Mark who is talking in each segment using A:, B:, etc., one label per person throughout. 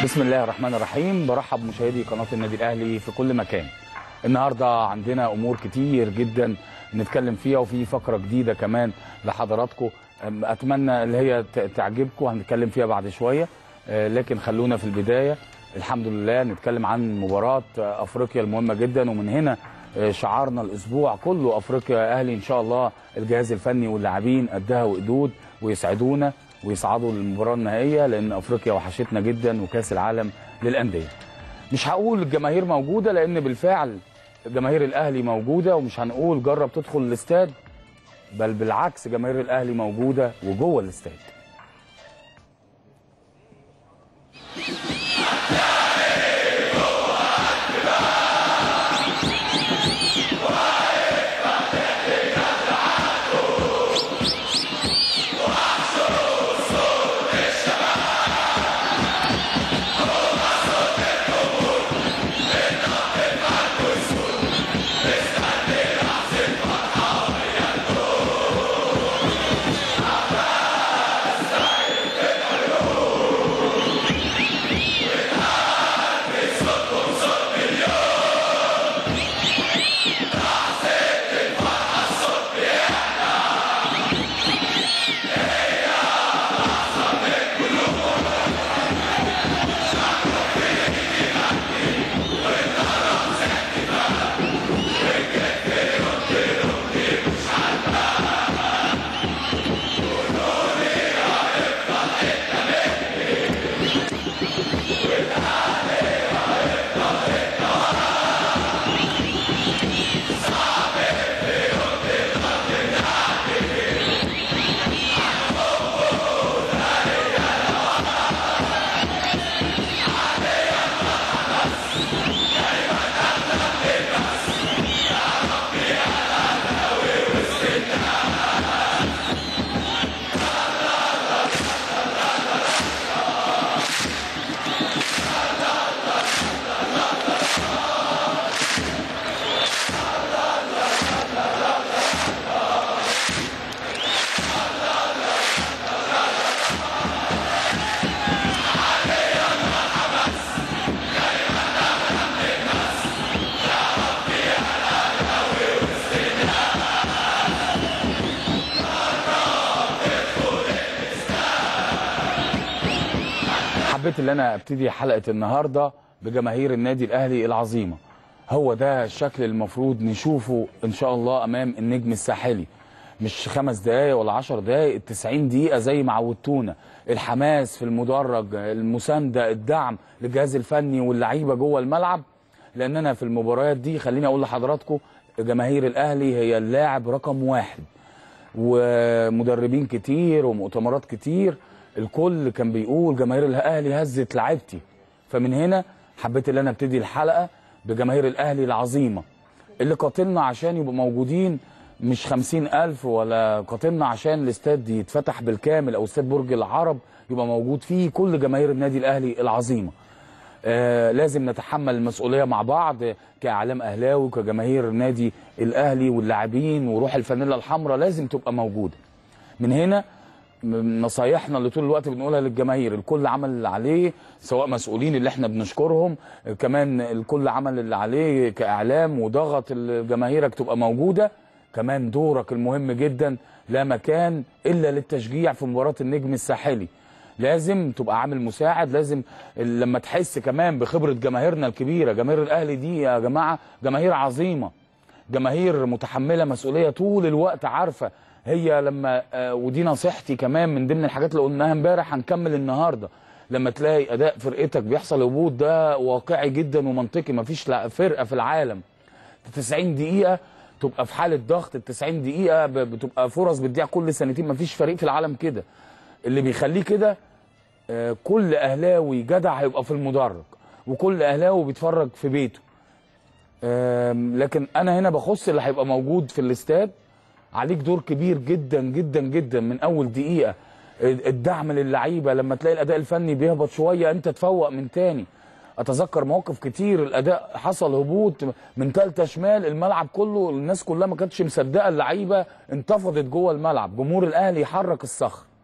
A: بسم الله الرحمن الرحيم برحب مشاهدي قناه النادي الاهلي في كل مكان النهارده عندنا امور كتير جدا نتكلم فيها وفي فقره جديده كمان لحضراتكم أم، اتمنى اللي هي ت- تعجبكم هنتكلم فيها بعد شويه آه، لكن خلونا في البدايه الحمد لله نتكلم عن مباراه آه، افريقيا المهمه جدا ومن هنا آه، شعارنا الاسبوع كله افريقيا يا اهلي ان شاء الله الجهاز الفني واللاعبين قدها وقدود ويسعدونا ويصعدوا للمباراه النهائيه لان افريقيا وحشتنا جدا وكاس العالم للانديه مش هقول الجماهير موجوده لان بالفعل جماهير الاهلي موجوده ومش هنقول جرب تدخل الاستاد بل بالعكس جماهير الاهلي موجوده وجوه الاستاد حبيت ان انا ابتدي حلقه النهارده بجماهير النادي الاهلي العظيمه هو ده الشكل المفروض نشوفه ان شاء الله امام النجم الساحلي مش خمس دقايق ولا عشر دقايق التسعين دقيقة زي ما عودتونا الحماس في المدرج المساندة الدعم للجهاز الفني واللعيبة جوه الملعب لأننا في المباريات دي خليني أقول لحضراتكم جماهير الأهلي هي اللاعب رقم واحد ومدربين كتير ومؤتمرات كتير الكل كان بيقول جماهير الاهلي هزت لعيبتي فمن هنا حبيت ان انا ابتدي الحلقه بجماهير الاهلي العظيمه اللي قاتلنا عشان يبقوا موجودين مش خمسين ألف ولا قاتلنا عشان الاستاد يتفتح بالكامل أو استاد برج العرب يبقى موجود فيه كل جماهير النادي الأهلي العظيمة آه لازم نتحمل المسؤوليه مع بعض كاعلام اهلاوي وكجماهير النادي الاهلي واللاعبين وروح الفانيلا الحمراء لازم تبقى موجوده من هنا م- نصايحنا اللي طول الوقت بنقولها للجماهير الكل عمل اللي عليه سواء مسؤولين اللي احنا بنشكرهم آه، كمان الكل عمل اللي عليه كاعلام وضغط الجماهيرك تبقى موجوده كمان دورك المهم جدا لا مكان الا للتشجيع في مباراه النجم الساحلي لازم تبقى عامل مساعد لازم لما تحس كمان بخبره جماهيرنا الكبيره جماهير الاهلي دي يا جماعه جماهير عظيمه جماهير متحمله مسؤوليه طول الوقت عارفه هي لما آه، ودي نصيحتي كمان من ضمن الحاجات اللي قلناها امبارح هنكمل النهارده لما تلاقي اداء فرقتك بيحصل هبوط ده واقعي جدا ومنطقي مفيش لا فرقه في العالم 90 دقيقه تبقى في حاله ضغط ال 90 دقيقه ب- بتبقى فرص بتضيع كل سنتين مفيش فريق في العالم كده اللي بيخليه كده آه، كل اهلاوي جدع هيبقى في المدرج وكل اهلاوي بيتفرج في بيته آم، لكن انا هنا بخص اللي هيبقى موجود في الاستاد عليك دور كبير جدا جدا جدا من اول دقيقه الدعم للعيبه لما تلاقي الاداء الفني بيهبط شويه انت تفوق من تاني اتذكر مواقف كتير الاداء حصل هبوط من تالتة شمال الملعب كله الناس كلها ما كانتش مصدقه اللعيبه انتفضت جوه الملعب جمهور الاهلي يحرك الصخر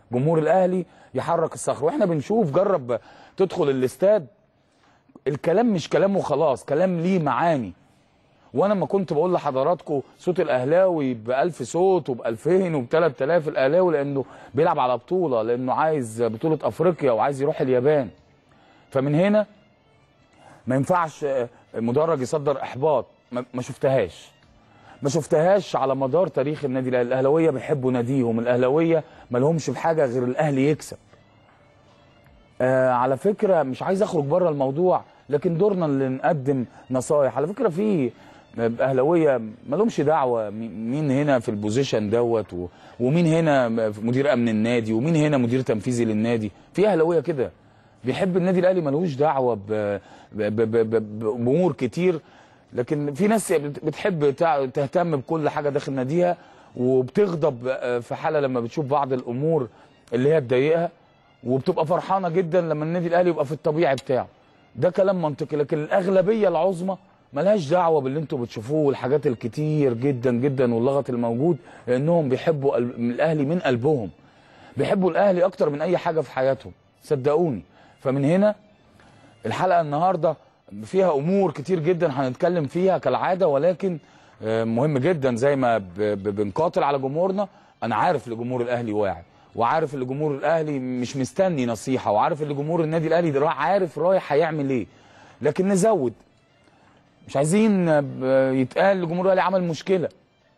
A: جمهور الاهلي يحرك الصخر واحنا بنشوف جرب تدخل الاستاد الكلام مش كلام وخلاص كلام ليه معاني وانا ما كنت بقول لحضراتكم صوت الاهلاوي ب 1000 صوت وب 2000 وب 3000 الاهلاوي لانه بيلعب على بطوله لانه عايز بطوله افريقيا وعايز يروح اليابان فمن هنا ما ينفعش آه، مدرج يصدر احباط ما ما شفتهاش ما شفتهاش على مدار تاريخ النادي الاهلي الاهلاويه بيحبوا ناديهم الاهلاويه ما لهمش في حاجه غير الاهلي يكسب آه على فكره مش عايز اخرج بره الموضوع لكن دورنا اللي نقدم نصايح على فكره في اهلاويه ما لهمش دعوه مي- مين هنا في البوزيشن دوت و- ومين هنا مدير امن النادي ومين هنا مدير تنفيذي للنادي في اهلاويه كده بيحب النادي الاهلي ملوش دعوه ب- ب- ب- ب- ب- بامور كتير لكن في ناس بت- بتحب تع- تهتم بكل حاجه داخل ناديها وبتغضب آه، في حاله لما بتشوف بعض الامور اللي هي تضايقها وبتبقى فرحانه جدا لما النادي الاهلي يبقى في الطبيعي بتاعه ده كلام منطقي لكن الاغلبيه العظمى ملهاش دعوه باللي انتوا بتشوفوه والحاجات الكتير جدا جدا واللغط الموجود لانهم بيحبوا ال- الاهلي من قلبهم بيحبوا الاهلي اكتر من اي حاجه في حياتهم صدقوني فمن هنا الحلقه النهارده فيها امور كتير جدا هنتكلم فيها كالعاده ولكن آه، مهم جدا زي ما ب- ب- بنقاتل على جمهورنا انا عارف ان جمهور الاهلي واعي وعارف ان جمهور الاهلي مش مستني نصيحه وعارف ان جمهور النادي الاهلي ده راح- عارف رايح هيعمل ايه لكن نزود مش عايزين آه، يتقال لجمهور الاهلي عمل مشكله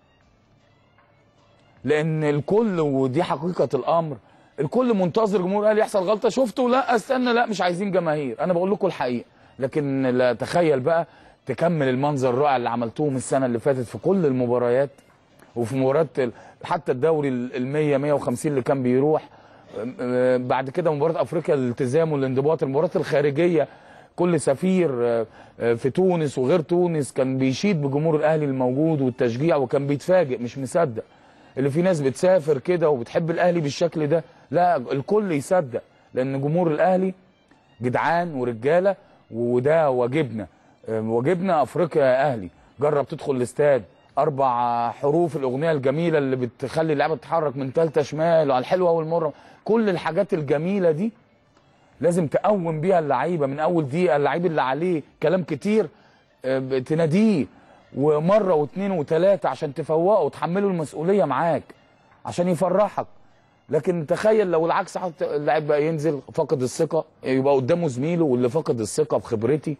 A: لان الكل ودي حقيقه الامر الكل منتظر جمهور الاهلي يحصل غلطه شفته لا استنى لا مش عايزين جماهير انا بقول لكم الحقيقه لكن لا تخيل بقى تكمل المنظر الرائع اللي عملتوه من السنه اللي فاتت في كل المباريات وفي مباريات ال- حتى الدوري ال 100 150 اللي كان بيروح آه، بعد كده مباراه افريقيا الالتزام والانضباط المباريات الخارجيه كل سفير آه، آه، في تونس وغير تونس كان بيشيد بجمهور الاهلي الموجود والتشجيع وكان بيتفاجئ مش مصدق اللي في ناس بتسافر كده وبتحب الاهلي بالشكل ده لا الكل يصدق لان جمهور الاهلي جدعان ورجاله وده واجبنا آه، واجبنا افريقيا يا اهلي جرب تدخل الاستاد اربع حروف الاغنيه الجميله اللي بتخلي اللعبه تتحرك من ثالثه شمال على الحلوه والمره كل الحاجات الجميله دي لازم تقوم بيها اللعيبه من اول دقيقه اللعيب اللي عليه كلام كتير آه، تناديه ومره واثنين وثلاثه عشان تفوقه وتحمله المسؤوليه معاك عشان يفرحك لكن تخيل لو العكس حط اللاعب بقى ينزل فقد الثقه يبقى قدامه زميله واللي فقد الثقه بخبرتي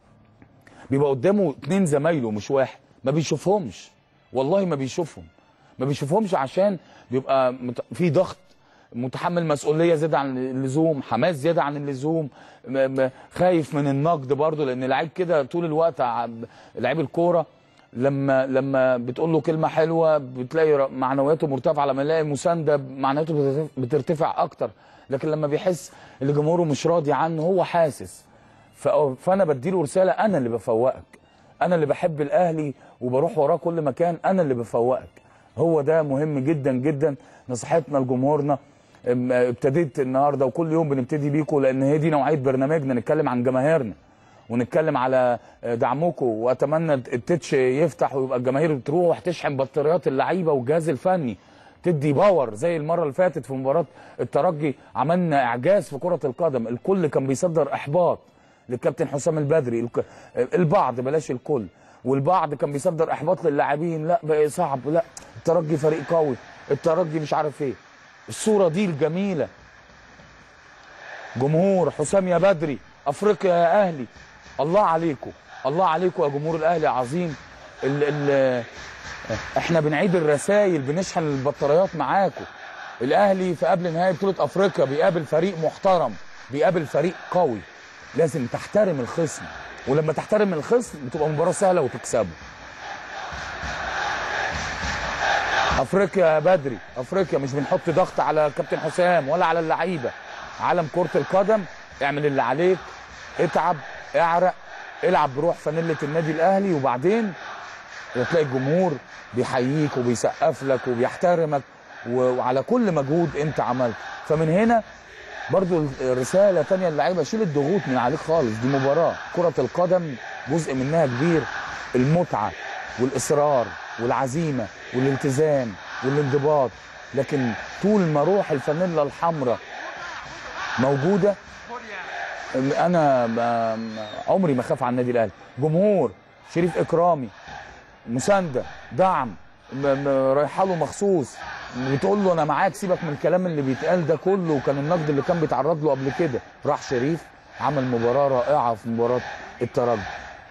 A: بيبقى قدامه اتنين زمايله مش واحد ما بيشوفهمش والله ما بيشوفهم ما بيشوفهمش عشان بيبقى مت- في ضغط متحمل مسؤوليه زياده عن اللزوم حماس زياده عن اللزوم م- م- خايف من النقد برضه لان لعيب كده طول الوقت ع- لعيب الكوره لما لما بتقول له كلمه حلوه بتلاقي ر- معنوياته مرتفعه لما يلاقي مسانده معنوياته بترتف- بترتفع اكتر لكن لما بيحس ان جمهوره مش راضي عنه هو حاسس ف- فانا بديله رساله انا اللي بفوقك انا اللي بحب الاهلي وبروح وراه كل مكان انا اللي بفوقك هو ده مهم جدا جدا نصيحتنا لجمهورنا ام- ابتديت النهارده وكل يوم بنبتدي بيكم لان هي دي نوعيه برنامجنا نتكلم عن جماهيرنا ونتكلم على دعمكم واتمنى التتش يفتح ويبقى الجماهير تروح تشحن بطاريات اللعيبه والجهاز الفني تدي باور زي المره اللي فاتت في مباراه الترجي عملنا اعجاز في كره القدم الكل كان بيصدر احباط للكابتن حسام البدري الك- البعض بلاش الكل والبعض كان بيصدر احباط للاعبين لا بقى صعب لا الترجي فريق قوي الترجي مش عارف ايه الصوره دي الجميله جمهور حسام يا بدري افريقيا يا اهلي الله عليكم الله عليكم يا جمهور الاهلي عظيم ال ال احنا بنعيد الرسائل بنشحن البطاريات معاكم الاهلي في قبل نهائي بطوله افريقيا بيقابل فريق محترم بيقابل فريق قوي لازم تحترم الخصم ولما تحترم الخصم بتبقى مباراه سهله وتكسبه افريقيا يا بدري افريقيا مش بنحط ضغط على كابتن حسام ولا على اللعيبه عالم كره القدم اعمل اللي عليك اتعب اعرق العب بروح فانيله النادي الاهلي وبعدين تلاقي الجمهور بيحييك وبيسقف لك وبيحترمك و- وعلى كل مجهود انت عملته فمن هنا برضو رسالة تانية للعيبة شيل الضغوط من عليك خالص دي مباراة كرة القدم جزء منها كبير المتعة والإصرار والعزيمة والالتزام والانضباط لكن طول ما روح الفانيلا الحمراء موجوده انا ب- عمري ما خاف على النادي الاهلي جمهور شريف اكرامي مسانده دعم م- م- رايحه له مخصوص بتقول له انا معاك سيبك من الكلام اللي بيتقال ده كله وكان النقد اللي كان بيتعرض له قبل كده راح شريف عمل مباراه رائعه في مباراه الترجي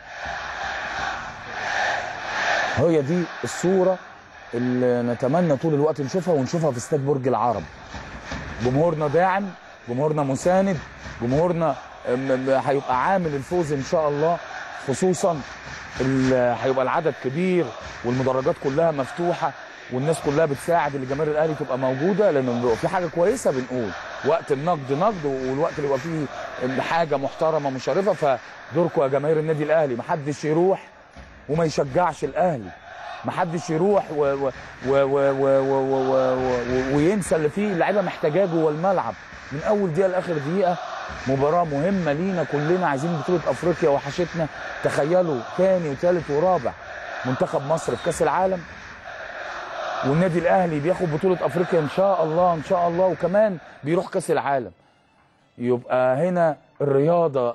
A: هي دي الصوره اللي نتمنى طول الوقت نشوفها ونشوفها في استاد برج العرب جمهورنا داعم جمهورنا مساند جمهورنا م- م- هيبقى عامل الفوز ان شاء الله خصوصا ال- هيبقى العدد كبير والمدرجات كلها مفتوحه والناس كلها بتساعد اللي جماهير الاهلي تبقى موجوده لان بيبقى في حاجه كويسه بنقول وقت النقد نقد والوقت اللي يبقى فيه حاجه محترمه مشرفه فدوركم يا جماهير النادي الاهلي محدش يروح وما يشجعش الاهلي محدش يروح و و و و و و و و و وينسى اللي فيه اللعيبه محتاجاه جوه الملعب من اول دقيقه لاخر دقيقه مباراه مهمه لينا كلنا عايزين بطوله افريقيا وحشتنا تخيلوا ثاني وثالث ورابع منتخب مصر في كاس العالم والنادي الاهلي بياخد بطوله افريقيا ان شاء الله ان شاء الله وكمان بيروح كاس العالم يبقى هنا الرياضة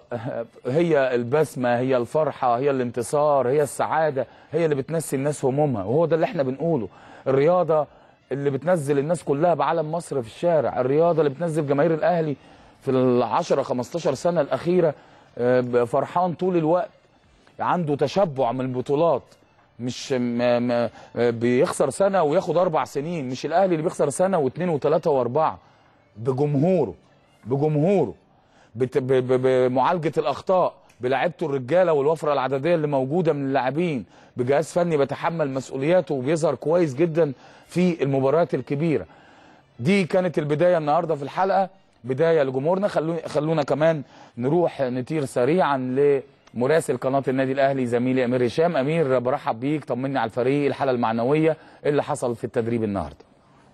A: هي البسمة هي الفرحة هي الانتصار هي السعادة هي اللي بتنسي الناس همومها وهو ده اللي احنا بنقوله الرياضة اللي بتنزل الناس كلها بعلم مصر في الشارع الرياضة اللي بتنزل جماهير الأهلي في العشرة 15 سنة الأخيرة آه، فرحان طول الوقت عنده تشبع من البطولات مش م م بيخسر سنة وياخد أربع سنين مش الأهلي اللي بيخسر سنة واثنين وثلاثة وأربعة بجمهوره بجمهوره بت- ب- ب- بمعالجه الاخطاء بلاعيبته الرجاله والوفره العدديه اللي موجوده من اللاعبين بجهاز فني بيتحمل مسؤولياته وبيظهر كويس جدا في المباريات الكبيره دي كانت البدايه النهارده في الحلقه بدايه لجمهورنا خلونا خلونا كمان نروح نطير سريعا لمراسل قناه النادي الاهلي زميلي امير هشام امير برحب بيك طمني على الفريق الحاله المعنويه إيه اللي حصل في التدريب النهارده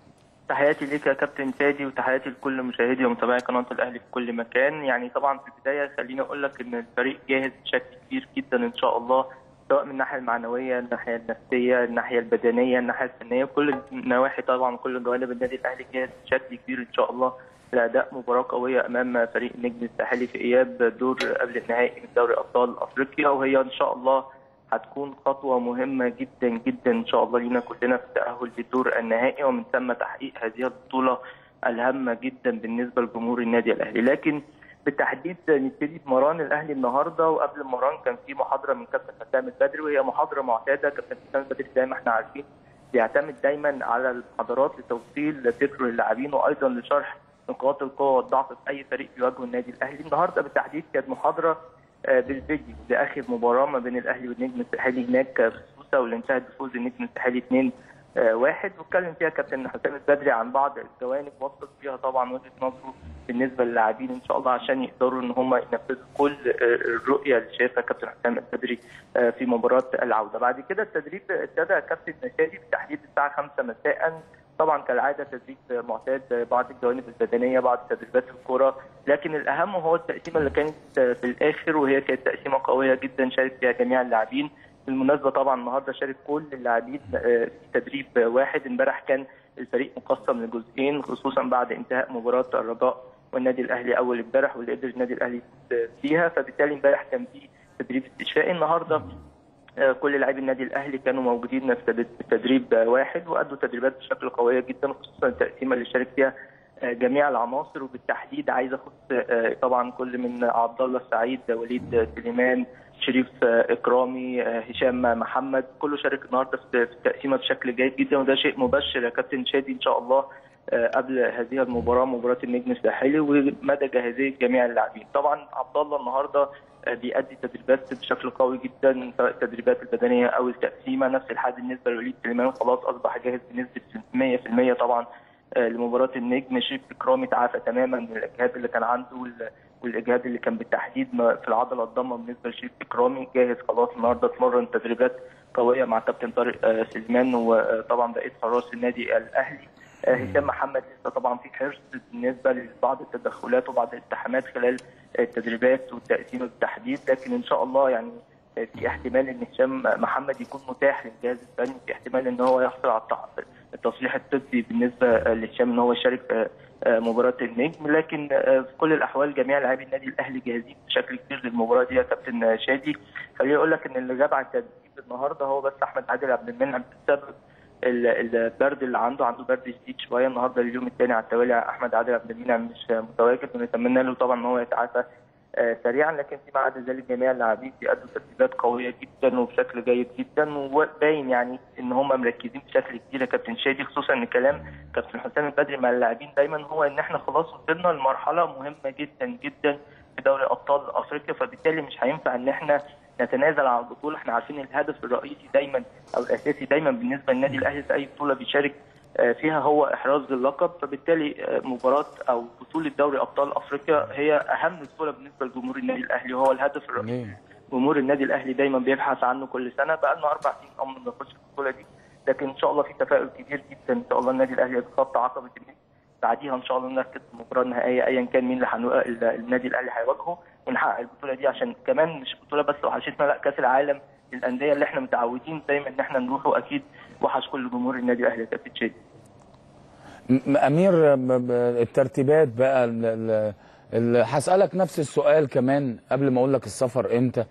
B: تحياتي ليك يا كابتن فادي وتحياتي لكل مشاهدي ومتابعي قناه الاهلي في كل مكان يعني طبعا في البدايه خليني اقول لك ان الفريق جاهز بشكل كبير جدا ان شاء الله سواء من الناحيه المعنويه الناحيه النفسيه الناحيه البدنيه الناحيه الفنيه كل النواحي طبعا كل جوانب النادي الاهلي جاهز بشكل كبير ان شاء الله لاداء مباراه قويه امام فريق النجم الساحلي في اياب دور قبل النهائي من دوري ابطال افريقيا وهي ان شاء الله هتكون خطوة مهمة جدا جدا إن شاء الله لينا كلنا في التأهل للدور النهائي ومن ثم تحقيق هذه البطولة الهامة جدا بالنسبة لجمهور النادي الأهلي لكن بالتحديد نبتدي بمران الأهلي النهاردة وقبل المران كان في محاضرة من كابتن حسام البدري وهي محاضرة معتادة كابتن حسام البدري زي ما احنا عارفين بيعتمد دايما على المحاضرات لتوصيل فكر اللاعبين وأيضا لشرح نقاط القوة والضعف في أي فريق بيواجهه النادي الأهلي النهاردة بالتحديد كانت محاضرة آه، بالفيديو لاخر مباراه ما بين الاهلي والنجم الساحلي هناك في سوسه واللي انتهت بفوز النجم الساحلي 2 آه، واحد واتكلم فيها كابتن حسام البدري عن بعض الجوانب وصل فيها طبعا وجهه نظره بالنسبه للاعبين ان شاء الله عشان يقدروا ان هم ينفذوا كل آه، الرؤيه اللي شايفها كابتن حسام البدري آه، في مباراه العوده بعد كده التدريب ابتدى كابتن نشادي بالتحديد الساعه 5 مساء طبعا كالعاده تدريب معتاد بعض الجوانب البدنيه بعض تدريبات الكره لكن الاهم هو التقسيمه اللي كانت في الاخر وهي كانت تقسيمه قويه جدا شارك فيها جميع اللاعبين بالمناسبه طبعا النهارده شارك كل اللاعبين آه، في تدريب واحد امبارح كان الفريق مقسم لجزئين خصوصا بعد انتهاء مباراه الرجاء والنادي الاهلي اول امبارح واللي قدر النادي الاهلي يفوز فيها فبالتالي امبارح كان في تدريب استشفائي النهارده آه، كل لاعبي النادي الاهلي كانوا موجودين في تد- في تدريب آه، واحد وادوا تدريبات بشكل قويه جدا خصوصا التقسيمه اللي شارك فيها آه، جميع العناصر وبالتحديد عايز اخص آه، طبعا كل من عبد الله السعيد وليد سليمان شريف آه، اكرامي آه، هشام محمد كله شارك النهارده في في التقسيمه بشكل جيد جدا وده شيء مبشر يا كابتن شادي ان شاء الله آه، قبل هذه المباراه مباراه النجم الساحلي ومدى جاهزيه جميع اللاعبين طبعا عبد الله النهارده آه، بيأدي تدريبات بشكل قوي جدا سواء التدريبات البدنيه او التقسيمه نفس الحال بالنسبه لوليد سليمان خلاص اصبح جاهز بنسبه 100% طبعا آه، لمباراه النجم شريف اكرامي تعافى تماما من الاجهاد اللي كان عنده وال- والاجهاد اللي كان بالتحديد ما- في العضله الضمه بالنسبه لشريف اكرامي جاهز خلاص النهارده اتمرن تدريبات قويه مع كابتن طارق آه، سليمان وطبعا بقيه حراس النادي الاهلي آه، هشام محمد لسه طبعا في حرص بالنسبه لبعض التدخلات وبعض الالتحامات خلال التدريبات والتقسيم بالتحديد لكن ان شاء الله يعني في احتمال ان هشام محمد يكون متاح للجهاز الفني في احتمال ان هو يحصل على التح- التصريح الطبي بالنسبه لهشام ان هو يشارك في مباراه النجم لكن في كل الاحوال جميع لاعبي النادي الاهلي جاهزين بشكل كبير للمباراه دي يا كابتن شادي خليني اقول لك ان اللي غاب عن التدريب النهارده هو بس احمد عادل عبد المنعم بسبب البرد اللي عنده عنده برد شديد شويه النهارده اليوم الثاني على التوالي احمد عادل عبد المنعم مش متواجد ونتمنى له طبعا ان هو يتعافى سريعا لكن فيما عدا ذلك جميع اللاعبين بيأدوا تدريبات قويه جدا وبشكل جيد جدا وباين يعني ان هم مركزين بشكل كبير يا كابتن شادي خصوصا ان كلام كابتن حسام البدري مع اللاعبين دايما هو ان احنا خلاص وصلنا لمرحله مهمه جدا جدا في دوري ابطال افريقيا فبالتالي مش هينفع ان احنا نتنازل عن البطوله احنا عارفين الهدف الرئيسي دايما او الاساسي دايما بالنسبه للنادي الاهلي في اي بطوله بيشارك فيها هو احراز اللقب فبالتالي مباراه او بطوله دوري ابطال افريقيا هي اهم بطوله بالنسبه لجمهور النادي الاهلي وهو الهدف الرئيسي جمهور النادي الاهلي دايما بيبحث عنه كل سنه بقى لنا اربع سنين او ما بنخش البطوله دي لكن ان شاء الله في تفاؤل كبير جدا ان شاء الله النادي الاهلي يتخطى عقبه النادي بعديها ان شاء الله نركز في المباراه النهائيه ايا كان مين اللي النادي الاهلي هيواجهه ونحقق البطوله دي عشان كمان مش بطوله بس وحشتنا لا كاس العالم للانديه اللي احنا متعودين دايما ان احنا نروحه اكيد وحش كل جمهور النادي الاهلي يا كابتن شادي
A: امير الترتيبات بقى هسالك نفس السؤال كمان قبل ما اقول لك السفر امتى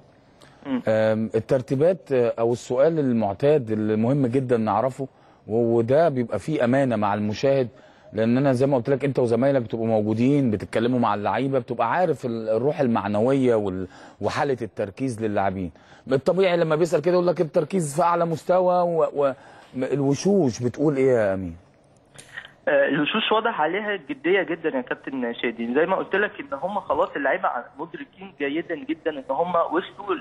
A: الترتيبات او السؤال المعتاد اللي مهم جدا نعرفه وده بيبقى فيه امانه مع المشاهد لان انا زي ما قلت لك انت وزمايلك بتبقوا موجودين بتتكلموا مع اللعيبه بتبقى عارف الروح المعنويه وحاله التركيز للاعبين الطبيعي لما بيسال كده يقول لك التركيز في اعلى مستوى والوشوش بتقول ايه يا امين
B: الوشوش واضح عليها جديه جدا يا كابتن شادي زي ما قلت لك ان هم خلاص اللعيبه مدركين جيدا جدا ان هم وصلوا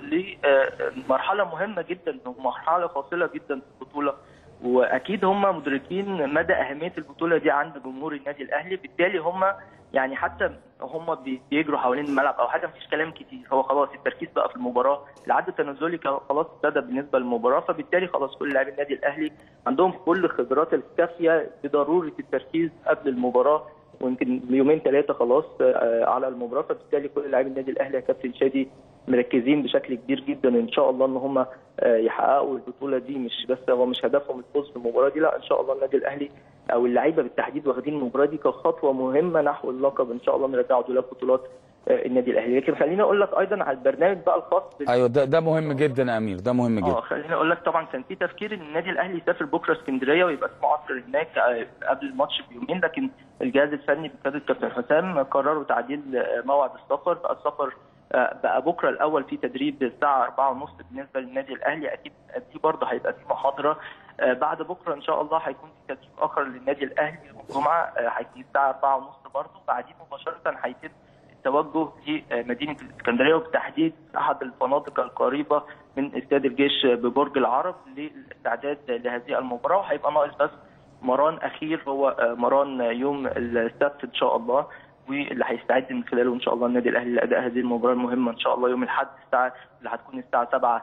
B: لمرحله مهمه جدا ومرحله فاصله جدا في البطوله واكيد هم مدركين مدى اهميه البطوله دي عند جمهور النادي الاهلي بالتالي هم يعني حتى هم بيجروا حوالين الملعب او حاجه مفيش كلام كتير هو خلاص التركيز بقى في المباراه العد التنازلي خلاص ابتدى بالنسبه للمباراه فبالتالي خلاص كل لاعبي النادي الاهلي عندهم كل الخبرات الكافيه بضروره التركيز قبل المباراه ويمكن يومين ثلاثه خلاص على المباراه فبالتالي كل لاعبي النادي الاهلي يا كابتن شادي مركزين بشكل كبير جدا ان شاء الله ان هم يحققوا البطوله دي مش بس هو مش هدفهم الفوز في المباراه دي لا ان شاء الله النادي الاهلي او اللعيبه بالتحديد واخدين المباراه دي كخطوه مهمه نحو اللقب ان شاء الله نرجعوا دولاب بطولات النادي الاهلي لكن خليني اقول لك ايضا على البرنامج بقى الخاص
A: ايوه ده ده مهم جدا يا امير ده مهم جدا
B: اه خليني اقول لك طبعا كان في تفكير ان النادي الاهلي يسافر بكره اسكندريه ويبقى في معسكر هناك قبل الماتش بيومين لكن الجهاز الفني بقياده كابتن حسام قرروا تعديل موعد السفر بقى السفر بقى بكره الاول في تدريب الساعه 4:30 بالنسبه للنادي الاهلي اكيد دي برضه هيبقى في محاضره بعد بكره ان شاء الله هيكون في تدريب اخر للنادي الاهلي يوم الجمعه هيكون الساعه 4:30 برضه بعدين مباشره هيتم التوجه لمدينه الاسكندريه وبالتحديد احد الفنادق القريبه من استاد الجيش ببرج العرب للاستعداد لهذه المباراه وهيبقى ناقص بس مران اخير هو مران يوم السبت ان شاء الله واللي هيستعد من خلاله ان شاء الله النادي الاهلي لاداء هذه المباراه المهمه ان شاء الله يوم الاحد الساعه اللي هتكون الساعه 7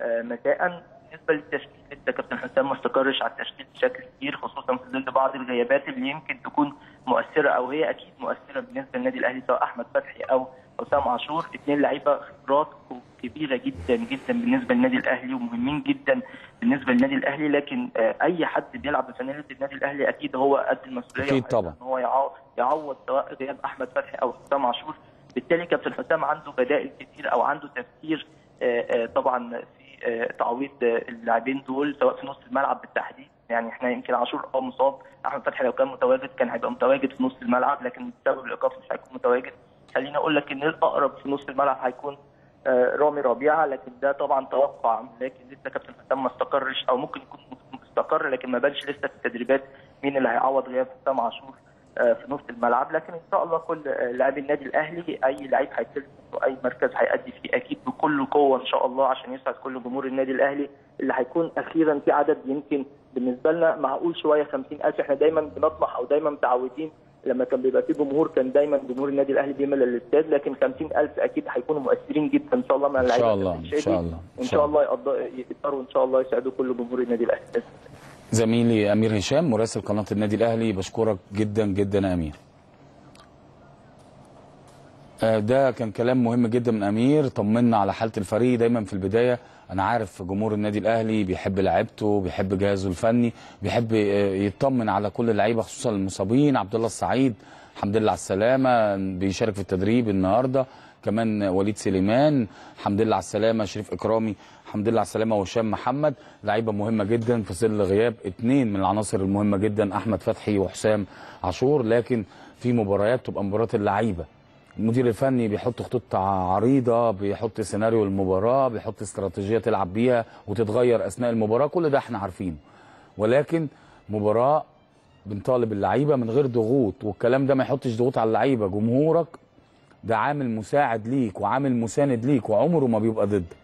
B: مساء بالنسبه للتشكيل لسه كابتن حسام ما استقرش على التشكيل بشكل كبير خصوصا في ظل بعض الغيابات اللي يمكن تكون مؤثره او هي اكيد مؤثره بالنسبه للنادي الاهلي سواء احمد فتحي او حسام عاشور اثنين لعيبه خبرات كبيره جدا جدا بالنسبه للنادي الاهلي ومهمين جدا بالنسبه للنادي الاهلي لكن اي حد بيلعب بفانيله النادي الاهلي اكيد هو قد المسؤوليه
A: اكيد طبعا
B: ان هو يعوض سواء غياب احمد فتحي او حسام عاشور بالتالي كابتن حسام عنده بدائل كتير او عنده تفكير طبعا في تعويض اللاعبين دول سواء في نص الملعب بالتحديد يعني احنا يمكن عاشور اه مصاب احمد فتحي لو كان متواجد كان هيبقى متواجد في نص الملعب لكن بسبب الايقاف مش هيكون متواجد خليني اقول لك ان الاقرب في نص الملعب هيكون رامي ربيعه لكن ده طبعا توقع لكن لسه كابتن حسام ما استقرش او ممكن يكون استقر لكن ما بانش لسه في التدريبات مين اللي هيعوض غياب حسام عاشور في نص الملعب لكن ان شاء الله كل لاعبي النادي الاهلي اي لعيب هيستلم اي مركز هيأدي فيه اكيد بكل قوه ان شاء الله عشان يسعد كل جمهور النادي الاهلي اللي هيكون اخيرا في عدد يمكن بالنسبه لنا معقول شويه 50000 احنا دايما بنطمح او دايما متعودين لما كان بيبقى في جمهور كان دايما جمهور النادي الاهلي بيملى الاستاد لكن 50000 اكيد هيكونوا مؤثرين جدا ان شاء الله مع
A: ان
B: اللعيبه
A: شاء الله ان شاء الله
B: ان شاء الله يقدروا ان شاء الله يساعدوا كل جمهور النادي الاهلي
A: زميلي امير هشام مراسل قناه النادي الاهلي بشكرك جدا جدا يا امير آه، ده كان كلام مهم جدا من امير طمنا على حاله الفريق دايما في البدايه انا عارف جمهور النادي الاهلي بيحب لعيبته بيحب جهازه الفني بيحب آه، يطمن على كل اللعيبه خصوصا المصابين عبد الله السعيد الحمد لله على السلامه بيشارك في التدريب النهارده كمان وليد سليمان الحمد لله على السلامه شريف اكرامي الحمد لله على السلامه وهشام محمد لعيبه مهمه جدا في ظل غياب اثنين من العناصر المهمه جدا احمد فتحي وحسام عاشور لكن في مباريات تبقى مباريات اللعيبه المدير الفني بيحط خطوط عريضه بيحط سيناريو المباراه بيحط استراتيجيه تلعب بيها وتتغير اثناء المباراه كل ده احنا عارفينه ولكن مباراه بنطالب اللعيبه من غير ضغوط والكلام ده ما يحطش ضغوط على اللعيبه جمهورك ده عامل مساعد ليك وعامل مساند ليك وعمره ما بيبقى ضدك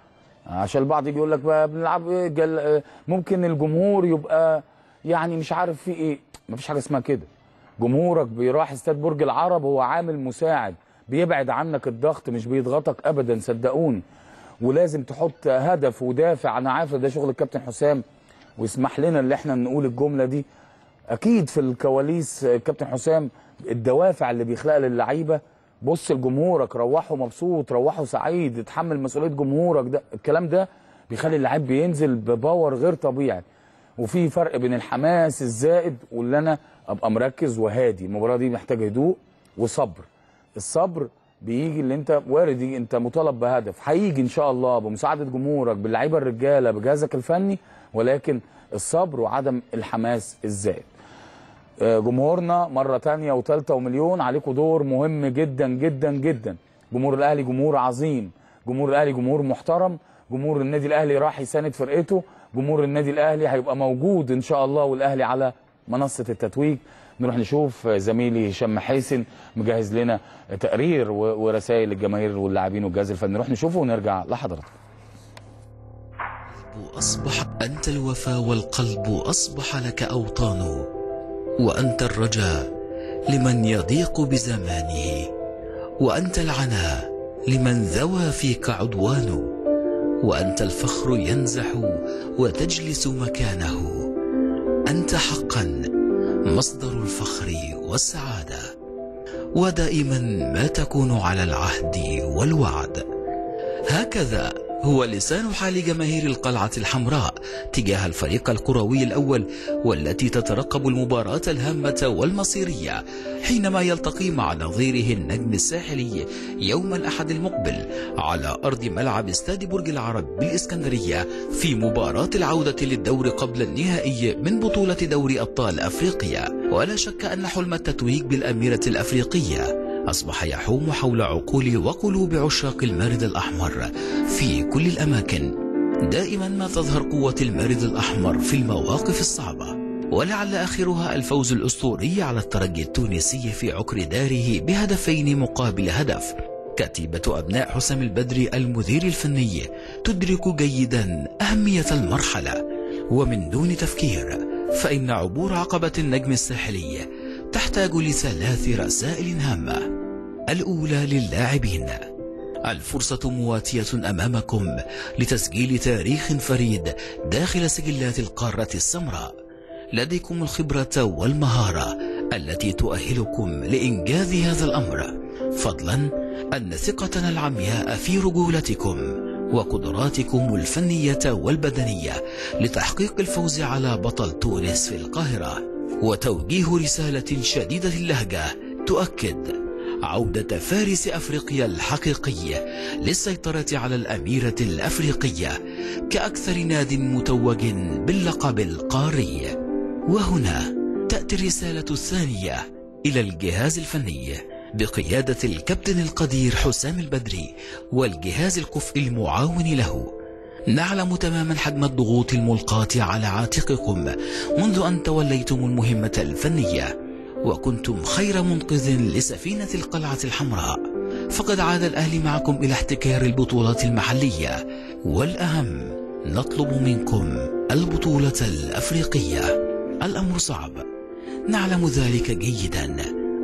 A: عشان البعض يجي يقول لك بقى بنلعب إيه جل... ممكن الجمهور يبقى يعني مش عارف في ايه مفيش حاجه اسمها كده جمهورك بيروح استاد برج العرب هو عامل مساعد بيبعد عنك الضغط مش بيضغطك ابدا صدقوني ولازم تحط هدف ودافع انا عارف ده شغل الكابتن حسام ويسمح لنا اللي احنا نقول الجمله دي اكيد في الكواليس الكابتن حسام الدوافع اللي بيخلقها للعيبه بص لجمهورك روحه مبسوط روحه سعيد اتحمل مسؤوليه جمهورك ده الكلام ده بيخلي اللعيب بينزل بباور غير طبيعي وفي فرق بين الحماس الزائد واللي انا ابقى مركز وهادي المباراه دي محتاجه هدوء وصبر الصبر بيجي اللي انت وارد يجي انت مطالب بهدف هيجي ان شاء الله بمساعده جمهورك باللعيبه الرجاله بجهازك الفني ولكن الصبر وعدم الحماس الزائد آه، جمهورنا مرة تانية وتالتة ومليون عليكم دور مهم جدا جدا جدا جمهور الأهلي جمهور عظيم جمهور الأهلي جمهور محترم جمهور النادي الأهلي راح يساند فرقته جمهور النادي الأهلي هيبقى موجود إن شاء الله والأهلي على منصة التتويج نروح نشوف زميلي هشام حسن مجهز لنا تقرير و- ورسائل الجماهير واللاعبين والجهاز الفني نروح نشوفه ونرجع لحضراتكم
C: أصبح أنت الوفا والقلب أصبح لك أوطان وأنت الرجاء لمن يضيق بزمانه وأنت العنا لمن ذوى فيك عدوان وأنت الفخر ينزح وتجلس مكانه أنت حقا مصدر الفخر والسعادة ودائما ما تكون على العهد والوعد هكذا هو لسان حال جماهير القلعة الحمراء تجاه الفريق الكروي الأول والتي تترقب المباراة الهامة والمصيرية حينما يلتقي مع نظيره النجم الساحلي يوم الأحد المقبل على أرض ملعب استاد برج العرب بالإسكندرية في مباراة العودة للدور قبل النهائي من بطولة دوري أبطال أفريقيا ولا شك أن حلم التتويج بالأميرة الأفريقية أصبح يحوم حول عقول وقلوب عشاق المارد الأحمر في كل الأماكن دائما ما تظهر قوة المارد الأحمر في المواقف الصعبة ولعل آخرها الفوز الأسطوري على الترجي التونسي في عكر داره بهدفين مقابل هدف كتيبة أبناء حسام البدري المدير الفني تدرك جيدا أهمية المرحلة ومن دون تفكير فإن عبور عقبة النجم الساحلي تحتاج لثلاث رسائل هامة الأولى للاعبين الفرصة مواتية أمامكم لتسجيل تاريخ فريد داخل سجلات القارة السمراء لديكم الخبرة والمهارة التي تؤهلكم لإنجاز هذا الأمر فضلا أن ثقتنا العمياء في رجولتكم وقدراتكم الفنية والبدنية لتحقيق الفوز على بطل تونس في القاهرة وتوجيه رسالة شديدة اللهجة تؤكد عودة فارس أفريقيا الحقيقي للسيطرة على الأميرة الأفريقية كأكثر ناد متوج باللقب القاري وهنا تأتي الرسالة الثانية إلى الجهاز الفني بقيادة الكابتن القدير حسام البدري والجهاز الكفء المعاون له نعلم تماما حجم الضغوط الملقاة على عاتقكم منذ أن توليتم المهمة الفنية وكنتم خير منقذ لسفينة القلعة الحمراء فقد عاد الأهلي معكم إلى احتكار البطولات المحلية والأهم نطلب منكم البطولة الأفريقية الأمر صعب نعلم ذلك جيدا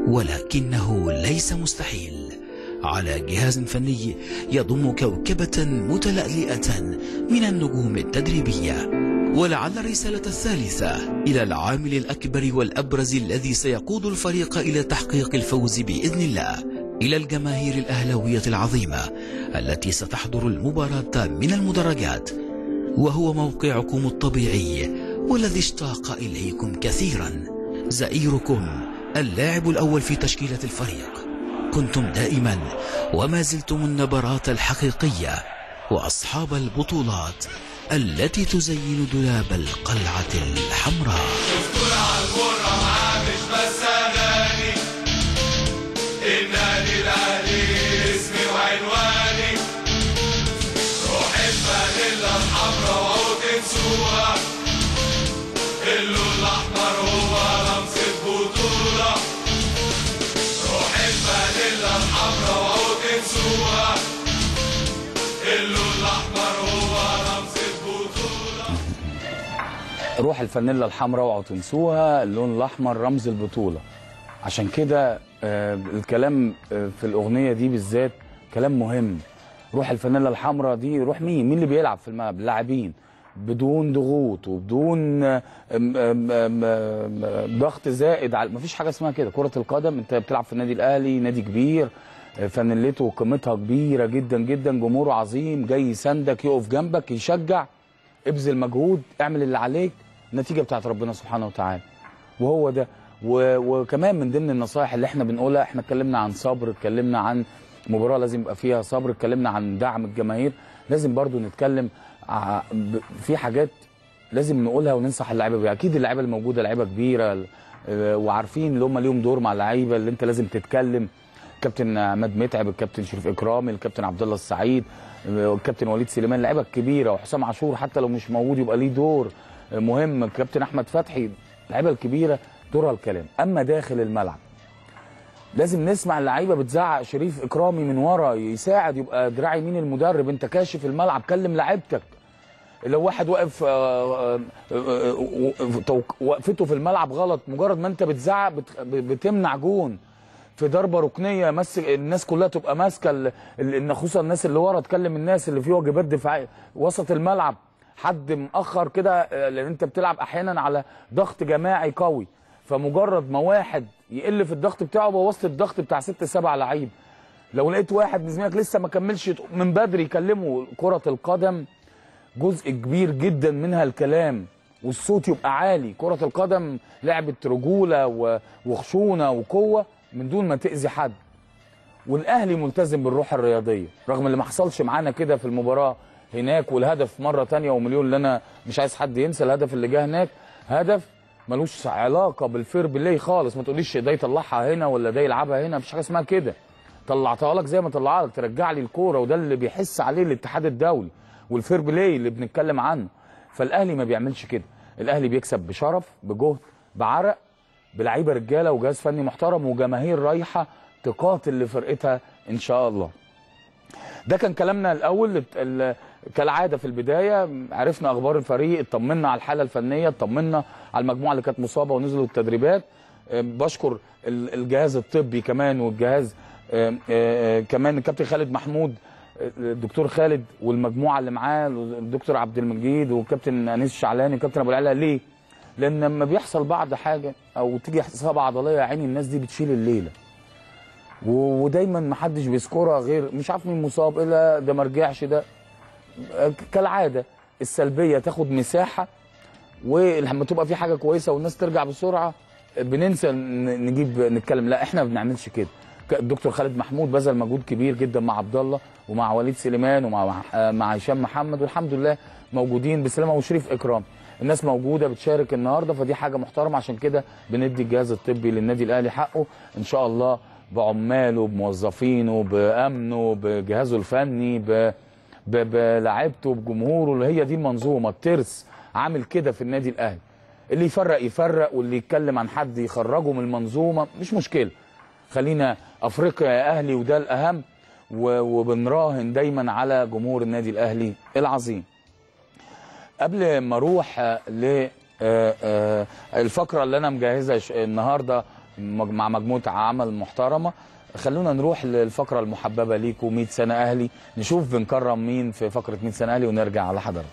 C: ولكنه ليس مستحيل على جهاز فني يضم كوكبة متلألئة من النجوم التدريبية ولعل الرسالة الثالثة إلى العامل الأكبر والأبرز الذي سيقود الفريق إلى تحقيق الفوز بإذن الله إلى الجماهير الأهلوية العظيمة التي ستحضر المباراة من المدرجات وهو موقعكم الطبيعي والذي اشتاق إليكم كثيرا زئيركم اللاعب الأول في تشكيلة الفريق كنتم دائما وما زلتم النبرات الحقيقية وأصحاب البطولات التي تزين دولاب القلعة الحمراء
D: دكتور عالمرة معاه مش بس أغاني النادي الأهلي اسمي وعنواني روح الفانيلا الحمرا وعود تنسوها اللون الأحمر هو رمز البطولة روح الفانيلا الحمرا وعود تنسوها اللون الأحمر هو رمز البطولة
A: روح الفانيلا الحمراء اوعوا تنسوها اللون الاحمر رمز البطوله عشان كده آه، الكلام آه، في الاغنيه دي بالذات كلام مهم روح الفانيلا الحمراء دي روح مين مين اللي بيلعب في الملعب اللاعبين بدون ضغوط وبدون آم، آم، آم، آم، ضغط زائد على مفيش حاجه اسمها كده كره القدم انت بتلعب في النادي الاهلي نادي كبير آه، فانيلته وقيمتها كبيره جدا جدا جمهوره عظيم جاي يساندك يقف جنبك يشجع ابذل مجهود اعمل اللي عليك النتيجه بتاعت ربنا سبحانه وتعالى وهو ده و... وكمان من ضمن النصائح اللي احنا بنقولها احنا اتكلمنا عن صبر اتكلمنا عن مباراه لازم يبقى فيها صبر اتكلمنا عن دعم الجماهير لازم برضو نتكلم ع... ب... في حاجات لازم نقولها وننصح اللعيبه بيها اكيد اللعيبه الموجوده لعيبه كبيره اه، وعارفين اللي هم ليهم دور مع اللعيبه اللي انت لازم تتكلم كابتن عماد متعب الكابتن شريف اكرامي الكابتن عبد الله السعيد الكابتن وليد سليمان اللعيبه الكبيره وحسام عاشور حتى لو مش موجود يبقى ليه دور مهم الكابتن احمد فتحي اللعيبه الكبيره دورها الكلام اما داخل الملعب لازم نسمع اللعيبه بتزعق شريف اكرامي من ورا يساعد يبقى دراع يمين المدرب انت كاشف الملعب كلم لعيبتك لو واحد واقف آه، آه، آه، آه، توق- وقفته في الملعب غلط مجرد ما انت بتزعق بت- بتمنع جون في ضربه ركنيه مس الناس كلها تبقى ماسكه ال- ال- خصوصا الناس اللي ورا تكلم الناس اللي في واجبات دفاعيه وسط الملعب حد مأخر كده آه، لان انت بتلعب احيانا على ضغط جماعي قوي فمجرد ما واحد يقل في الضغط بتاعه بوظت الضغط بتاع ست سبع لعيب لو لقيت واحد من زميلك لسه ما كملش من بدري كلمه كرة القدم جزء كبير جدا منها الكلام والصوت يبقى عالي كرة القدم لعبة رجولة و- وخشونة وقوة من دون ما تأذي حد والاهلي ملتزم بالروح الرياضيه رغم اللي ما حصلش معانا كده في المباراه هناك والهدف مره تانية ومليون اللي انا مش عايز حد ينسى الهدف اللي جه هناك هدف ملوش علاقه بالفير بلاي خالص ما تقوليش ده يطلعها هنا ولا ده يلعبها هنا مفيش حاجه اسمها كده طلعتها لك زي ما طلعها لك ترجع لي الكوره وده اللي بيحس عليه الاتحاد الدولي والفير بلاي اللي بنتكلم عنه فالاهلي ما بيعملش كده الاهلي بيكسب بشرف بجهد بعرق بلعيبه رجاله وجهاز فني محترم وجماهير رايحه تقاتل لفرقتها ان شاء الله ده كان كلامنا الاول ال- ال- كالعاده في البدايه عرفنا اخبار الفريق اطمنا على الحاله الفنيه اطمنا على المجموعه اللي كانت مصابه ونزلوا التدريبات آه، بشكر ال- الجهاز الطبي كمان والجهاز آه، آه، كمان الكابتن خالد محمود آه، الدكتور خالد والمجموعه اللي معاه الدكتور عبد المجيد والكابتن انيس الشعلاني والكابتن ابو العلا ليه؟ لان لما بيحصل بعض حاجه او تيجي اصابه عضليه يا عيني الناس دي بتشيل الليله و- ودايما ما حدش بيذكرها غير مش عارف مين مصاب الا ده ما رجعش ده ك- كالعاده السلبيه تاخد مساحه ولما تبقى في حاجه كويسه والناس ترجع بسرعه بننسى ن- نجيب نتكلم لا احنا ما بنعملش كده ك- الدكتور خالد محمود بذل مجهود كبير جدا مع عبد الله ومع وليد سليمان ومع آه، مع هشام محمد والحمد لله موجودين بسلامه وشريف اكرام الناس موجوده بتشارك النهارده فدي حاجه محترمه عشان كده بندي الجهاز الطبي للنادي الاهلي حقه ان شاء الله بعماله بموظفينه بامنه بجهازه الفني ب... ب... بلاعيبته بجمهوره اللي هي دي المنظومه الترس عامل كده في النادي الاهلي اللي يفرق يفرق واللي يتكلم عن حد يخرجه من المنظومه مش مشكله خلينا افريقيا يا اهلي وده الاهم و... وبنراهن دايما على جمهور النادي الاهلي العظيم قبل ما اروح آه، ل آه، آه، الفقره اللي انا مجهزها ش- النهارده مج- مع مجموعه عمل محترمه خلونا نروح للفقره المحببه ليكم 100 سنه اهلي نشوف بنكرم مين في فقره 100 سنه اهلي ونرجع على حضرتك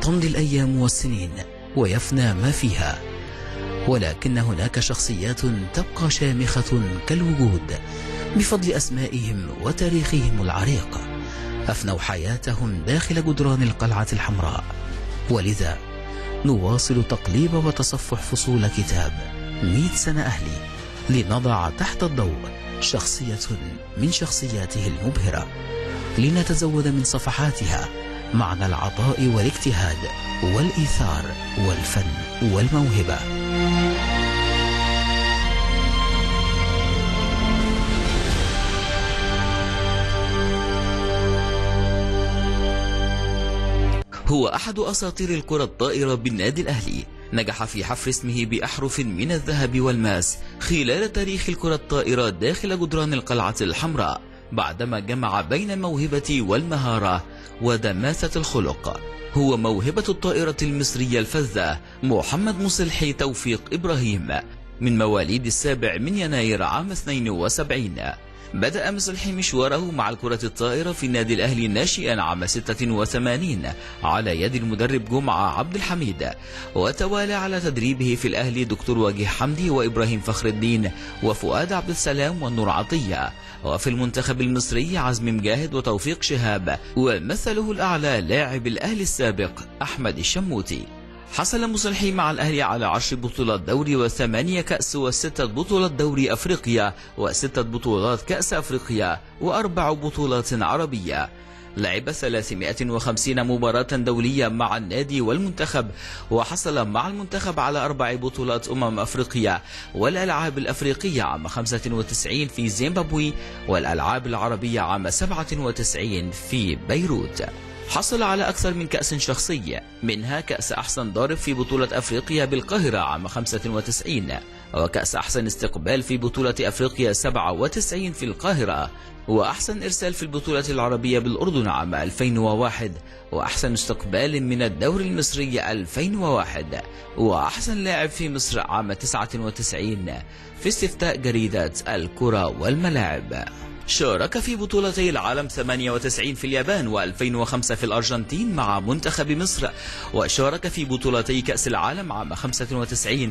C: تمضي الأيام والسنين ويفنى ما فيها ولكن هناك شخصيات تبقى شامخة كالوجود بفضل أسمائهم وتاريخهم العريق أفنوا حياتهم داخل جدران القلعة الحمراء ولذا نواصل تقليب وتصفح فصول كتاب مئة سنة أهلي لنضع تحت الضوء شخصية من شخصياته المبهرة لنتزود من صفحاتها معنى العطاء والاجتهاد والإيثار والفن والموهبة هو أحد أساطير الكرة الطائرة بالنادي الأهلي نجح في حفر اسمه بأحرف من الذهب والماس خلال تاريخ الكرة الطائرة داخل جدران القلعة الحمراء بعدما جمع بين الموهبة والمهارة ودماثة الخلق هو موهبة الطائرة المصرية الفذة محمد مصلحي توفيق إبراهيم من مواليد السابع من يناير عام 72 بدأ مصلحي مشواره مع الكرة الطائرة في النادي الأهلي ناشئا عام 86 على يد المدرب جمعة عبد الحميد وتوالى على تدريبه في الأهلي دكتور وجيه حمدي وإبراهيم فخر الدين وفؤاد عبد السلام والنور عطية وفي المنتخب المصري عزمي مجاهد وتوفيق شهاب ومثله الأعلى لاعب الأهلي السابق أحمد الشموتي حصل مصلحي مع الأهلي على عشر بطولات دوري وثمانية كأس وستة بطولات دوري أفريقيا وستة بطولات كأس أفريقيا وأربع بطولات عربية لعب 350 مباراة دولية مع النادي والمنتخب وحصل مع المنتخب على أربع بطولات أمم أفريقيا والألعاب الأفريقية عام 95 في زيمبابوي والألعاب العربية عام 97 في بيروت حصل على أكثر من كأس شخصي منها كأس أحسن ضارب في بطولة أفريقيا بالقاهرة عام 95 وكأس أحسن استقبال في بطولة أفريقيا 97 في القاهرة وأحسن إرسال في البطولة العربية بالأردن عام 2001 وأحسن استقبال من الدوري المصري 2001 وأحسن لاعب في مصر عام 99 في استفتاء جريدة الكرة والملاعب شارك في بطولتي العالم 98 في اليابان و2005 في الأرجنتين مع منتخب مصر وشارك في بطولتي كأس العالم عام 95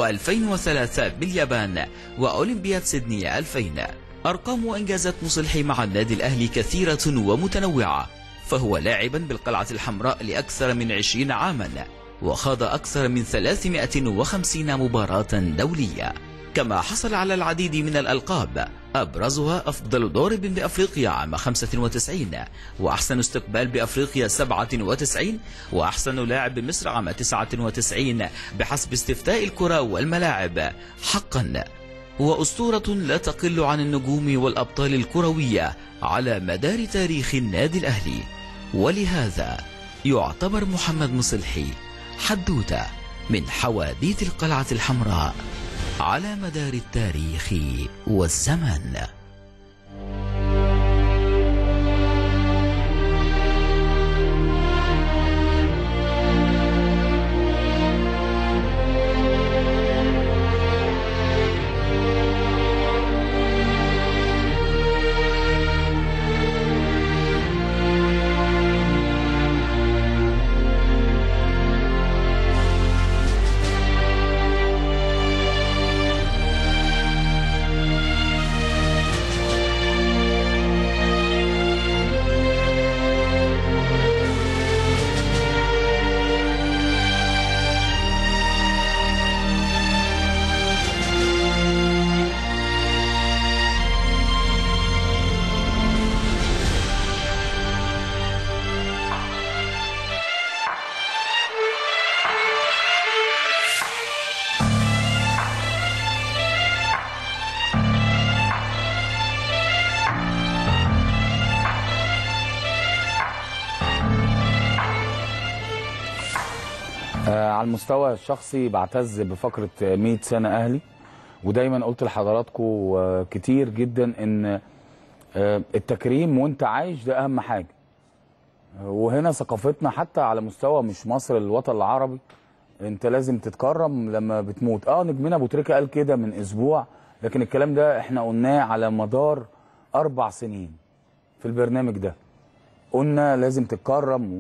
C: و2003 باليابان وأولمبياد سيدني 2000 أرقام وإنجازات مصلحي مع النادي الأهلي كثيرة ومتنوعة فهو لاعبا بالقلعة الحمراء لأكثر من 20 عاما وخاض أكثر من 350 مباراة دولية كما حصل على العديد من الألقاب أبرزها أفضل ضارب بأفريقيا عام 95 وأحسن استقبال بأفريقيا 97 وأحسن لاعب بمصر عام 99 بحسب استفتاء الكرة والملاعب حقا وأسطورة لا تقل عن النجوم والأبطال الكروية على مدار تاريخ النادي الأهلي ولهذا يعتبر محمد مصلحي حدوتة من حواديت القلعة الحمراء على مدار التاريخ والزمن
A: آه، على المستوى الشخصي بعتز بفقرة 100 سنة أهلي ودايما قلت لحضراتكم آه، كتير جدا إن آه، التكريم وأنت عايش ده أهم حاجة آه، وهنا ثقافتنا حتى على مستوى مش مصر الوطن العربي أنت لازم تتكرم لما بتموت اه نجمنا أبو تريكة قال كده من أسبوع لكن الكلام ده احنا قلناه على مدار أربع سنين في البرنامج ده قلنا لازم تتكرم و...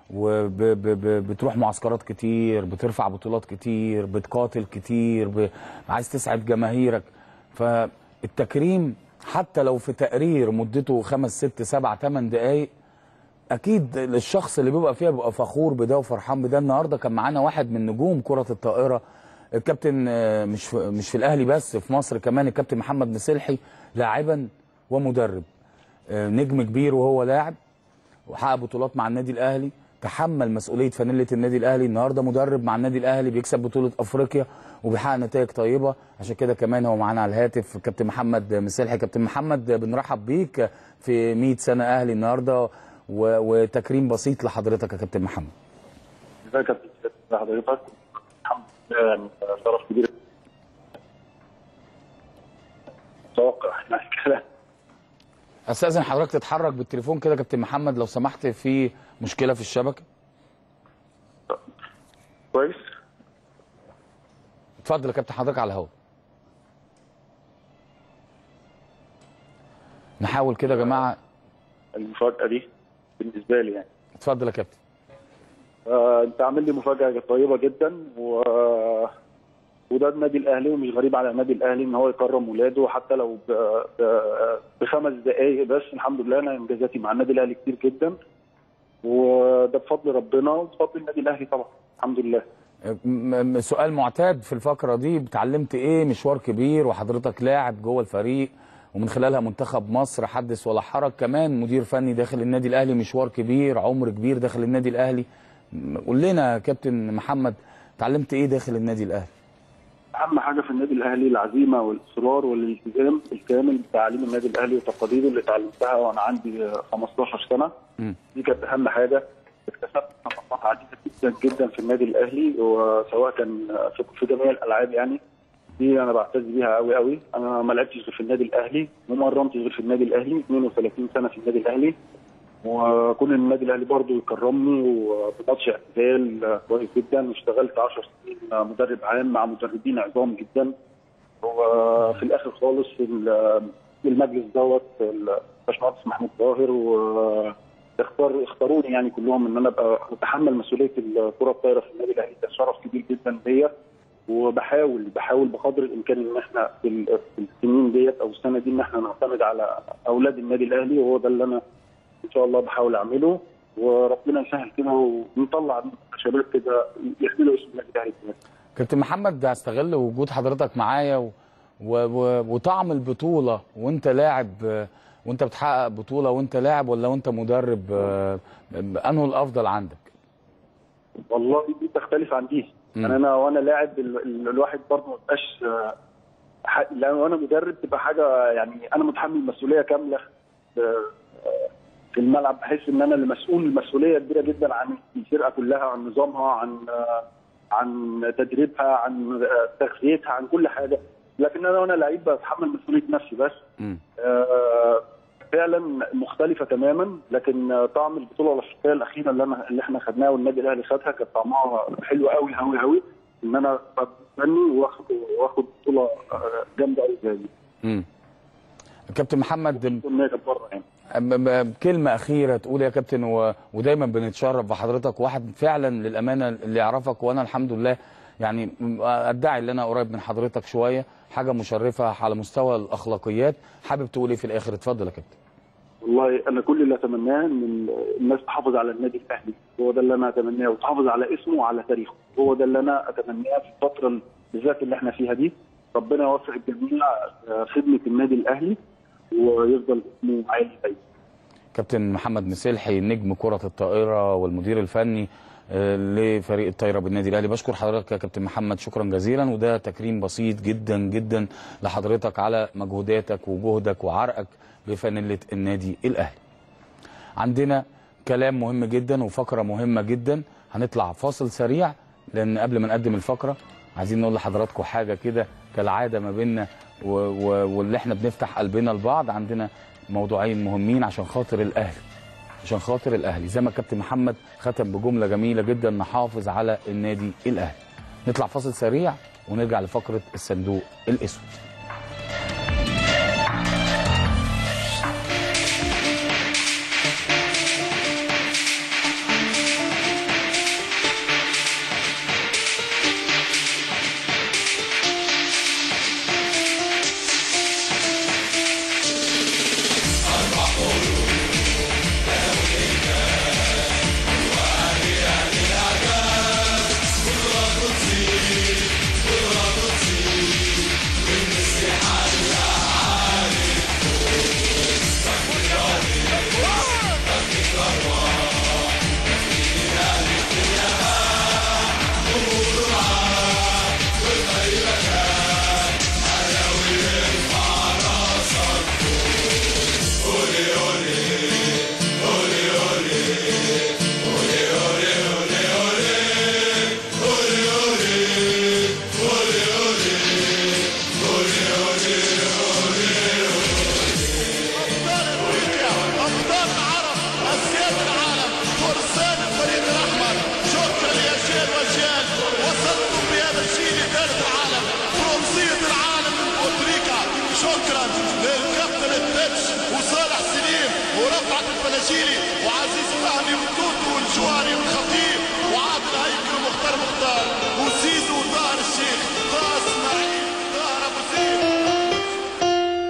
A: وبتروح معسكرات كتير بترفع بطولات كتير بتقاتل كتير ب... عايز تسعد جماهيرك فالتكريم حتى لو في تقرير مدته خمس ست سبع ثمان دقايق اكيد الشخص اللي بيبقى فيها بيبقى فخور بده وفرحان بده النهارده كان معانا واحد من نجوم كره الطائره الكابتن آه، مش في مش في الاهلي بس في مصر كمان الكابتن محمد مسلحي لاعبا ومدرب آه، نجم كبير وهو لاعب وحقق بطولات مع النادي الاهلي تحمل مسؤوليه فانيله النادي الاهلي النهارده مدرب مع النادي الاهلي بيكسب بطوله افريقيا وبيحقق نتائج طيبه عشان كده كمان هو معانا على الهاتف كابتن محمد مسلحي كابتن محمد بنرحب بيك في 100 سنه اهلي النهارده و- وتكريم بسيط لحضرتك يا كابتن محمد
E: ازيك يا كابتن ازي حضرتك الحمد لله يعني شرف كبير اتوقع يعني كده
A: استاذن حضرتك تتحرك بالتليفون كده يا كابتن محمد لو سمحت في مشكله في الشبكه
E: كويس
A: اتفضل يا كابتن حضرتك على الهواء نحاول كده يا جماعه
E: المفاجاه دي بالنسبه لي يعني
A: اتفضل يا كابتن
E: آه، انت عامل لي مفاجاه طيبه جدا و وده النادي الاهلي ومش غريب على النادي الاهلي ان هو يكرم ولاده حتى لو ب... ب... بخمس دقائق بس الحمد لله انا انجازاتي مع النادي الاهلي كتير جدا وده بفضل ربنا وبفضل النادي الاهلي طبعا الحمد لله
A: م- م- سؤال معتاد في الفقره دي اتعلمت ايه مشوار كبير وحضرتك لاعب جوه الفريق ومن خلالها منتخب مصر حدث ولا حرج كمان مدير فني داخل النادي الاهلي مشوار كبير عمر كبير داخل النادي الاهلي م- قول لنا يا كابتن محمد اتعلمت ايه داخل النادي الاهلي
E: اهم حاجه في النادي الاهلي العزيمه والاصرار والالتزام الكامل بتعليم النادي الاهلي وتقاليده اللي اتعلمتها وانا عندي 15 سنه
A: مم.
E: دي كانت اهم حاجه اكتسبت نقاط عديده جدا جدا في النادي الاهلي وسواء كان في- في جميع الالعاب يعني دي انا بعتز بيها قوي قوي انا ما لعبتش غير في النادي الاهلي وما مرنتش غير في النادي الاهلي 32 سنه في النادي الاهلي وكون النادي الاهلي برضه يكرمني وبماتش اعتزال كويس جدا واشتغلت 10 سنين مدرب عام مع مدربين عظام جدا وفي الاخر خالص ال- المجلس دوت الباشمهندس محمود طاهر و اختار اختاروني يعني كلهم ان انا ابقى اتحمل مسؤوليه الكره الطايره في النادي الاهلي ده شرف كبير جدا ليا وبحاول بحاول بقدر الامكان ان احنا في ال- في السنين ديت او السنه دي ان احنا نعتمد على اولاد النادي الاهلي وهو ده اللي انا ان شاء الله بحاول اعمله وربنا يسهل كده ونطلع شباب كده يحملوا اسم النادي الاهلي كمان.
A: كابتن محمد هستغل وجود حضرتك معايا و... و... و... وطعم البطوله وانت لاعب آه، وانت بتحقق بطوله وانت لاعب ولا وانت مدرب آه، انه الافضل عندك
E: والله دي تختلف عن دي
A: مم.
E: يعني انا وانا لاعب ال- ال- الواحد برضه ما يبقاش آه، ح- لان وانا مدرب تبقى حاجه يعني انا متحمل مسؤوليه كامله آه، في الملعب بحس ان انا اللي مسؤول مسؤوليه كبيره جدا عن الفرقه كلها عن نظامها عن آه، عن تدريبها عن آه، تغذيتها عن كل حاجه لكن انا وانا لعيب بتحمل مسؤوليه نفسي بس
A: مم.
E: آه، فعلا مختلفه تماما لكن آه، طعم البطوله الافريقيه الاخيره اللي انا اللي احنا خدناها والنادي الاهلي خدها كانت طعمها حلو قوي قوي قوي ان انا ابقى فني واخد واخد بطوله آه، جامده قوي زي دي
A: مم. كابتن محمد
E: النهايه كانت بره يعني
A: م- م- كلمة أخيرة تقول يا كابتن و... ودايما بنتشرف بحضرتك واحد فعلا للأمانة اللي يعرفك وأنا الحمد لله يعني م- أدعي إن أنا قريب من حضرتك شوية حاجة مشرفة على مستوى الأخلاقيات حابب تقول إيه في الآخر اتفضل يا كابتن
E: والله انا كل اللي اتمناه ان الناس تحافظ على النادي الاهلي هو ده اللي انا اتمناه وتحافظ على اسمه وعلى تاريخه هو ده اللي انا اتمناه في الفتره بالذات اللي احنا فيها دي ربنا يوفق الجميع آه، خدمه النادي الاهلي ويفضل اسمه عالي دايما
A: كابتن محمد مسلحي نجم كرة الطائرة والمدير الفني آه، لفريق الطايرة بالنادي الأهلي بشكر حضرتك يا كابتن محمد شكرا جزيلا وده تكريم بسيط جدا جدا لحضرتك على مجهوداتك وجهدك وعرقك بفانيلة النادي الأهلي عندنا كلام مهم جدا وفقرة مهمة جدا هنطلع فاصل سريع لأن قبل ما نقدم الفقرة عايزين نقول لحضراتكم حاجة كده كالعادة ما بيننا و- و- واللي احنا بنفتح قلبنا لبعض عندنا موضوعين مهمين عشان خاطر الأهلي عشان خاطر الأهلي زي ما كابتن محمد ختم بجملة جميلة جدا نحافظ على النادي الأهلي نطلع فاصل سريع ونرجع لفقرة الصندوق الأسود
F: الجيلي وعزيز فهمي وتوتو والجواري والخطيب وعادل هيكل ومختار مختار وزيزو وطاهر الشيخ طه اسماعيل طاهر ابو زيد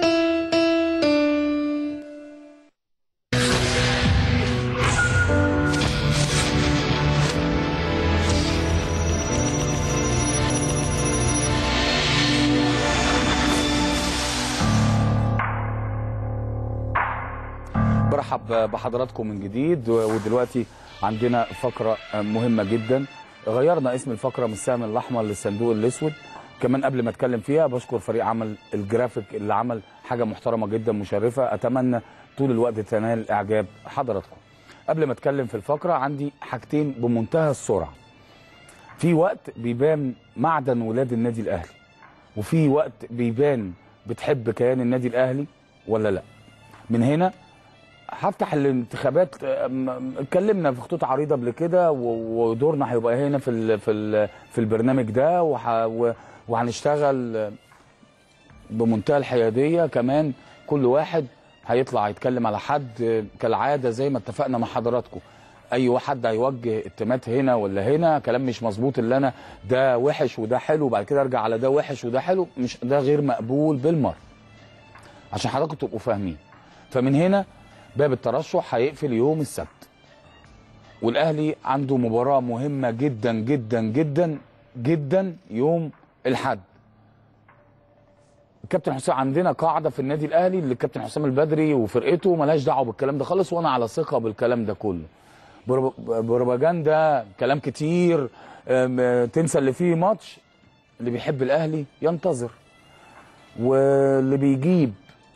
A: برحب بحضراتكم من جديد ودلوقتي عندنا فقرة مهمة جدا غيرنا اسم الفقرة من السهم الأحمر للصندوق الأسود كمان قبل ما اتكلم فيها بشكر فريق عمل الجرافيك اللي عمل حاجة محترمة جدا مشرفة أتمنى طول الوقت تنال إعجاب حضراتكم قبل ما اتكلم في الفقرة عندي حاجتين بمنتهى السرعة في وقت بيبان معدن ولاد النادي الأهلي وفي وقت بيبان بتحب كيان النادي الأهلي ولا لا من هنا هفتح الانتخابات أم- اتكلمنا في خطوط عريضه قبل كده و- ودورنا هيبقى هنا في ال في ال في البرنامج ده وح و- وهنشتغل بمنتهى الحياديه كمان كل واحد هيطلع يتكلم على حد كالعاده زي ما اتفقنا مع حضراتكم اي حد هيوجه اتمات هنا ولا هنا كلام مش مظبوط اللي انا ده وحش وده حلو وبعد كده ارجع على ده وحش وده حلو مش ده غير مقبول بالمره عشان حضراتكم تبقوا فاهمين فمن هنا باب الترشح هيقفل يوم السبت والاهلي عنده مباراه مهمه جدا جدا جدا جدا يوم الاحد الكابتن حسام عندنا قاعده في النادي الاهلي اللي الكابتن حسام البدري وفرقته ملهاش دعوه بالكلام ده خالص وانا على ثقه بالكلام ده كله برب- بروباجندا كلام كتير أم، تنسى اللي فيه ماتش اللي بيحب الاهلي ينتظر واللي بيجيب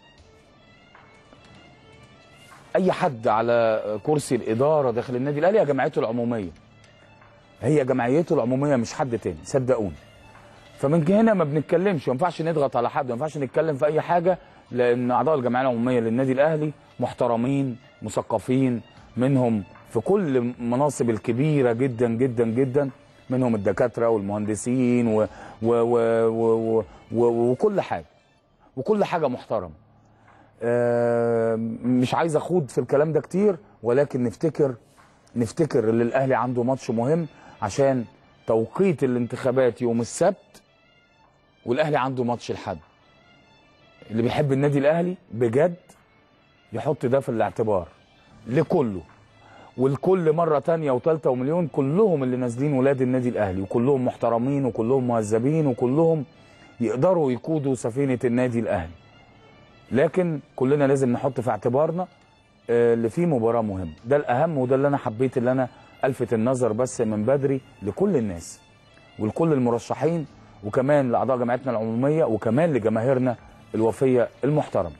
A: اي حد على كرسي الاداره داخل النادي الاهلي هي جمعيته العموميه هي جمعيته العموميه مش حد تاني صدقوني فمن هنا ما بنتكلمش ما ينفعش نضغط على حد ما ينفعش نتكلم في اي حاجه لان اعضاء الجمعيه العموميه للنادي الاهلي محترمين مثقفين منهم في كل المناصب الكبيره جدا جدا جدا منهم الدكاتره والمهندسين و و و و و و وكل حاجه وكل حاجه محترمه آه، مش عايز اخوض في الكلام ده كتير ولكن نفتكر نفتكر ان الاهلي عنده ماتش مهم عشان توقيت الانتخابات يوم السبت والاهلي عنده ماتش الحد اللي بيحب النادي الاهلي بجد يحط ده في الاعتبار لكله والكل مرة تانية وتالتة ومليون كلهم اللي نازلين ولاد النادي الأهلي وكلهم محترمين وكلهم مهذبين وكلهم يقدروا يقودوا سفينة النادي الأهلي لكن كلنا لازم نحط في اعتبارنا آه، اللي فيه مباراة مهمة ده الأهم وده اللي أنا حبيت اللي أنا ألفت النظر بس من بدري لكل الناس ولكل المرشحين وكمان لأعضاء جمعيتنا العمومية وكمان لجماهيرنا الوفية المحترمة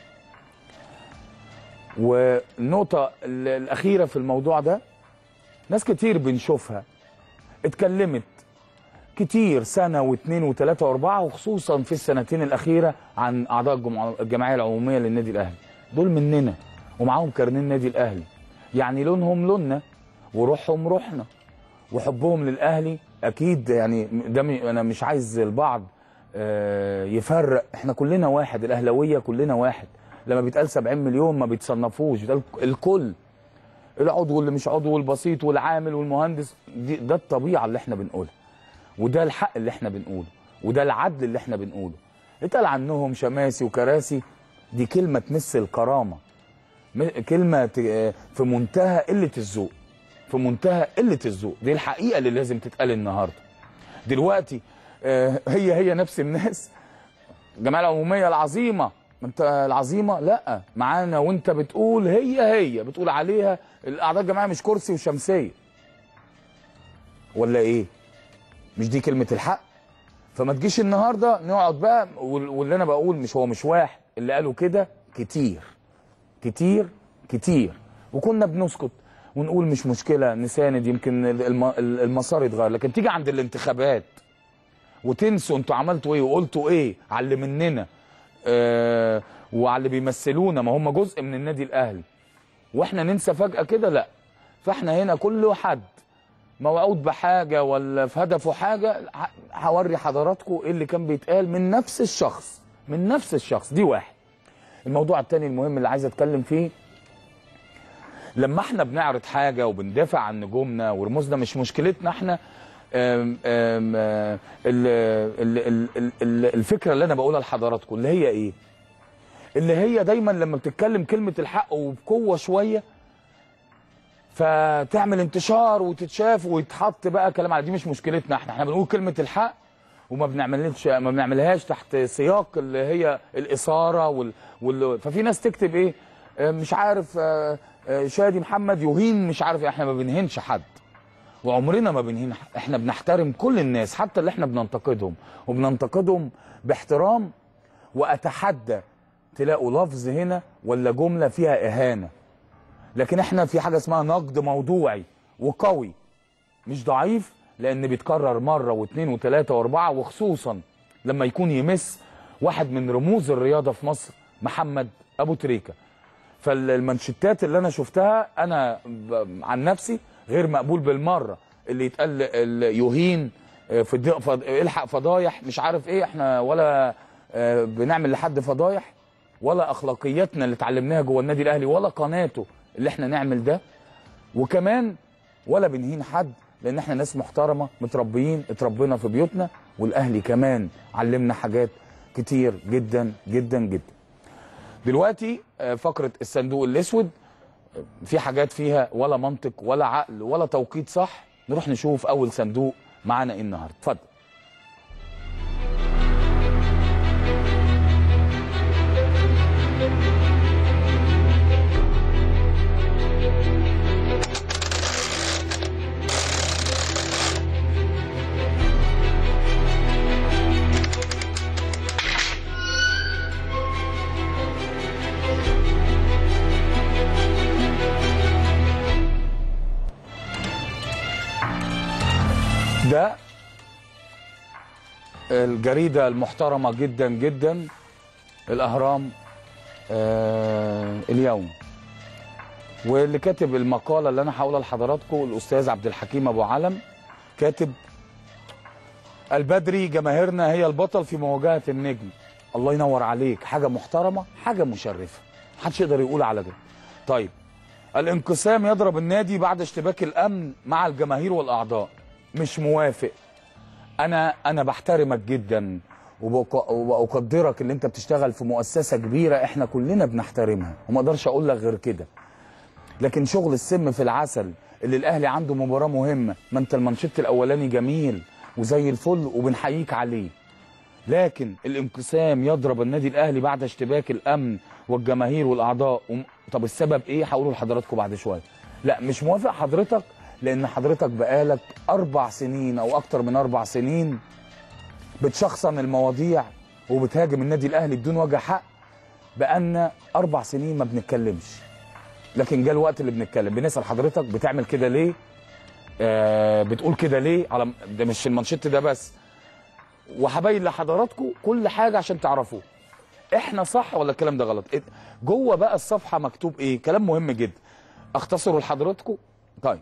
A: والنقطة ال- الأخيرة في الموضوع ده ناس كتير بنشوفها اتكلمت كتير سنة واثنين وثلاثة وأربعة وخصوصا في السنتين الأخيرة عن أعضاء الجمع- الجمعية العمومية للنادي الأهلي دول مننا ومعاهم كارنيه النادي الأهلي يعني لونهم لوننا وروحهم روحنا وحبهم للأهلي أكيد يعني ده م- أنا مش عايز البعض آه، يفرق احنا كلنا واحد الأهلوية كلنا واحد لما بيتقال 70 مليون ما بيتصنفوش ده الكل العضو واللي مش عضو والبسيط والعامل والمهندس دي ده الطبيعة اللي احنا بنقولها وده الحق اللي احنا بنقوله وده العدل اللي احنا بنقوله اتقال عنهم شماسي وكراسي دي كلمة تمس الكرامة م- كلمة ت- آه، في منتهى قلة الذوق في منتهى قلة الذوق دي الحقيقة اللي لازم تتقال النهاردة دلوقتي آه، هي هي نفس الناس الجمعية العمومية العظيمة ما انت العظيمة لا معانا وانت بتقول هي هي بتقول عليها الاعضاء الجماعية مش كرسي وشمسية ولا ايه مش دي كلمة الحق فما تجيش النهارده نقعد بقى وال- واللي انا بقول مش هو مش واحد اللي قالوا كده كتير كتير كتير وكنا بنسكت ونقول مش مشكله نساند يمكن الم- المسار يتغير لكن تيجي عند الانتخابات وتنسوا انتوا عملتوا ايه وقلتوا ايه على اللي مننا آه وعلى اللي بيمثلونا ما هم جزء من النادي الاهلي واحنا ننسى فجاه كده لا فاحنا هنا كل حد موعود بحاجه ولا في هدفه حاجه ه- هوري حضراتكم ايه اللي كان بيتقال من نفس الشخص من نفس الشخص دي واحد الموضوع التاني المهم اللي عايز اتكلم فيه لما احنا بنعرض حاجه وبندافع عن نجومنا ورموزنا مش مشكلتنا احنا آم، آم، آه، ال- ال- ال- ال- ال- الفكره اللي انا بقولها لحضراتكم اللي هي ايه؟ اللي هي دايما لما بتتكلم كلمه الحق وبقوه شويه فتعمل انتشار وتتشاف ويتحط بقى كلام على دي مش مشكلتنا احنا احنا بنقول كلمه الحق وما بنعملش ما بنعملهاش تحت سياق اللي هي الاثاره وال, وال... ففي ناس تكتب ايه آه، مش عارف آه، آه، شادي محمد يهين مش عارف إيه. احنا ما بنهينش حد وعمرنا ما بنهين ح- احنا بنحترم كل الناس حتى اللي احنا بننتقدهم وبننتقدهم باحترام واتحدى تلاقوا لفظ هنا ولا جمله فيها اهانه لكن احنا في حاجه اسمها نقد موضوعي وقوي مش ضعيف لان بيتكرر مره واثنين وثلاثه واربعه وخصوصا لما يكون يمس واحد من رموز الرياضه في مصر محمد ابو تريكه فالمانشيتات اللي انا شفتها انا ب- عن نفسي غير مقبول بالمره اللي يتقال ال- يهين آه، في الد- فض- الحق فضايح مش عارف ايه احنا ولا آه، بنعمل لحد فضايح ولا اخلاقياتنا اللي اتعلمناها جوه النادي الاهلي ولا قناته اللي احنا نعمل ده وكمان ولا بنهين حد لان احنا ناس محترمه متربيين اتربينا في بيوتنا والاهلي كمان علمنا حاجات كتير جدا جدا جدا دلوقتي آه، فقره الصندوق الاسود آه، في حاجات فيها ولا منطق ولا عقل ولا توقيت صح نروح نشوف اول صندوق معانا ايه النهارده اتفضل ده الجريدة المحترمة جدا جدا الأهرام آه اليوم واللي كاتب المقالة اللي أنا هقولها لحضراتكم الأستاذ عبد الحكيم أبو علم كاتب البدري جماهيرنا هي البطل في مواجهة النجم الله ينور عليك حاجة محترمة حاجة مشرفة محدش يقدر يقول على ده طيب الانقسام يضرب النادي بعد اشتباك الامن مع الجماهير والاعضاء مش موافق انا انا بحترمك جدا وبق- وبقدرك اللي انت بتشتغل في مؤسسه كبيره احنا كلنا بنحترمها وما اقدرش اقول لك غير كده لكن شغل السم في العسل اللي الاهلي عنده مباراه مهمه ما انت المانشيت الاولاني جميل وزي الفل وبنحييك عليه لكن الانقسام يضرب النادي الاهلي بعد اشتباك الامن والجماهير والاعضاء وم... طب السبب ايه هقوله لحضراتكم بعد شويه لا مش موافق حضرتك لان حضرتك بقالك اربع سنين او اكتر من اربع سنين بتشخصن المواضيع وبتهاجم النادي الاهلي بدون وجه حق بقالنا اربع سنين ما بنتكلمش لكن جه الوقت اللي بنتكلم بنسال حضرتك بتعمل كده ليه آه بتقول كده ليه على ده مش المانشيت ده بس وهبين لحضراتكم كل حاجه عشان تعرفوه احنا صح ولا الكلام ده غلط إيه- جوه بقى الصفحه مكتوب ايه كلام مهم جدا اختصره لحضراتكم طيب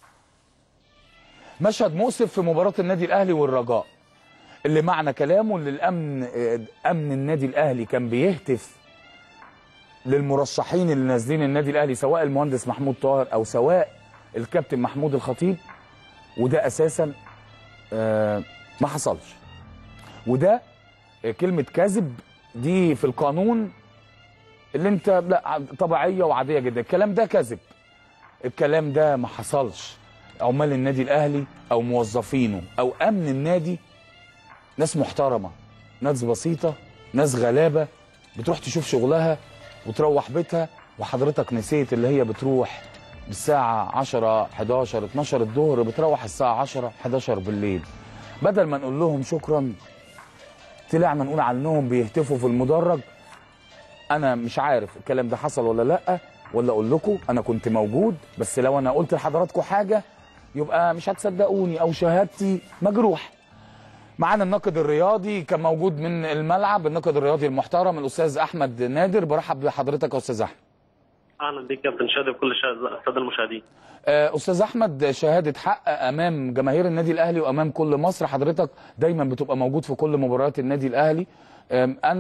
A: مشهد مؤسف في مباراه النادي الاهلي والرجاء اللي معنى كلامه ان الامن آه، امن النادي الاهلي كان بيهتف للمرشحين اللي نازلين النادي الاهلي سواء المهندس محمود طاهر او سواء الكابتن محمود الخطيب وده اساسا آه، ما حصلش وده كلمة كذب دي في القانون اللي انت لا طبيعية وعادية جدا الكلام ده كذب الكلام ده ما حصلش عمال النادي الاهلي او موظفينه او امن النادي ناس محترمة ناس بسيطة ناس غلابة بتروح تشوف شغلها وتروح بيتها وحضرتك نسيت اللي هي بتروح بالساعة 10 11 12 الظهر بتروح الساعة 10 11 بالليل بدل ما نقول لهم شكرا طلعنا نقول عنهم بيهتفوا في المدرج انا مش عارف الكلام ده حصل ولا لا ولا اقول لكم انا كنت موجود بس لو انا قلت لحضراتكم حاجه يبقى مش هتصدقوني او شهادتي مجروح معانا الناقد الرياضي كان موجود من الملعب الناقد الرياضي المحترم الاستاذ احمد نادر برحب بحضرتك يا استاذ احمد
G: اهلا بك كابتن شادي وكل الشا- الساده المشاهدين
A: آه، استاذ احمد شهاده حق امام جماهير النادي الاهلي وامام كل مصر حضرتك دايما بتبقى موجود في كل مباريات النادي الاهلي آم، انا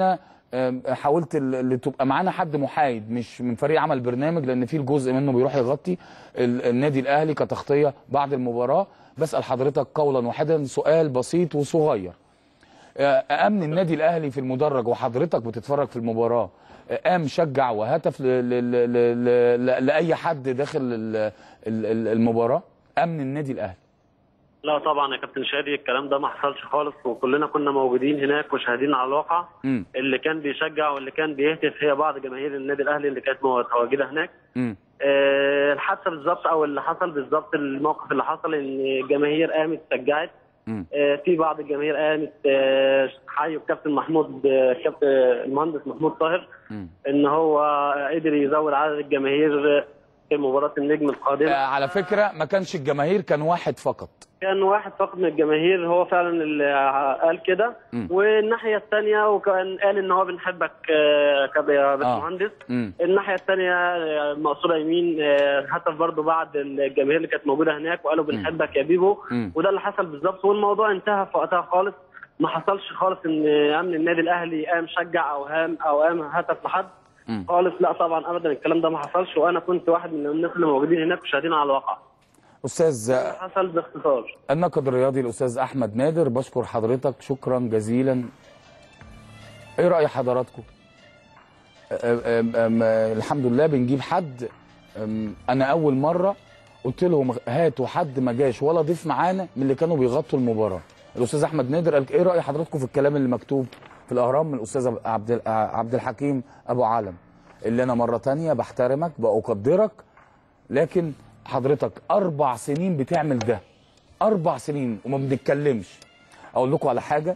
A: آم، حاولت ال- اللي تبقى معانا حد محايد مش من فريق عمل برنامج لان في الجزء منه بيروح يغطي ال- النادي الاهلي كتغطيه بعد المباراه بسال حضرتك قولا واحدا سؤال بسيط وصغير آه، امن النادي الاهلي في المدرج وحضرتك بتتفرج في المباراه آه، قام شجع وهتف ل- ل- ل- ل- ل- لاي حد داخل ال- ال- ال- المباراه امن النادي الاهلي
G: لا طبعا يا كابتن شادي الكلام ده ما حصلش خالص وكلنا كنا موجودين هناك وشاهدين على الواقع
A: امم
G: اللي كان بيشجع واللي كان بيهتف هي بعض جماهير النادي الاهلي اللي كانت متواجده هناك
A: امم
G: آه، الحادثه بالظبط او اللي حصل بالظبط الموقف اللي حصل ان الجماهير قامت شجعت
A: مم.
G: آه، في بعض الجماهير قامت آه، حيوا الكابتن محمود آه، كابتن المهندس محمود طاهر
A: مم.
G: ان هو قدر يزود عدد الجماهير في مباراه النجم القادمه
A: آه، على فكره ما كانش الجماهير كان واحد فقط
G: كان واحد فقط من الجماهير هو فعلا اللي قال كده
A: مم.
G: والناحيه الثانيه وكان قال ان هو بنحبك آه، كباشمهندس
A: امم
G: الناحيه الثانيه المقصوره يمين آه، هتف برضو بعد الجماهير اللي كانت موجوده هناك وقالوا بنحبك يا بيبو
A: مم.
G: وده اللي حصل بالظبط والموضوع انتهى في وقتها خالص ما حصلش خالص ان امن النادي الاهلي قام شجع او هام او قام هتف لحد
A: مم.
G: خالص لا طبعا ابدا الكلام ده ما حصلش وانا كنت واحد من الناس اللي موجودين هناك وشاهدين على الواقع
A: استاذ آه،
G: حصل باختصار
A: الناقد الرياضي الاستاذ احمد نادر بشكر حضرتك شكرا جزيلا ايه راي حضراتكم أم- أم- أم- الحمد لله بنجيب حد أم، انا اول مره قلت لهم هاتوا حد ما جاش ولا ضيف معانا من اللي كانوا بيغطوا المباراه الاستاذ احمد نادر قال ايه راي حضراتكم في الكلام اللي مكتوب في الاهرام من الاستاذ عبد ال- عبد الحكيم ابو علم اللي انا مره تانية بحترمك بقدرك لكن حضرتك اربع سنين بتعمل ده اربع سنين وما بنتكلمش اقول لكم على حاجه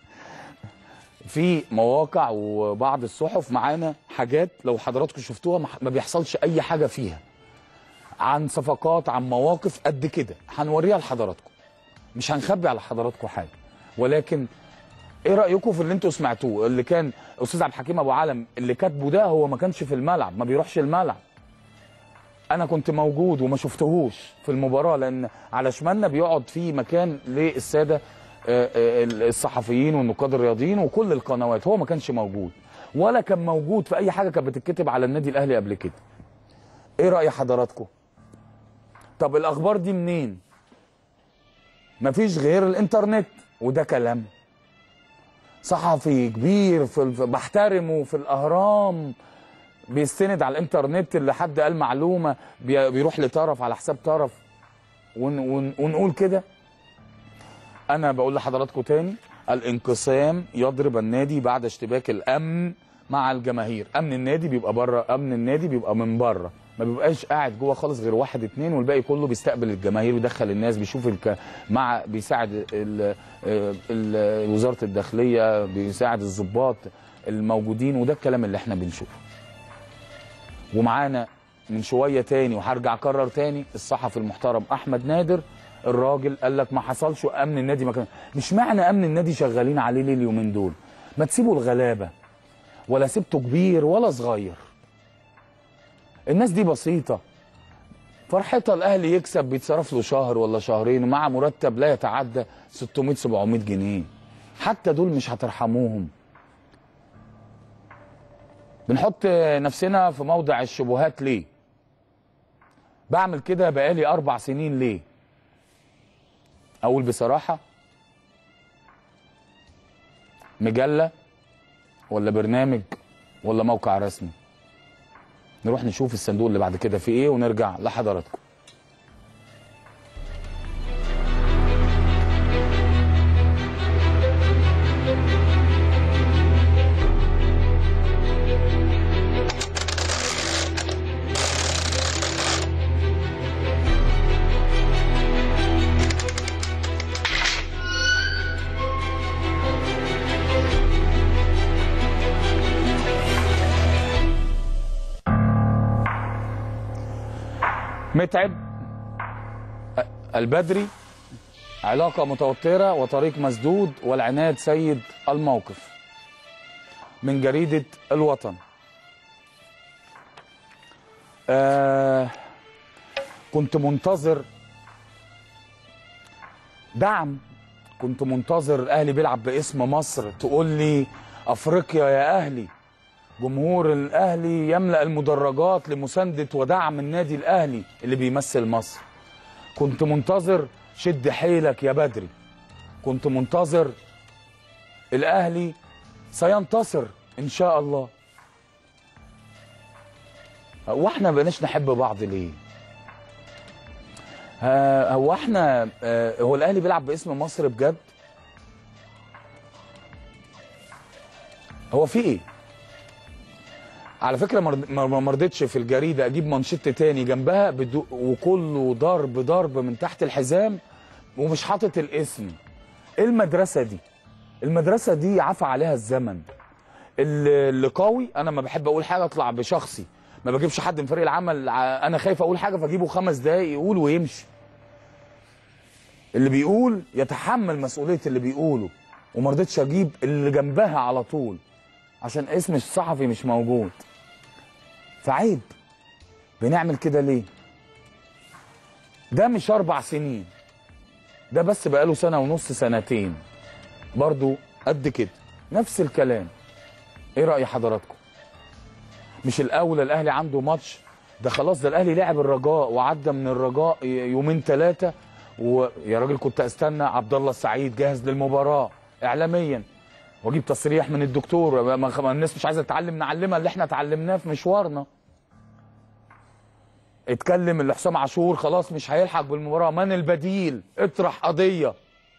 A: في مواقع وبعض الصحف معانا حاجات لو حضراتكم شفتوها ما- ما بيحصلش اي حاجه فيها عن صفقات عن مواقف قد كده هنوريها لحضراتكم مش هنخبي على حضراتكم حاجه ولكن ايه رايكم في اللي انتوا سمعتوه اللي كان استاذ عبد الحكيم ابو علم اللي كاتبه ده هو ما كانش في الملعب ما بيروحش الملعب انا كنت موجود وما شفتهوش في المباراه لان على شمالنا بيقعد في مكان للساده آه، آه، الصحفيين والنقاد الرياضيين وكل القنوات هو ما كانش موجود ولا كان موجود في اي حاجه كانت بتتكتب على النادي الاهلي قبل كده ايه راي حضراتكم طب الاخبار دي منين مفيش غير الانترنت وده كلام صحفي كبير في الف... بحترمه في الاهرام بيستند على الانترنت اللي حد قال معلومه بي... بيروح لطرف على حساب طرف ون... ون... ونقول كده انا بقول لحضراتكم تاني الانقسام يضرب النادي بعد اشتباك الامن مع الجماهير امن النادي بيبقى بره امن النادي بيبقى من بره ما بيبقاش قاعد جوه خالص غير واحد اتنين والباقي كله بيستقبل الجماهير ويدخل الناس بيشوف الك... مع بيساعد ال... ال... وزاره الداخليه بيساعد الضباط الموجودين وده الكلام اللي احنا بنشوفه ومعانا من شويه تاني وهرجع اكرر تاني الصحفي المحترم احمد نادر الراجل قال لك ما حصلش امن النادي ما كان مش معنى امن النادي شغالين عليه ليه اليومين دول ما تسيبوا الغلابه ولا سبته كبير ولا صغير الناس دي بسيطه فرحتها الاهلي يكسب بيتصرف له شهر ولا شهرين ومع مرتب لا يتعدى 600 700 جنيه حتى دول مش هترحموهم بنحط نفسنا في موضع الشبهات ليه بعمل كده بقالي اربع سنين ليه اقول بصراحه مجله ولا برنامج ولا موقع رسمي نروح نشوف الصندوق اللي بعد كده فيه ايه ونرجع لحضراتكم متعب البدري علاقة متوترة وطريق مسدود والعناد سيد الموقف من جريدة الوطن آه كنت منتظر دعم كنت منتظر الاهلي بيلعب باسم مصر تقول لي افريقيا يا اهلي جمهور الاهلي يملا المدرجات لمسانده ودعم النادي الاهلي اللي بيمثل مصر كنت منتظر شد حيلك يا بدري كنت منتظر الاهلي سينتصر ان شاء الله هو احنا بقناش نحب بعض ليه ها- هو احنا آه، هو الاهلي بيلعب باسم مصر بجد هو في ايه على فكره مرض- ما ما رضيتش في الجريده اجيب مانشيت تاني جنبها بدو وكله ضرب ضرب من تحت الحزام ومش حاطط الاسم ايه المدرسه دي المدرسه دي عفى عليها الزمن اللي اللي قوي انا ما بحب اقول حاجه اطلع بشخصي ما بجيبش حد من فريق العمل ع- انا خايف اقول حاجه فاجيبه خمس دقايق يقول ويمشي اللي بيقول يتحمل مسؤوليه اللي بيقوله وما رضيتش اجيب اللي جنبها على طول عشان اسم الصحفي مش موجود فعيب بنعمل كده ليه ده مش اربع سنين ده بس بقاله سنه ونص سنتين برضو قد كده نفس الكلام ايه راي حضراتكم مش الاولى الاهلي عنده ماتش ده خلاص ده الاهلي لعب الرجاء وعدى من الرجاء ي- يومين ثلاثه ويا راجل كنت استنى عبد الله السعيد جاهز للمباراه اعلاميا واجيب تصريح من الدكتور ما- ما الناس مش عايزه تتعلم نعلمها اللي احنا اتعلمناه في مشوارنا اتكلم اللي حسام عاشور خلاص مش هيلحق بالمباراه من البديل اطرح قضيه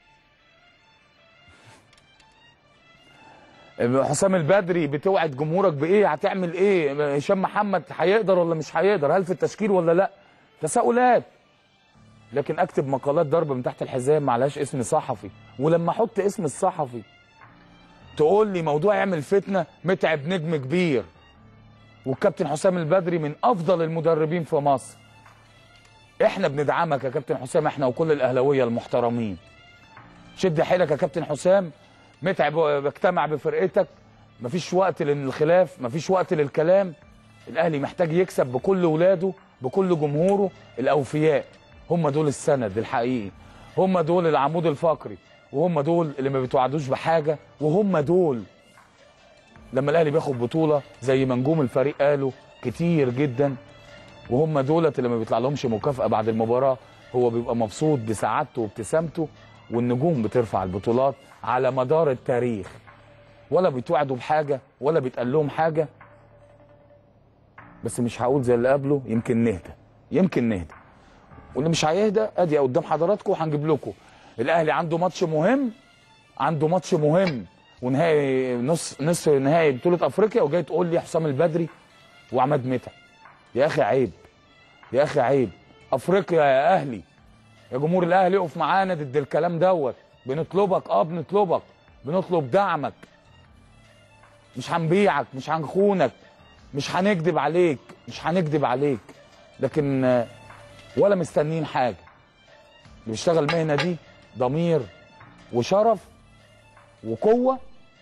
A: حسام البدري بتوعد جمهورك بايه هتعمل ايه هشام محمد هيقدر ولا مش هيقدر هل في التشكيل ولا لا تساؤلات لكن اكتب مقالات ضرب من تحت الحزام معلهاش اسم صحفي ولما احط اسم الصحفي تقول لي موضوع يعمل فتنه متعب نجم كبير والكابتن حسام البدري من افضل المدربين في مصر احنا بندعمك يا كابتن حسام احنا وكل الاهلاويه المحترمين شد حيلك يا كابتن حسام متعب بجتمع بفرقتك مفيش وقت للخلاف مفيش وقت للكلام الاهلي محتاج يكسب بكل ولاده بكل جمهوره الاوفياء هم دول السند الحقيقي هم دول العمود الفقري وهم دول اللي ما بيتوعدوش بحاجه وهم دول لما الاهلي بياخد بطوله زي ما نجوم الفريق قالوا كتير جدا وهم دولت اللي ما بيطلع لهمش مكافاه بعد المباراه هو بيبقى مبسوط بسعادته وابتسامته والنجوم بترفع البطولات على مدار التاريخ ولا بيتوعدوا بحاجه ولا بيتقال لهم حاجه بس مش هقول زي اللي قبله يمكن نهدى يمكن نهدى واللي مش هيهدى ادي قدام حضراتكم هنجيب لكم الاهلي عنده ماتش مهم عنده ماتش مهم ونهائي نص نصف نهائي بطوله افريقيا وجاي تقول لي حسام البدري وعماد متعب يا اخي عيب يا اخي عيب افريقيا يا اهلي يا جمهور الاهلي اقف معانا ضد الكلام دوت بنطلبك اه بنطلبك بنطلب دعمك مش هنبيعك مش هنخونك مش هنكذب عليك مش هنكذب عليك لكن آه، ولا مستنين حاجه اللي بيشتغل المهنه دي ضمير وشرف وقوه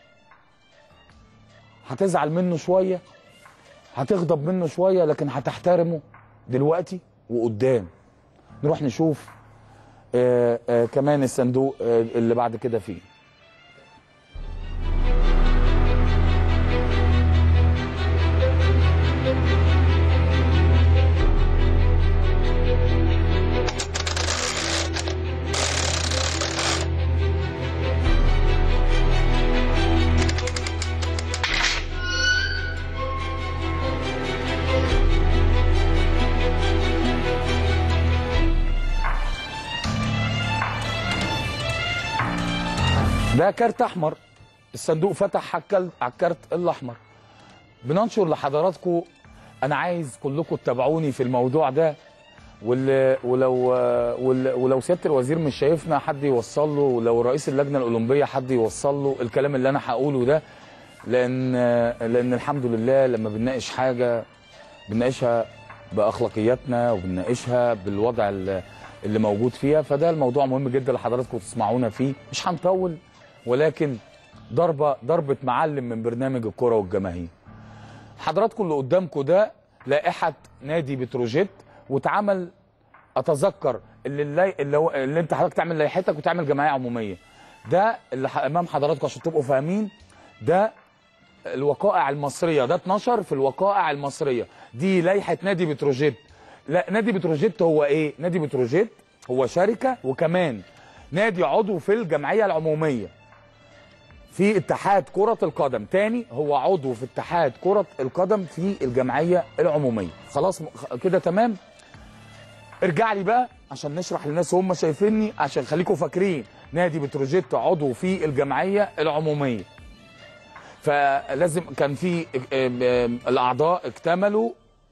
A: هتزعل منه شويه هتغضب منه شويه لكن هتحترمه دلوقتي وقدام نروح نشوف آه آه كمان الصندوق آه اللي بعد كده فيه ده كارت احمر الصندوق فتح على الكل- على الكارت الاحمر بننشر لحضراتكم انا عايز كلكم تتابعوني في الموضوع ده واللي ولو ول- ولو سياده الوزير مش شايفنا حد يوصل له ولو رئيس اللجنه الاولمبيه حد يوصل له الكلام اللي انا هقوله ده لان لان الحمد لله لما بنناقش حاجه بنناقشها باخلاقياتنا وبنناقشها بالوضع ال- اللي موجود فيها فده الموضوع مهم جدا لحضراتكم تسمعونا فيه مش هنطول ولكن ضربه ضربه معلم من برنامج الكره والجماهير حضراتكم اللي قدامكم ده لائحه نادي بتروجيت واتعمل اتذكر اللي اللي, اللي, هو اللي انت حضرتك تعمل لائحتك وتعمل جمعيه عموميه ده اللي ح- امام حضراتكم عشان تبقوا فاهمين ده الوقائع المصريه ده اتنشر في الوقائع المصريه دي لائحه نادي بتروجيت لا نادي بتروجيت هو ايه نادي بتروجيت هو شركه وكمان نادي عضو في الجمعيه العموميه في اتحاد كرة القدم تاني هو عضو في اتحاد كرة القدم في الجمعية العمومية خلاص م- خ- كده تمام ارجع لي بقى عشان نشرح للناس هم شايفيني عشان خليكم فاكرين نادي بتروجيت عضو في الجمعية العمومية فلازم كان في ام- ام- الاعضاء اكتملوا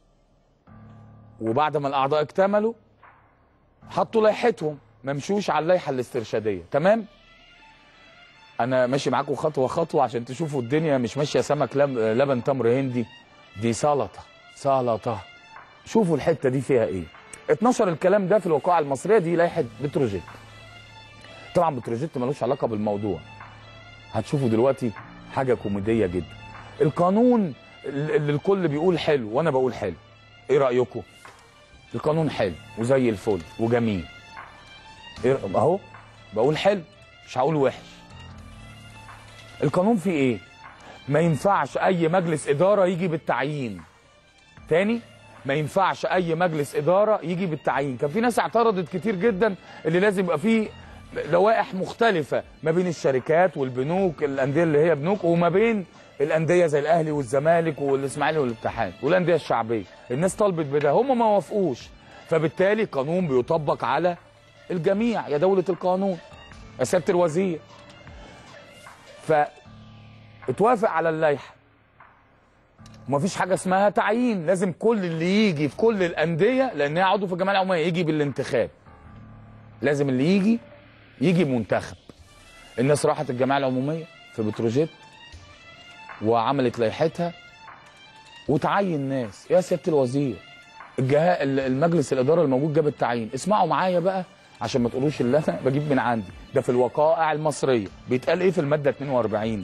A: وبعد ما الاعضاء اكتملوا حطوا لائحتهم ما مشوش على اللائحه الاسترشاديه تمام انا ماشي معاكم خطوه خطوه عشان تشوفوا الدنيا مش ماشيه سمك لب- لبن تمر هندي دي سلطه سلطه شوفوا الحته دي فيها ايه اتنشر الكلام ده في الوقائع المصريه دي لائحه بتروجيت طبعا بتروجيت ملوش علاقه بالموضوع هتشوفوا دلوقتي حاجه كوميديه جدا القانون اللي الكل بيقول حلو وانا بقول حلو ايه رايكم القانون حلو وزي الفل وجميل إيه اهو بقول حلو مش هقول وحش القانون فيه ايه ما ينفعش اي مجلس اداره يجي بالتعيين تاني ما ينفعش اي مجلس اداره يجي بالتعيين كان في ناس اعترضت كتير جدا اللي لازم يبقى فيه لوائح مختلفه ما بين الشركات والبنوك الانديه اللي هي بنوك وما بين الانديه زي الاهلي والزمالك والاسماعيلي والاتحاد والانديه الشعبيه الناس طلبت بده هم ما وافقوش فبالتالي القانون بيطبق على الجميع يا دوله القانون يا سياده الوزير ف اتوافق على اللائحه ومفيش حاجه اسمها تعيين لازم كل اللي يجي في كل الانديه لان هي عضو في الجمعيه العموميه يجي بالانتخاب لازم اللي يجي يجي منتخب الناس راحت الجمعيه العموميه في بتروجيت وعملت لائحتها وتعين ناس يا سياده الوزير الجهاء المجلس الاداره الموجود جاب التعيين اسمعوا معايا بقى عشان ما تقولوش اللي انا بجيب من عندي ده في الوقائع المصريه بيتقال ايه في الماده 42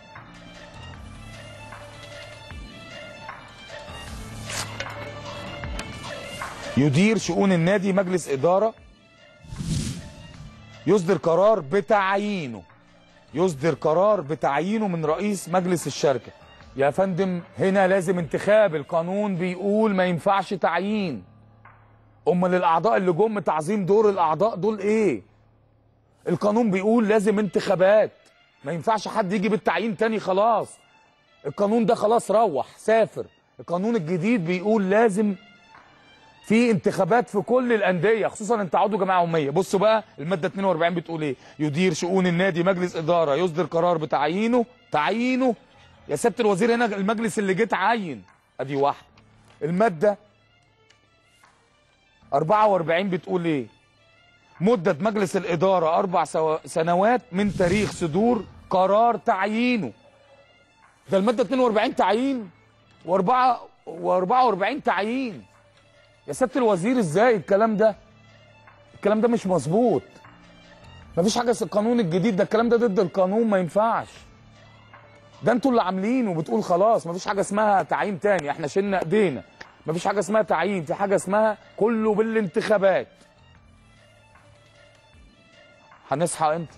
A: يدير شؤون النادي مجلس إدارة يصدر قرار بتعيينه يصدر قرار بتعيينه من رئيس مجلس الشركة يا فندم هنا لازم انتخاب القانون بيقول ما ينفعش تعيين امال الاعضاء اللي جم تعظيم دور الاعضاء دول ايه القانون بيقول لازم انتخابات ما ينفعش حد يجي بالتعيين تاني خلاص القانون ده خلاص روح سافر القانون الجديد بيقول لازم في انتخابات في كل الانديه خصوصا انت عضو جمعيه عموميه بصوا بقى الماده 42 بتقول ايه يدير شؤون النادي مجلس اداره يصدر قرار بتعيينه تعيينه يا سياده الوزير هنا المجلس اللي جه تعين ادي واحده الماده 44 بتقول ايه مده مجلس الاداره اربع سو- سنوات من تاريخ صدور قرار تعيينه ده الماده 42 تعيين واربعه و44 تعيين يا سياده الوزير ازاي الكلام ده الكلام ده مش مظبوط مفيش حاجه في القانون الجديد ده الكلام ده ضد القانون ما ينفعش ده انتوا اللي عاملينه وبتقول خلاص مفيش حاجه اسمها تعيين تاني احنا شلنا ايدينا مفيش حاجه اسمها تعيين في حاجه اسمها كله بالانتخابات هنصحى امتى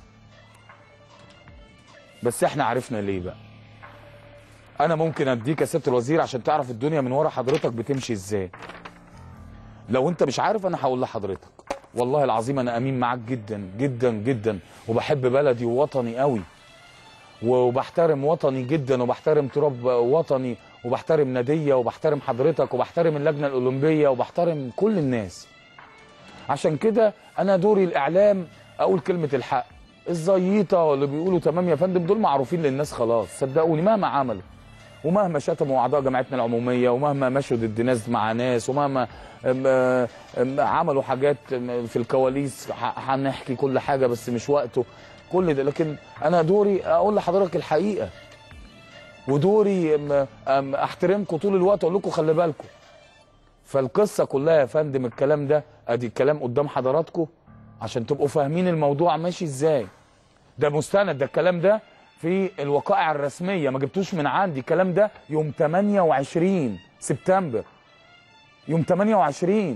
A: بس احنا عرفنا ليه بقى انا ممكن اديك يا سياده الوزير عشان تعرف الدنيا من ورا حضرتك بتمشي ازاي لو انت مش عارف انا هقول لحضرتك والله العظيم انا امين معاك جدا جدا جدا وبحب بلدي ووطني قوي وبحترم وطني جدا وبحترم تراب وطني وبحترم ناديه وبحترم حضرتك وبحترم اللجنه الاولمبيه وبحترم كل الناس عشان كده انا دوري الاعلام اقول كلمه الحق الزيطه اللي بيقولوا تمام يا فندم دول معروفين للناس خلاص صدقوني مهما عملوا ومهما شتموا اعضاء جمعيتنا العموميه ومهما مشوا ضد ناس مع ناس ومهما أم أم عملوا حاجات أم في الكواليس ح- هنحكي كل حاجه بس مش وقته كل ده لكن انا دوري اقول لحضرتك الحقيقه ودوري أم أم احترمكم طول الوقت اقول لكم خلي بالكم فالقصه كلها يا فندم الكلام ده ادي الكلام قدام حضراتكم عشان تبقوا فاهمين الموضوع ماشي ازاي ده مستند ده الكلام ده في الوقائع الرسميه ما جبتوش من عندي الكلام ده يوم 28 سبتمبر يوم 28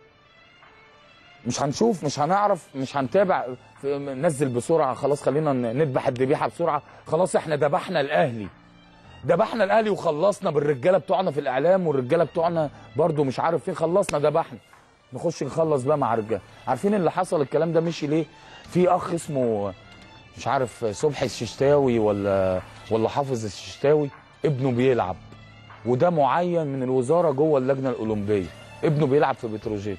A: مش هنشوف مش هنعرف مش هنتابع في- ننزل بسرعه خلاص خلينا ن- نذبح الذبيحه بسرعه خلاص احنا ذبحنا الاهلي ذبحنا الاهلي وخلصنا بالرجاله بتوعنا في الاعلام والرجاله بتوعنا برضو مش عارف فين خلصنا ذبحنا نخش نخلص بقى مع الرجاله عارفين اللي حصل الكلام ده مشي ليه في اخ اسمه مش عارف صبحي الششتاوي ولا ولا حافظ الششتاوي ابنه بيلعب وده معين من الوزاره جوه اللجنه الاولمبيه ابنه بيلعب في بتروجيت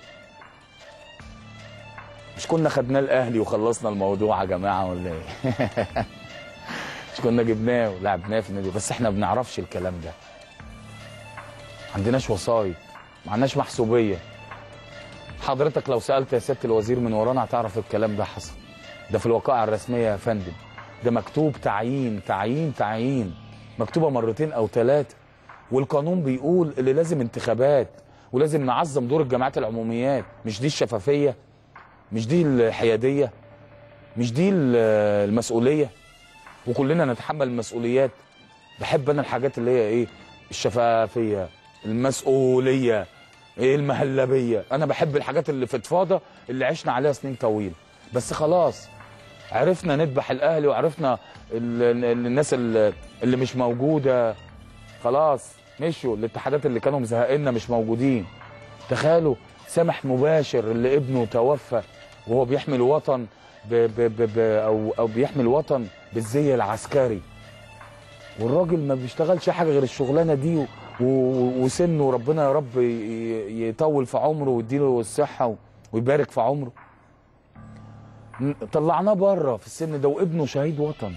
A: مش كنا خدناه الاهلي وخلصنا الموضوع يا جماعه ولا ايه مش كنا جبناه ولعبناه في النادي بس احنا ما بنعرفش الكلام ده عندناش وسايط ما عندناش محسوبيه حضرتك لو سالت يا سياده الوزير من ورانا هتعرف الكلام ده حصل ده في الوقائع الرسميه يا فندم ده مكتوب تعيين تعيين تعيين مكتوبه مرتين او ثلاثه والقانون بيقول اللي لازم انتخابات ولازم نعظم دور الجمعيات العموميات مش دي الشفافيه مش دي الحياديه مش دي ال- المسؤوليه وكلنا نتحمل المسؤوليات بحب انا الحاجات اللي هي ايه الشفافيه المسؤوليه ايه المهلبيه انا بحب الحاجات اللي فضفاضه اللي عشنا عليها سنين طويله بس خلاص عرفنا نذبح الاهلي وعرفنا ال- ال- الناس اللي اللي مش موجوده خلاص مشوا الاتحادات اللي كانوا مزهقنا مش موجودين تخيلوا سامح مباشر اللي ابنه توفى وهو بيحمي الوطن ب ب ب ب أو, أو بيحمي الوطن بالزي العسكري والراجل ما بيشتغلش حاجة غير الشغلانة دي و و وسنه ربنا يا رب ي- ي- يطول في عمره ويديله الصحة و- ويبارك في عمره ن- طلعناه بره في السن ده وابنه شهيد وطن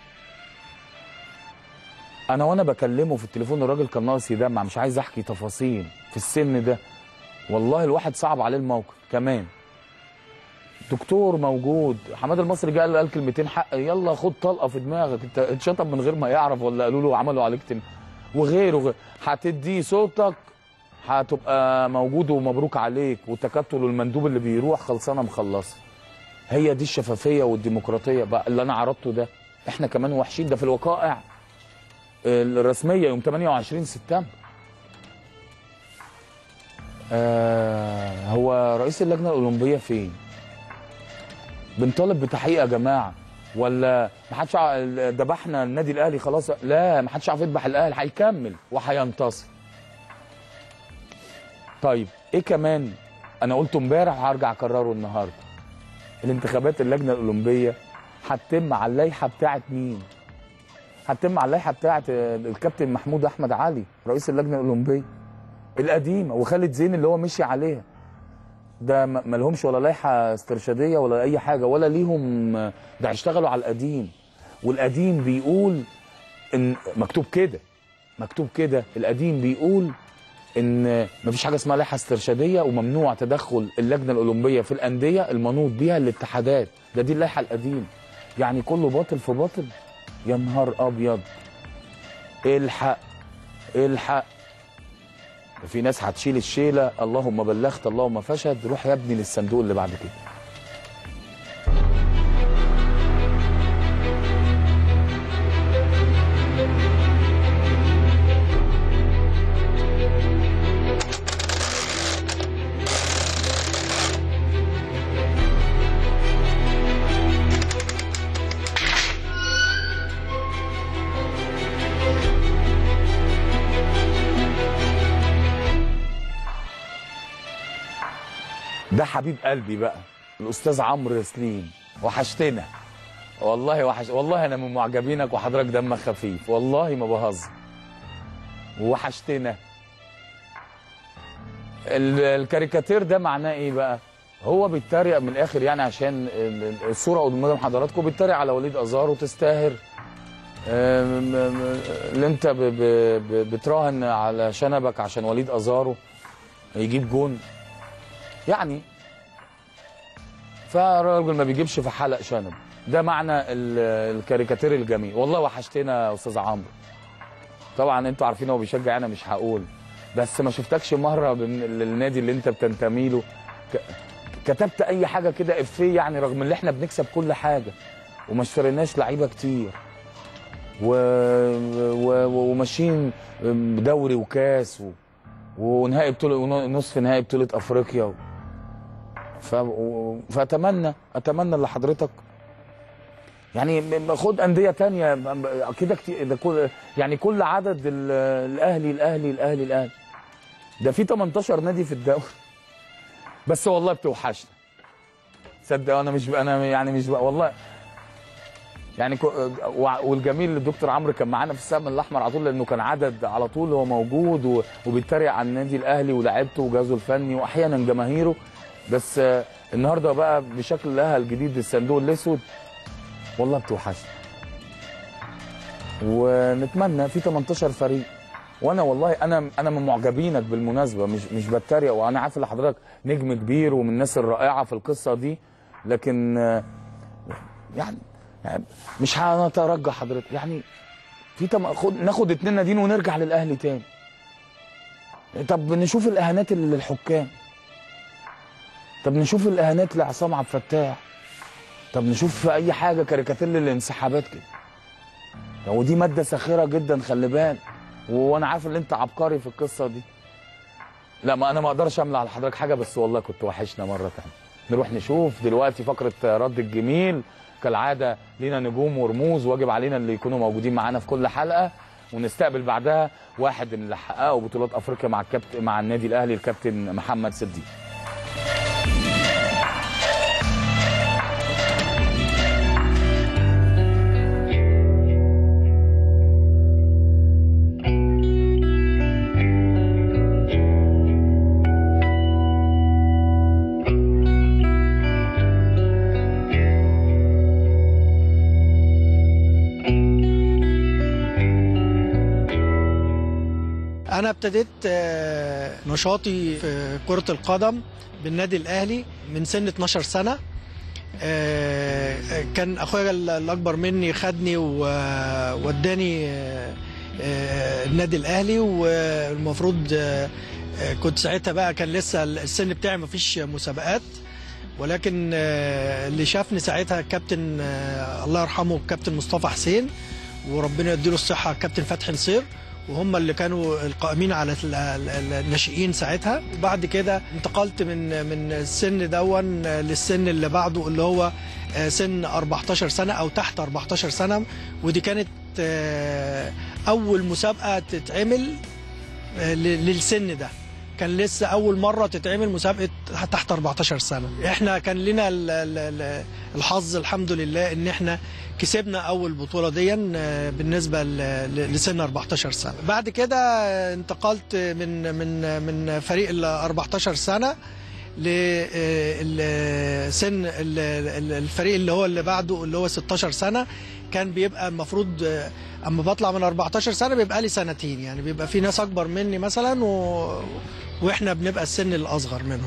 A: انا وانا بكلمه في التليفون الراجل كان ناقص يدمع مش عايز احكي تفاصيل في السن ده والله الواحد صعب عليه الموقف كمان دكتور موجود حماد المصري جه قال قال كلمتين حق يلا خد طلقه في دماغك انت اتشطب من غير ما يعرف ولا قالوا له عملوا عليك تم وغيره وغيره هتدي صوتك هتبقى موجود ومبروك عليك والتكتل والمندوب اللي بيروح خلصانه مخلصه هي دي الشفافيه والديمقراطيه بقى اللي انا عرضته ده احنا كمان وحشين ده في الوقائع الرسميه يوم 28 سبتمبر آه هو رئيس اللجنه الاولمبيه فين؟ بنطالب بتحقيق يا جماعه ولا ما حدش ع- ذبحنا النادي الاهلي خلاص لا ما حدش عارف يذبح الاهلي هيكمل وهينتصر طيب ايه كمان انا قلته امبارح وهرجع اكرره النهارده الانتخابات اللجنه الاولمبيه هتتم على اللائحه بتاعت مين هتتم على اللائحه بتاعت الكابتن محمود احمد علي رئيس اللجنه الاولمبيه القديمه وخالد زين اللي هو مشي عليها ده ما ما لهمش ولا لائحه استرشاديه ولا اي حاجه ولا ليهم ده هيشتغلوا على القديم والقديم بيقول ان مكتوب كده مكتوب كده القديم بيقول ان مفيش حاجه اسمها لائحه استرشاديه وممنوع تدخل اللجنه الاولمبيه في الانديه المنوط بيها الاتحادات ده دي اللائحه القديمه يعني كله باطل في باطل يا نهار ابيض الحق الحق في ناس هتشيل الشيله اللهم بلغت اللهم فشهد روح يا ابني للصندوق اللي بعد كده ده حبيب قلبي بقى الاستاذ عمرو سليم وحشتنا والله وحش والله انا من معجبينك وحضرتك دمك خفيف والله ما بهزر وحشتنا ال- الكاريكاتير ده معناه ايه بقى هو بيتريق من الاخر يعني عشان ال- ال- الصوره قدام حضراتكم بيتريق على وليد ازار وتستاهر أم- أم- اللي انت ب- ب- ب- بتراهن على شنبك عشان وليد ازارو يجيب جون يعني فالراجل ما بيجيبش في حلق شنب ده معنى ال- الكاريكاتير الجميل والله وحشتنا يا استاذ عمرو طبعا انتوا عارفين هو بيشجع انا مش هقول بس ما شفتكش مره بن- للنادي اللي انت بتنتمي له ك- كتبت اي حاجه كده افيه يعني رغم ان احنا بنكسب كل حاجه وما اشتريناش لعيبه كتير و... و... وماشيين دوري وكاس و... ونهائي بطوله ونصف نهائي بطوله افريقيا و... ف... و... فاتمنى اتمنى لحضرتك يعني م- م- خد انديه تانية م- م- كده كتير ده كل يعني كل عدد ال- الاهلي الاهلي الاهلي الاهلي ده في 18 نادي في الدوري بس والله بتوحشنا صدق انا مش انا يعني مش والله يعني كو- وع- والجميل الدكتور عمرو كان معانا في السهم الاحمر على طول لانه كان عدد على طول هو موجود و- وبيتريق على النادي الاهلي ولاعيبته وجهازه الفني واحيانا جماهيره بس آه، النهارده بقى بشكل لها الجديد الصندوق الاسود والله بتوحشنا ونتمنى في 18 فريق وانا والله انا انا من معجبينك بالمناسبه مش مش بتريق وانا عارف ان حضرتك نجم كبير ومن الناس الرائعه في القصه دي لكن آه، يعني يعني مش هنترجى حضرتك يعني في تم... خد... ناخد اتنين نادين ونرجع للاهلي تاني طب نشوف الاهانات اللي للحكام طب نشوف الاهانات لعصام عبد الفتاح طب نشوف في اي حاجه كاريكاتير للانسحابات كده ودي ماده ساخره جدا خلي بالك وانا عارف ان انت عبقري في القصه دي لا ما انا ما اقدرش املى على حضرتك حاجه بس والله كنت وحشنا مره تانية نروح نشوف دلوقتي فقره رد الجميل كالعاده لينا نجوم ورموز واجب علينا اللي يكونوا موجودين معانا في كل حلقه ونستقبل بعدها واحد من اللي حققوا بطولات افريقيا مع الكابتن مع النادي الاهلي الكابتن محمد صديق
H: أنا ابتديت آه، نشاطي في كرة القدم بالنادي الأهلي من سن 12 سنة آه، كان أخويا الأكبر مني خدني ووداني آه، آه، النادي الأهلي والمفروض آه، آه، كنت ساعتها بقى كان لسه السن بتاعي مفيش مسابقات ولكن آه، اللي شافني ساعتها الكابتن آه، الله يرحمه الكابتن مصطفى حسين وربنا يديله الصحة الكابتن فتحي نصير وهم اللي كانوا القائمين على ال- ال- الناشئين ساعتها وبعد كده انتقلت من من السن دون للسن اللي بعده اللي هو آه، سن 14 سنة أو تحت 14 سنة ودي كانت آه، أول مسابقة تتعمل آه، ل- للسن ده كان لسه اول مره تتعمل مسابقه تحت 14 سنه احنا كان لنا ال- ال- ال- الحظ الحمد لله ان احنا كسبنا اول بطوله دي آه، بالنسبه ل- ل- لسن 14 سنه بعد كده آه، انتقلت من من من فريق ال 14 سنه لسن الفريق اللي هو اللي بعده اللي هو 16 سنه كان بيبقى المفروض آه، اما بطلع من 14 سنه بيبقى لي سنتين يعني بيبقى في ناس اكبر مني مثلا و... واحنا بنبقى السن الاصغر منهم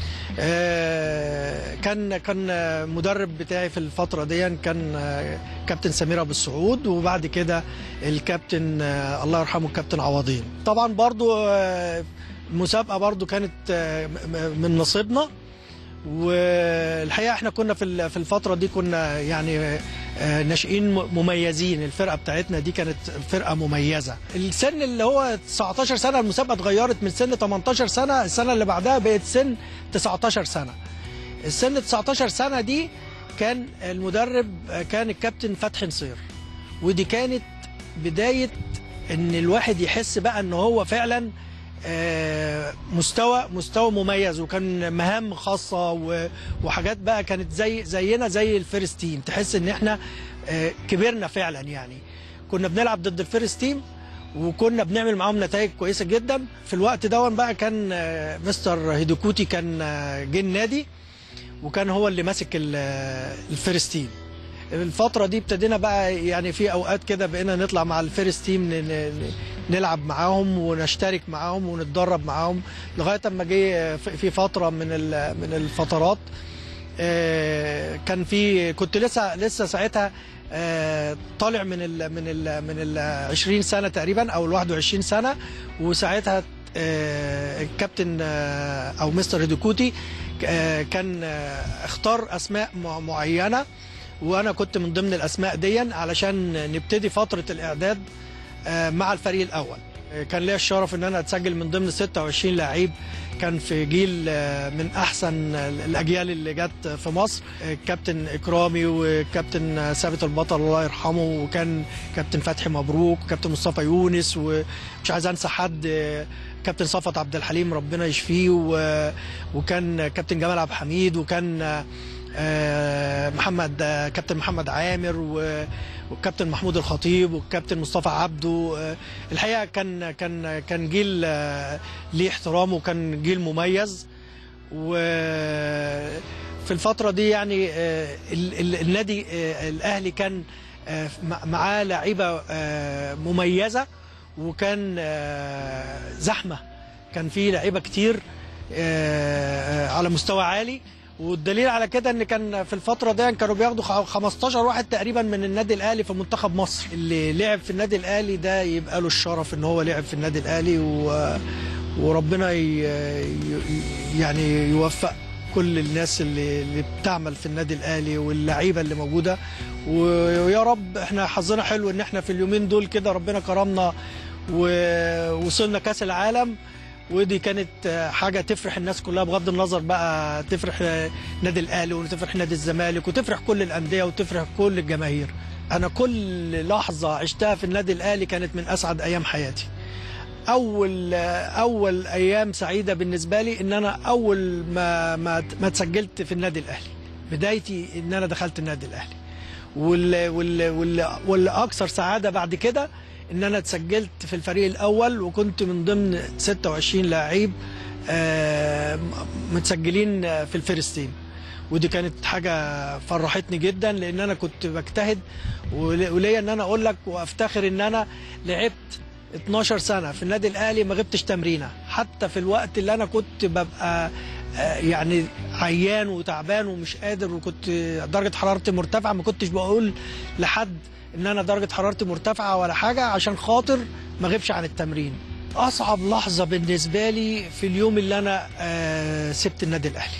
H: آه، كان كان آه، مدرب بتاعي في الفتره دي كان آه، كابتن سمير ابو السعود وبعد كده الكابتن آه، الله يرحمه الكابتن عوضين طبعا برضو آه، المسابقه برضو كانت آه، م- م- من نصيبنا والحقيقه احنا كنا في ال- في الفتره دي كنا يعني آه، ناشئين م- مميزين الفرقه بتاعتنا دي كانت فرقه مميزه السن اللي هو 19 سنه المسابقه اتغيرت من سن 18 سنه السنه اللي بعدها بقت سن 19 سنه السن 19 سنه دي كان المدرب آه، كان الكابتن فتحي نصير ودي كانت بدايه ان الواحد يحس بقى ان هو فعلا آه، مستوى مستوى مميز وكان مهام خاصه و- وحاجات بقى كانت زي زينا زي الفيرست تيم تحس ان احنا آه، كبرنا فعلا يعني كنا بنلعب ضد الفيرست تيم وكنا بنعمل معاهم نتائج كويسه جدا في الوقت دون بقى كان آه، مستر هيدوكوتي كان آه، جه النادي وكان هو اللي ماسك ال- آه، الفيرست تيم الفترة دي ابتدينا بقى يعني في اوقات كده بقينا نطلع مع الفيرست تيم ن- ن- نلعب معاهم ونشترك معاهم ونتدرب معاهم لغاية اما جه في في فترة من ال- من الفترات آه، كان في كنت لسه لسه ساعتها آه، طالع من ال من ال من ال 20 سنة تقريبا او ال 21 سنة وساعتها آه، الكابتن آه، او مستر هيدوكوتي آه، كان آه، اختار اسماء مع- معينه وانا كنت من ضمن الاسماء دي علشان نبتدي فتره الاعداد آه، مع الفريق الاول آه، كان ليا الشرف ان انا اتسجل من ضمن 26 لعيب كان في جيل آه، من احسن الاجيال اللي جت في مصر آه، كابتن اكرامي وكابتن آه، ثابت البطل الله يرحمه وكان كابتن فتحي مبروك وكابتن مصطفى يونس ومش عايز انسى حد آه، كابتن صفت عبد الحليم ربنا يشفيه و- وكان كابتن جمال عبد الحميد وكان آه، آه، محمد آه، كابتن محمد عامر و- والكابتن محمود الخطيب والكابتن مصطفى عبده آه، الحقيقه كان كان كان جيل آه، ليه احترامه وكان جيل مميز وفي الفتره دي يعني آه، ال- ال- النادي آه، الاهلي كان آه، مع- معاه لعيبه آه، مميزه وكان آه، زحمه كان في لعيبه كتير آه، على مستوى عالي والدليل على كده ان كان في الفتره دي كانوا بياخدوا خ- 15 واحد تقريبا من النادي الاهلي في منتخب مصر اللي لعب في النادي الاهلي ده يبقى له الشرف ان هو لعب في النادي الاهلي و... وربنا ي... ي- يعني يوفق كل الناس اللي, اللي بتعمل في النادي الاهلي واللعيبه اللي موجوده ويا رب احنا حظنا حلو ان احنا في اليومين دول كده ربنا كرمنا ووصلنا كاس العالم ودي كانت حاجه تفرح الناس كلها بغض النظر بقى تفرح نادي الاهلي وتفرح نادي الزمالك وتفرح كل الانديه وتفرح كل الجماهير انا كل لحظه عشتها في النادي الاهلي كانت من اسعد ايام حياتي اول اول ايام سعيده بالنسبه لي ان انا اول ما ما ما اتسجلت في النادي الاهلي بدايتي ان انا دخلت النادي الاهلي وال وال وال والاكثر سعاده بعد كده ان انا اتسجلت في الفريق الاول وكنت من ضمن 26 لعيب آه، متسجلين في الفيرستين ودي كانت حاجه فرحتني جدا لان انا كنت بجتهد ول- وليا ان انا اقول لك وافتخر ان انا لعبت 12 سنه في النادي الاهلي ما غبتش تمرينه حتى في الوقت اللي انا كنت ببقى آه، يعني عيان وتعبان ومش قادر وكنت درجه حرارتي مرتفعه ما كنتش بقول لحد ان انا درجه حرارتي مرتفعه ولا حاجه عشان خاطر ما اغيبش عن التمرين اصعب لحظه بالنسبه لي في اليوم اللي انا آه سبت النادي الاهلي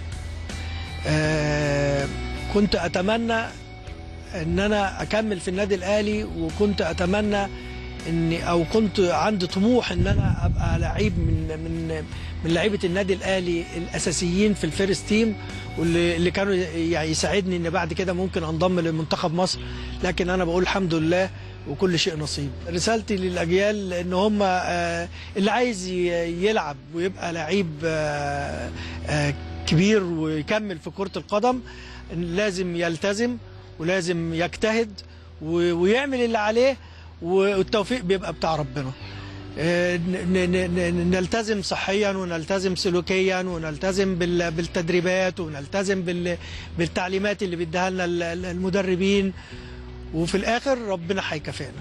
H: آه كنت اتمنى ان انا اكمل في النادي الاهلي وكنت اتمنى اني او كنت عندي طموح ان انا ابقى لعيب من من من لعيبه النادي الاهلي الاساسيين في الفيرست تيم واللي اللي كانوا يعني يساعدني ان بعد كده ممكن انضم لمنتخب مصر لكن انا بقول الحمد لله وكل شيء نصيب رسالتي للاجيال ان هم آه، اللي عايز ي- يلعب ويبقى لعيب آه، آه، كبير ويكمل في كرة القدم لازم يلتزم ولازم يجتهد و- ويعمل اللي عليه والتوفيق بيبقى بتاع ربنا آه، ن- ن- ن- نلتزم صحيا ونلتزم سلوكيا ونلتزم بال- بالتدريبات ونلتزم بال- بالتعليمات اللي بيديها لنا ال- ال- المدربين وفي الاخر ربنا هيكافئنا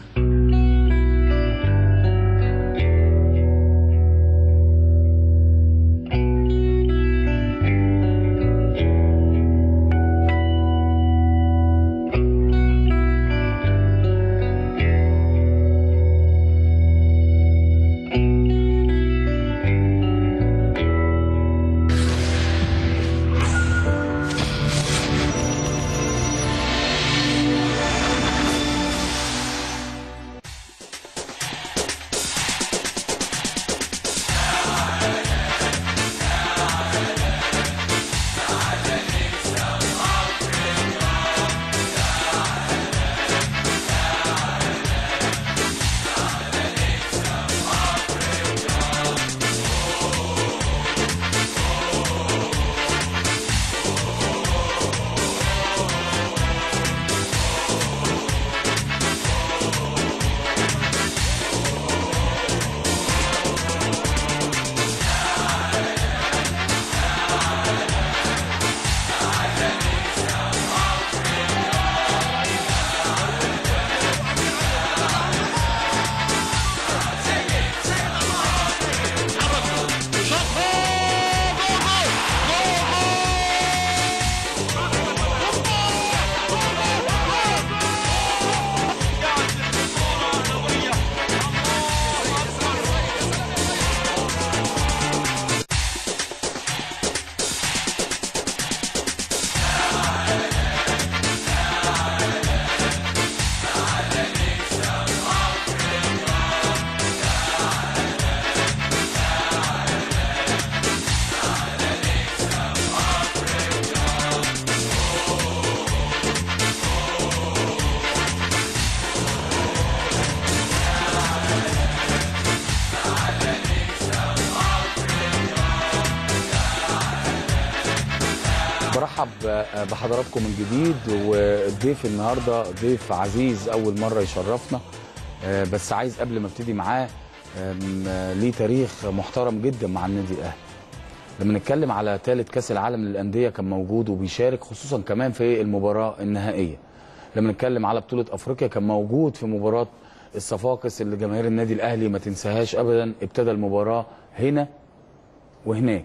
A: بحضراتكم من جديد والضيف النهارده ضيف عزيز اول مره يشرفنا آه، بس عايز قبل ما ابتدي معاه آم، آه، ليه تاريخ محترم جدا مع النادي الاهلي لما نتكلم على ثالث كاس العالم للانديه كان موجود وبيشارك خصوصا كمان في المباراه النهائيه لما نتكلم على بطوله افريقيا كان موجود في مباراه الصفاقس اللي جماهير النادي الاهلي ما تنساهاش ابدا ابتدى المباراه هنا وهناك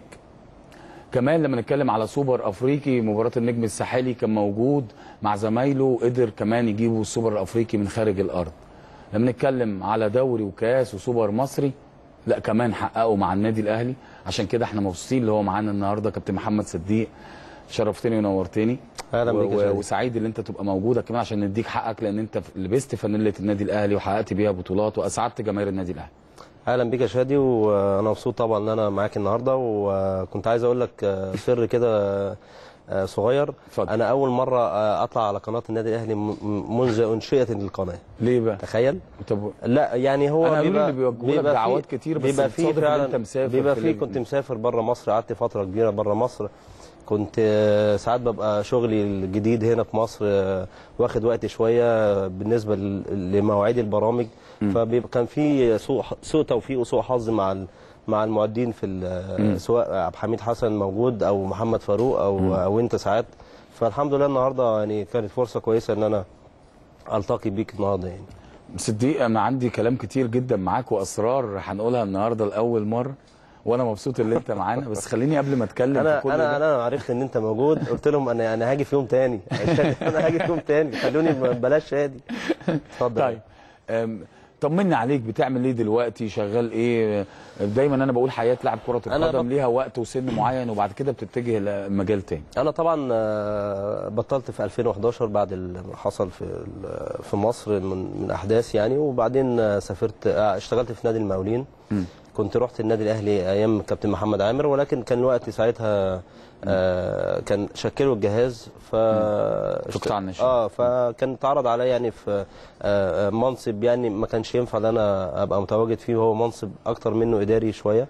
A: كمان لما نتكلم على سوبر افريقي مباراه النجم الساحلي كان موجود مع زمايله وقدر كمان يجيبوا السوبر الافريقي من خارج الارض لما نتكلم على دوري وكاس وسوبر مصري لا كمان حققوا مع النادي الاهلي عشان كده احنا مبسوطين اللي هو معانا النهارده كابتن محمد صديق شرفتني ونورتني
I: أهلا بيك يا
A: و-
I: شادي.
A: وسعيد ان انت تبقى موجوده كمان عشان نديك حقك لان انت لبست فانيله النادي الاهلي وحققت بيها بطولات واسعدت جماهير النادي الاهلي
I: اهلا بيك يا شادي وانا مبسوط طبعا ان انا معاك النهارده وكنت عايز اقول لك آه، سر كده آه، صغير
A: اتفضل.
I: انا اول مره آه، اطلع على قناه النادي الاهلي م- م- منذ انشئت القناه
A: ليه بقى؟
I: تخيل
A: طب
I: لا يعني هو
A: أنا قالوا لي
I: بيبقى
A: اللي بيوجهوا لك
I: بيبقى
A: دعوات
I: فيه-
A: كتير بس
I: بيبقى فيه
A: بتصادف إن
I: فعلا
A: أنت مسافر
I: بيبقى
A: في
I: فيه
A: ال-
I: كنت مسافر بره مصر قعدت فتره كبيره بره مصر كنت آه، ساعات ببقى شغلي الجديد هنا في مصر آه، واخد وقت شويه بالنسبه ل- لمواعيد البرامج فبيبقى كان في سوء سوء توفيق وسوء حظ مع ال- مع المعدين في ال- سواء عبد الحميد حسن موجود او محمد فاروق او او انت ساعات فالحمد لله النهارده يعني كانت فرصه كويسه ان انا التقي بيك النهارده يعني
A: صديق انا عندي كلام كتير جدا معاك واسرار هنقولها النهارده لاول مره وانا مبسوط ان انت معانا بس خليني قبل ما اتكلم
I: انا
A: في كل
I: انا
A: ده
I: انا عرفت ان انت موجود قلت لهم انا انا هاجي في يوم تاني انا هاجي في يوم تاني خلوني بلاش شادي اتفضل
A: طيب أم، طمني عليك بتعمل ايه دلوقتي شغال ايه دايما انا بقول حياه لاعب كره
I: أنا
A: القدم
I: بط-
A: ليها وقت وسن معين وبعد كده بتتجه لمجال تاني
I: انا طبعا آه، بطلت في 2011 بعد اللي حصل في ال- في مصر من من احداث يعني وبعدين آه، سافرت آه، اشتغلت في نادي المقاولين كنت رحت النادي الاهلي ايام كابتن محمد عامر ولكن كان الوقت ساعتها آه كان شكلوا الجهاز ف
A: في قطاع الناشئين.
I: اه فكان اتعرض عليا يعني في آه آه، منصب يعني ما كانش ينفع ان انا ابقى متواجد فيه وهو منصب اكتر منه اداري شويه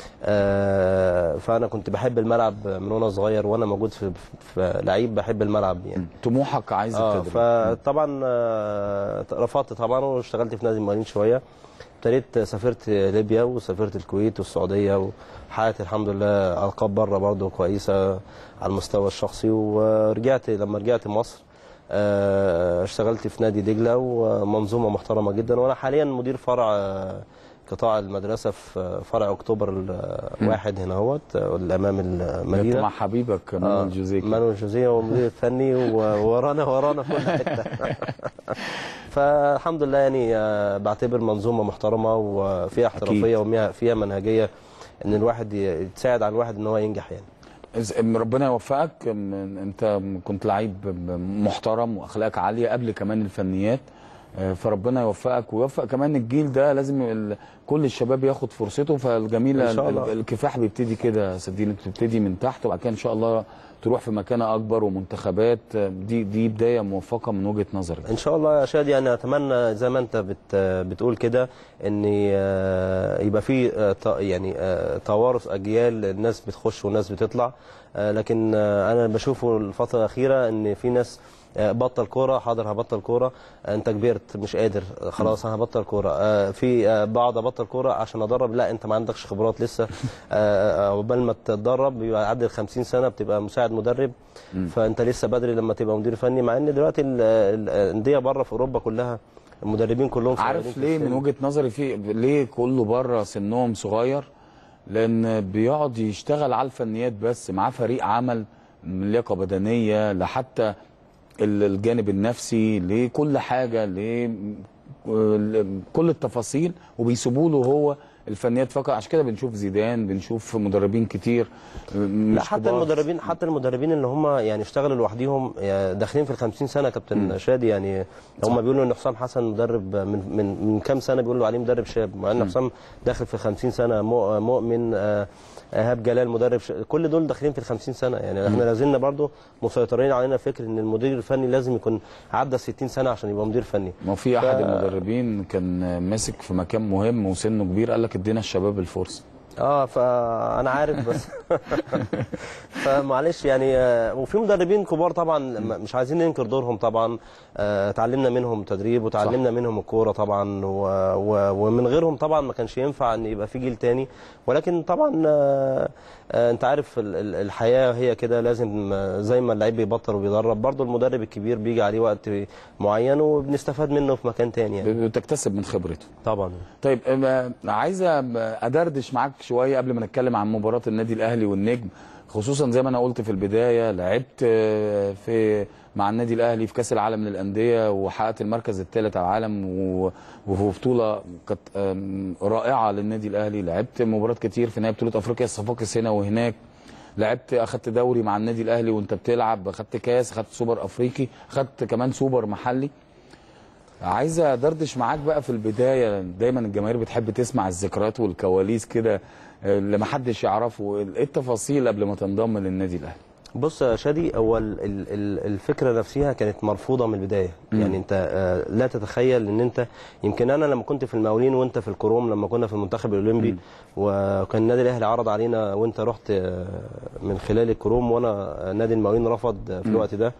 I: آه فانا كنت بحب الملعب من وانا صغير وانا موجود في, في لعيب بحب الملعب يعني
A: طموحك عايز
I: اه
A: التدريب
I: فطبعا آه، رفضت طبعا واشتغلت في نادي المقاولين شويه ابتديت سافرت ليبيا وسافرت الكويت والسعوديه وحققت الحمد لله القاب بره برضه كويسه على المستوى الشخصي ورجعت لما رجعت مصر آه، اشتغلت في نادي دجله ومنظومه محترمه جدا وانا حاليا مدير فرع آه، قطاع المدرسه في فرع اكتوبر الواحد هنا اهوت آه، امام
A: انت
I: المدينه
A: مع حبيبك مانويل جوزيك
I: مانويل جوزيه هو المدير الفني و- ورانا ورانا في كل حته فالحمد لله يعني آه، بعتبر منظومه محترمه وفيها احترافيه وفيها منهجيه ان الواحد ي- يتساعد على الواحد ان هو ينجح يعني
A: إز- ربنا يوفقك أم- انت كنت لعيب محترم واخلاقك عاليه قبل كمان الفنيات آه، فربنا يوفقك ويوفق كمان الجيل ده لازم ال- كل الشباب ياخد فرصته فالجميل
I: إن شاء الله.
A: ال- الكفاح بيبتدي كده صدقني بتبتدي من تحت وبعد كده ان شاء الله تروح في مكانه اكبر ومنتخبات آه، دي دي بدايه موفقه من وجهه نظري
I: ان شاء الله يا شادي انا اتمنى زي ما انت بت بتقول كده ان آه، يبقى في آه، ت- يعني آه، توارث اجيال الناس بتخش والناس بتطلع آه، لكن آه، انا بشوفه الفتره الاخيره ان في ناس آه، بطل كوره حاضر هبطل كوره آه، انت كبرت مش قادر آه، خلاص انا هبطل كوره آه، في آه، بقعد ابطل كوره عشان ادرب لا انت ما عندكش خبرات لسه آه، آه، عقبال ما تتدرب بيبقى عدى ال 50 سنه بتبقى مساعد مدرب فانت لسه بدري لما تبقى مدير فني مع ان دلوقتي ال- ال- الانديه بره في اوروبا كلها المدربين كلهم صغيرين
A: عارف
I: في
A: ليه
I: السن.
A: من وجهه نظري في ليه كله بره سنهم صغير لان بيقعد يشتغل على الفنيات بس معاه فريق عمل من لياقه بدنيه لحتى ال- الجانب النفسي لكل حاجه لكل التفاصيل وبيسيبوا له هو الفنيات فقط عشان كده بنشوف زيدان بنشوف مدربين كتير مش
I: لا حتى
A: كبار.
I: المدربين حتى المدربين اللي هم يعني اشتغلوا لوحديهم يعني داخلين في ال 50 سنه كابتن شادي يعني هم بيقولوا ان حسام حسن مدرب من من من كام سنه بيقولوا عليه مدرب شاب مع ان حسام داخل في 50 سنه مؤ- مؤمن آه، ايهاب جلال مدرب ش... كل دول داخلين في ال 50 سنه يعني احنا لازلنا برضو مسيطرين علينا فكر ان المدير الفني لازم يكون عدى 60 سنه عشان يبقى مدير فني
A: ما في احد المدربين كان ماسك في مكان مهم وسنه كبير قال لك ادينا الشباب الفرصه
I: اه فانا عارف بس فمعلش يعني آه، وفي مدربين كبار طبعا م- مش عايزين ننكر دورهم طبعا آه، اتعلمنا منهم تدريب وتعلمنا منهم الكوره طبعا و... و... ومن غيرهم طبعا ما كانش ينفع ان يبقى في جيل تاني ولكن طبعا آه، آه، انت عارف ال- ال- الحياه هي كده لازم آه، زي ما اللعيب بيبطل وبيدرب برضه المدرب الكبير بيجي عليه وقت معين وبنستفاد منه في مكان تاني يعني
A: بتكتسب من خبرته
I: طبعا
A: طيب أم- عايز أم- ادردش معاك شويه قبل ما نتكلم عن مباراه النادي الاهلي والنجم خصوصا زي ما انا قلت في البدايه لعبت آه، في مع النادي الاهلي في كاس العالم للانديه وحققت المركز الثالث على العالم و- وفي بطوله كانت آم، رائعه للنادي الاهلي لعبت مباريات كتير في نهائي بطوله افريقيا الصفاقس هنا وهناك لعبت اخدت دوري مع النادي الاهلي وانت بتلعب اخدت كاس اخدت سوبر افريقي اخدت كمان سوبر محلي عايز ادردش معاك بقى في البدايه دايما الجماهير بتحب تسمع الذكريات والكواليس كده آه، اللي محدش يعرفه ايه التفاصيل قبل ما تنضم للنادي الاهلي
I: بص يا شادي هو ال- ال- ال- الفكره نفسها كانت مرفوضه من البدايه يعني انت آه، لا تتخيل ان انت يمكن انا لما كنت في المقاولين وانت في الكروم لما كنا في المنتخب الاولمبي وكان النادي الاهلي عرض علينا وانت رحت آه، من خلال الكروم وانا آه، نادي المقاولين رفض آه، في الوقت ده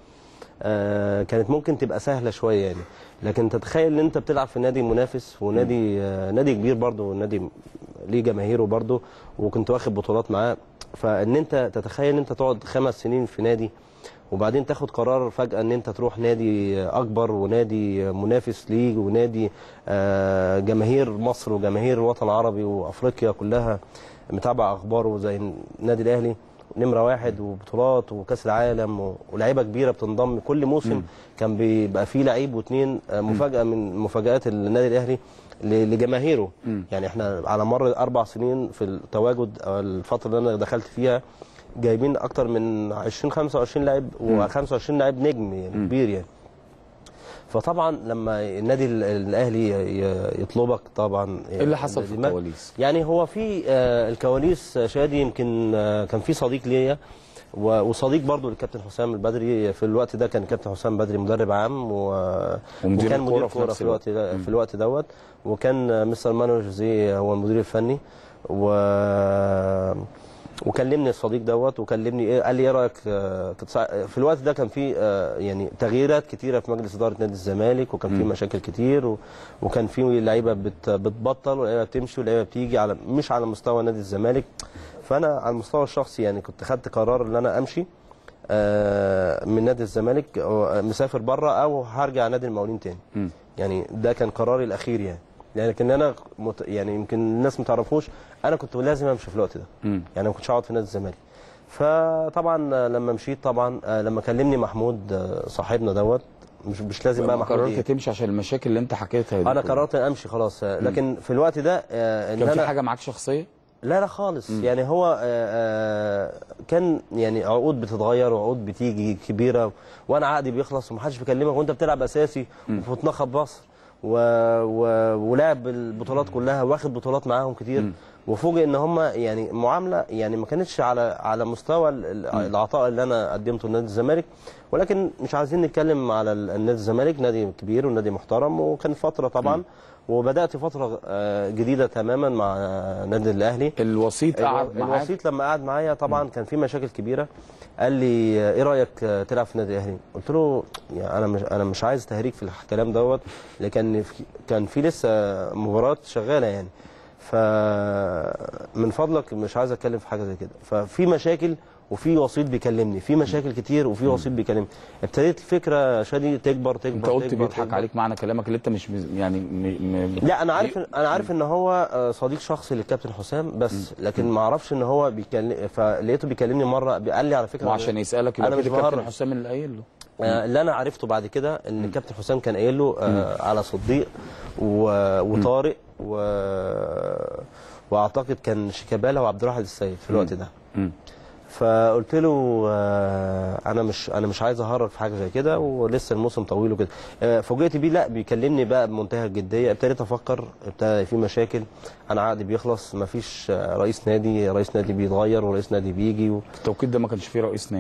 I: آه، كانت ممكن تبقى سهله شويه يعني لكن تتخيل ان انت بتلعب في نادي منافس ونادي آه، نادي كبير برضه نادي ليه جماهيره برضه وكنت واخد بطولات معاه فان انت تتخيل ان انت تقعد خمس سنين في نادي وبعدين تاخد قرار فجأة ان انت تروح نادي اكبر ونادي منافس ليج ونادي آه، جماهير مصر وجماهير الوطن العربي وافريقيا كلها متابعة اخباره زي النادي الاهلي نمرة واحد وبطولات وكاس العالم و- ولاعيبة كبيرة بتنضم كل موسم كان بيبقى فيه لعيب واثنين آه، مفاجأة من مفاجآت النادي الاهلي ل- لجماهيره يعني احنا على مر اربع سنين في التواجد أو الفترة اللي انا دخلت فيها جايبين اكتر من 20 25 لاعب و25 لاعب نجم يعني كبير يعني فطبعا لما النادي ال- الاهلي ي- يطلبك طبعا
A: ايه اللي حصل في
I: دماغ-
A: الكواليس
I: يعني هو في آه، الكواليس آه، شادي يمكن آه، كان في صديق ليا و- وصديق برضو للكابتن حسام البدري في الوقت ده كان كابتن حسام بدري مدرب عام و...
A: ومدير
I: وكان
A: الكورة
I: مدير
A: في
I: كوره
A: نفس
I: في الوقت ده في الوقت دوت وكان آه، مستر مانويل جوزيه هو المدير الفني و وكلمني الصديق دوت وكلمني ايه قال لي ايه رايك آه، كنت ساع- في الوقت ده كان في آه، يعني تغييرات كتيره في مجلس اداره نادي الزمالك وكان في مشاكل كتير و... وكان في لعيبه بت... بتبطل ولعيبه بتمشي ولعيبه بتيجي على مش على مستوى نادي الزمالك فانا على المستوى الشخصي يعني كنت خدت قرار ان انا امشي آه، من نادي الزمالك أو مسافر بره او هرجع نادي المقاولين تاني
A: مم.
I: يعني ده كان قراري الاخير يعني لكن انا مت... يعني يمكن الناس ما تعرفوش انا كنت لازم امشي في الوقت ده
A: مم.
I: يعني ما كنتش هقعد في نادي الزمالك فطبعا آه، لما مشيت طبعا آه، لما كلمني محمود آه، صاحبنا دوت مش مش لازم بقى محمود
A: قررت
I: إيه؟
A: تمشي عشان المشاكل اللي انت حكيتها دي
I: انا
A: كلها.
I: قررت امشي خلاص آه، لكن في الوقت ده آه، ان
A: كان في
I: انا
A: حاجه معاك شخصيه
I: لا لا خالص يعني هو آه، آه، كان يعني عقود بتتغير وعقود بتيجي كبيره وانا عقدي بيخلص ومحدش بيكلمك وانت بتلعب اساسي وفي منتخب مصر و... و... ولعب البطولات كلها واخد بطولات معاهم كتير وفوجئ ان هم يعني معامله يعني ما كانتش على على مستوى ال- ال- العطاء اللي انا قدمته لنادي الزمالك ولكن مش عايزين نتكلم على ال- نادي الزمالك نادي كبير ونادي محترم وكان فتره طبعا وبدات فتره آه، جديده تماما مع آه، نادي الاهلي
A: الوسيط قعد معاك
I: الوسيط لما قعد معايا طبعا كان في مشاكل كبيره قال لي آه، ايه رايك آه، تلعب في النادي الاهلي قلت له يعني انا مش انا مش عايز تهريج في الكلام دوت لكن في- كان في لسه مباراه شغاله يعني فمن فضلك مش عايز اتكلم في حاجه زي كده ففي مشاكل وفي وسيط بيكلمني في مشاكل كتير وفي وسيط بيكلمني ابتديت الفكره شادي تكبر تكبر
A: انت قلت
I: تكبر
A: بيضحك
I: تكبر.
A: عليك معنى كلامك اللي انت مش مز- يعني م... م...
I: لا انا عارف انا عارف ان هو آه، صديق شخصي للكابتن حسام بس لكن ما اعرفش ان هو بيكلم فلقيته بيكلمني مره قال لي على فكره
A: وعشان يسالك يبقى
I: أنا
A: كده
I: مش
A: الكابتن
I: بهرج.
A: حسام اللي قايل له
I: آه، اللي انا عرفته بعد كده ان الكابتن حسام كان قايل له آه، على صديق و- وطارق و... واعتقد كان شيكابالا وعبد الواحد السيد في الوقت ده
A: مم.
I: فقلت له آه، انا مش انا مش عايز اهرج في حاجه زي كده ولسه الموسم طويل وكده آه، فوجئت بيه لا بيكلمني بقى بمنتهى الجديه ابتديت افكر ابتدى في مشاكل انا عقدي بيخلص مفيش آه، رئيس نادي رئيس نادي بيتغير ورئيس نادي بيجي و...
A: في التوقيت ده ما كانش فيه رئيس نادي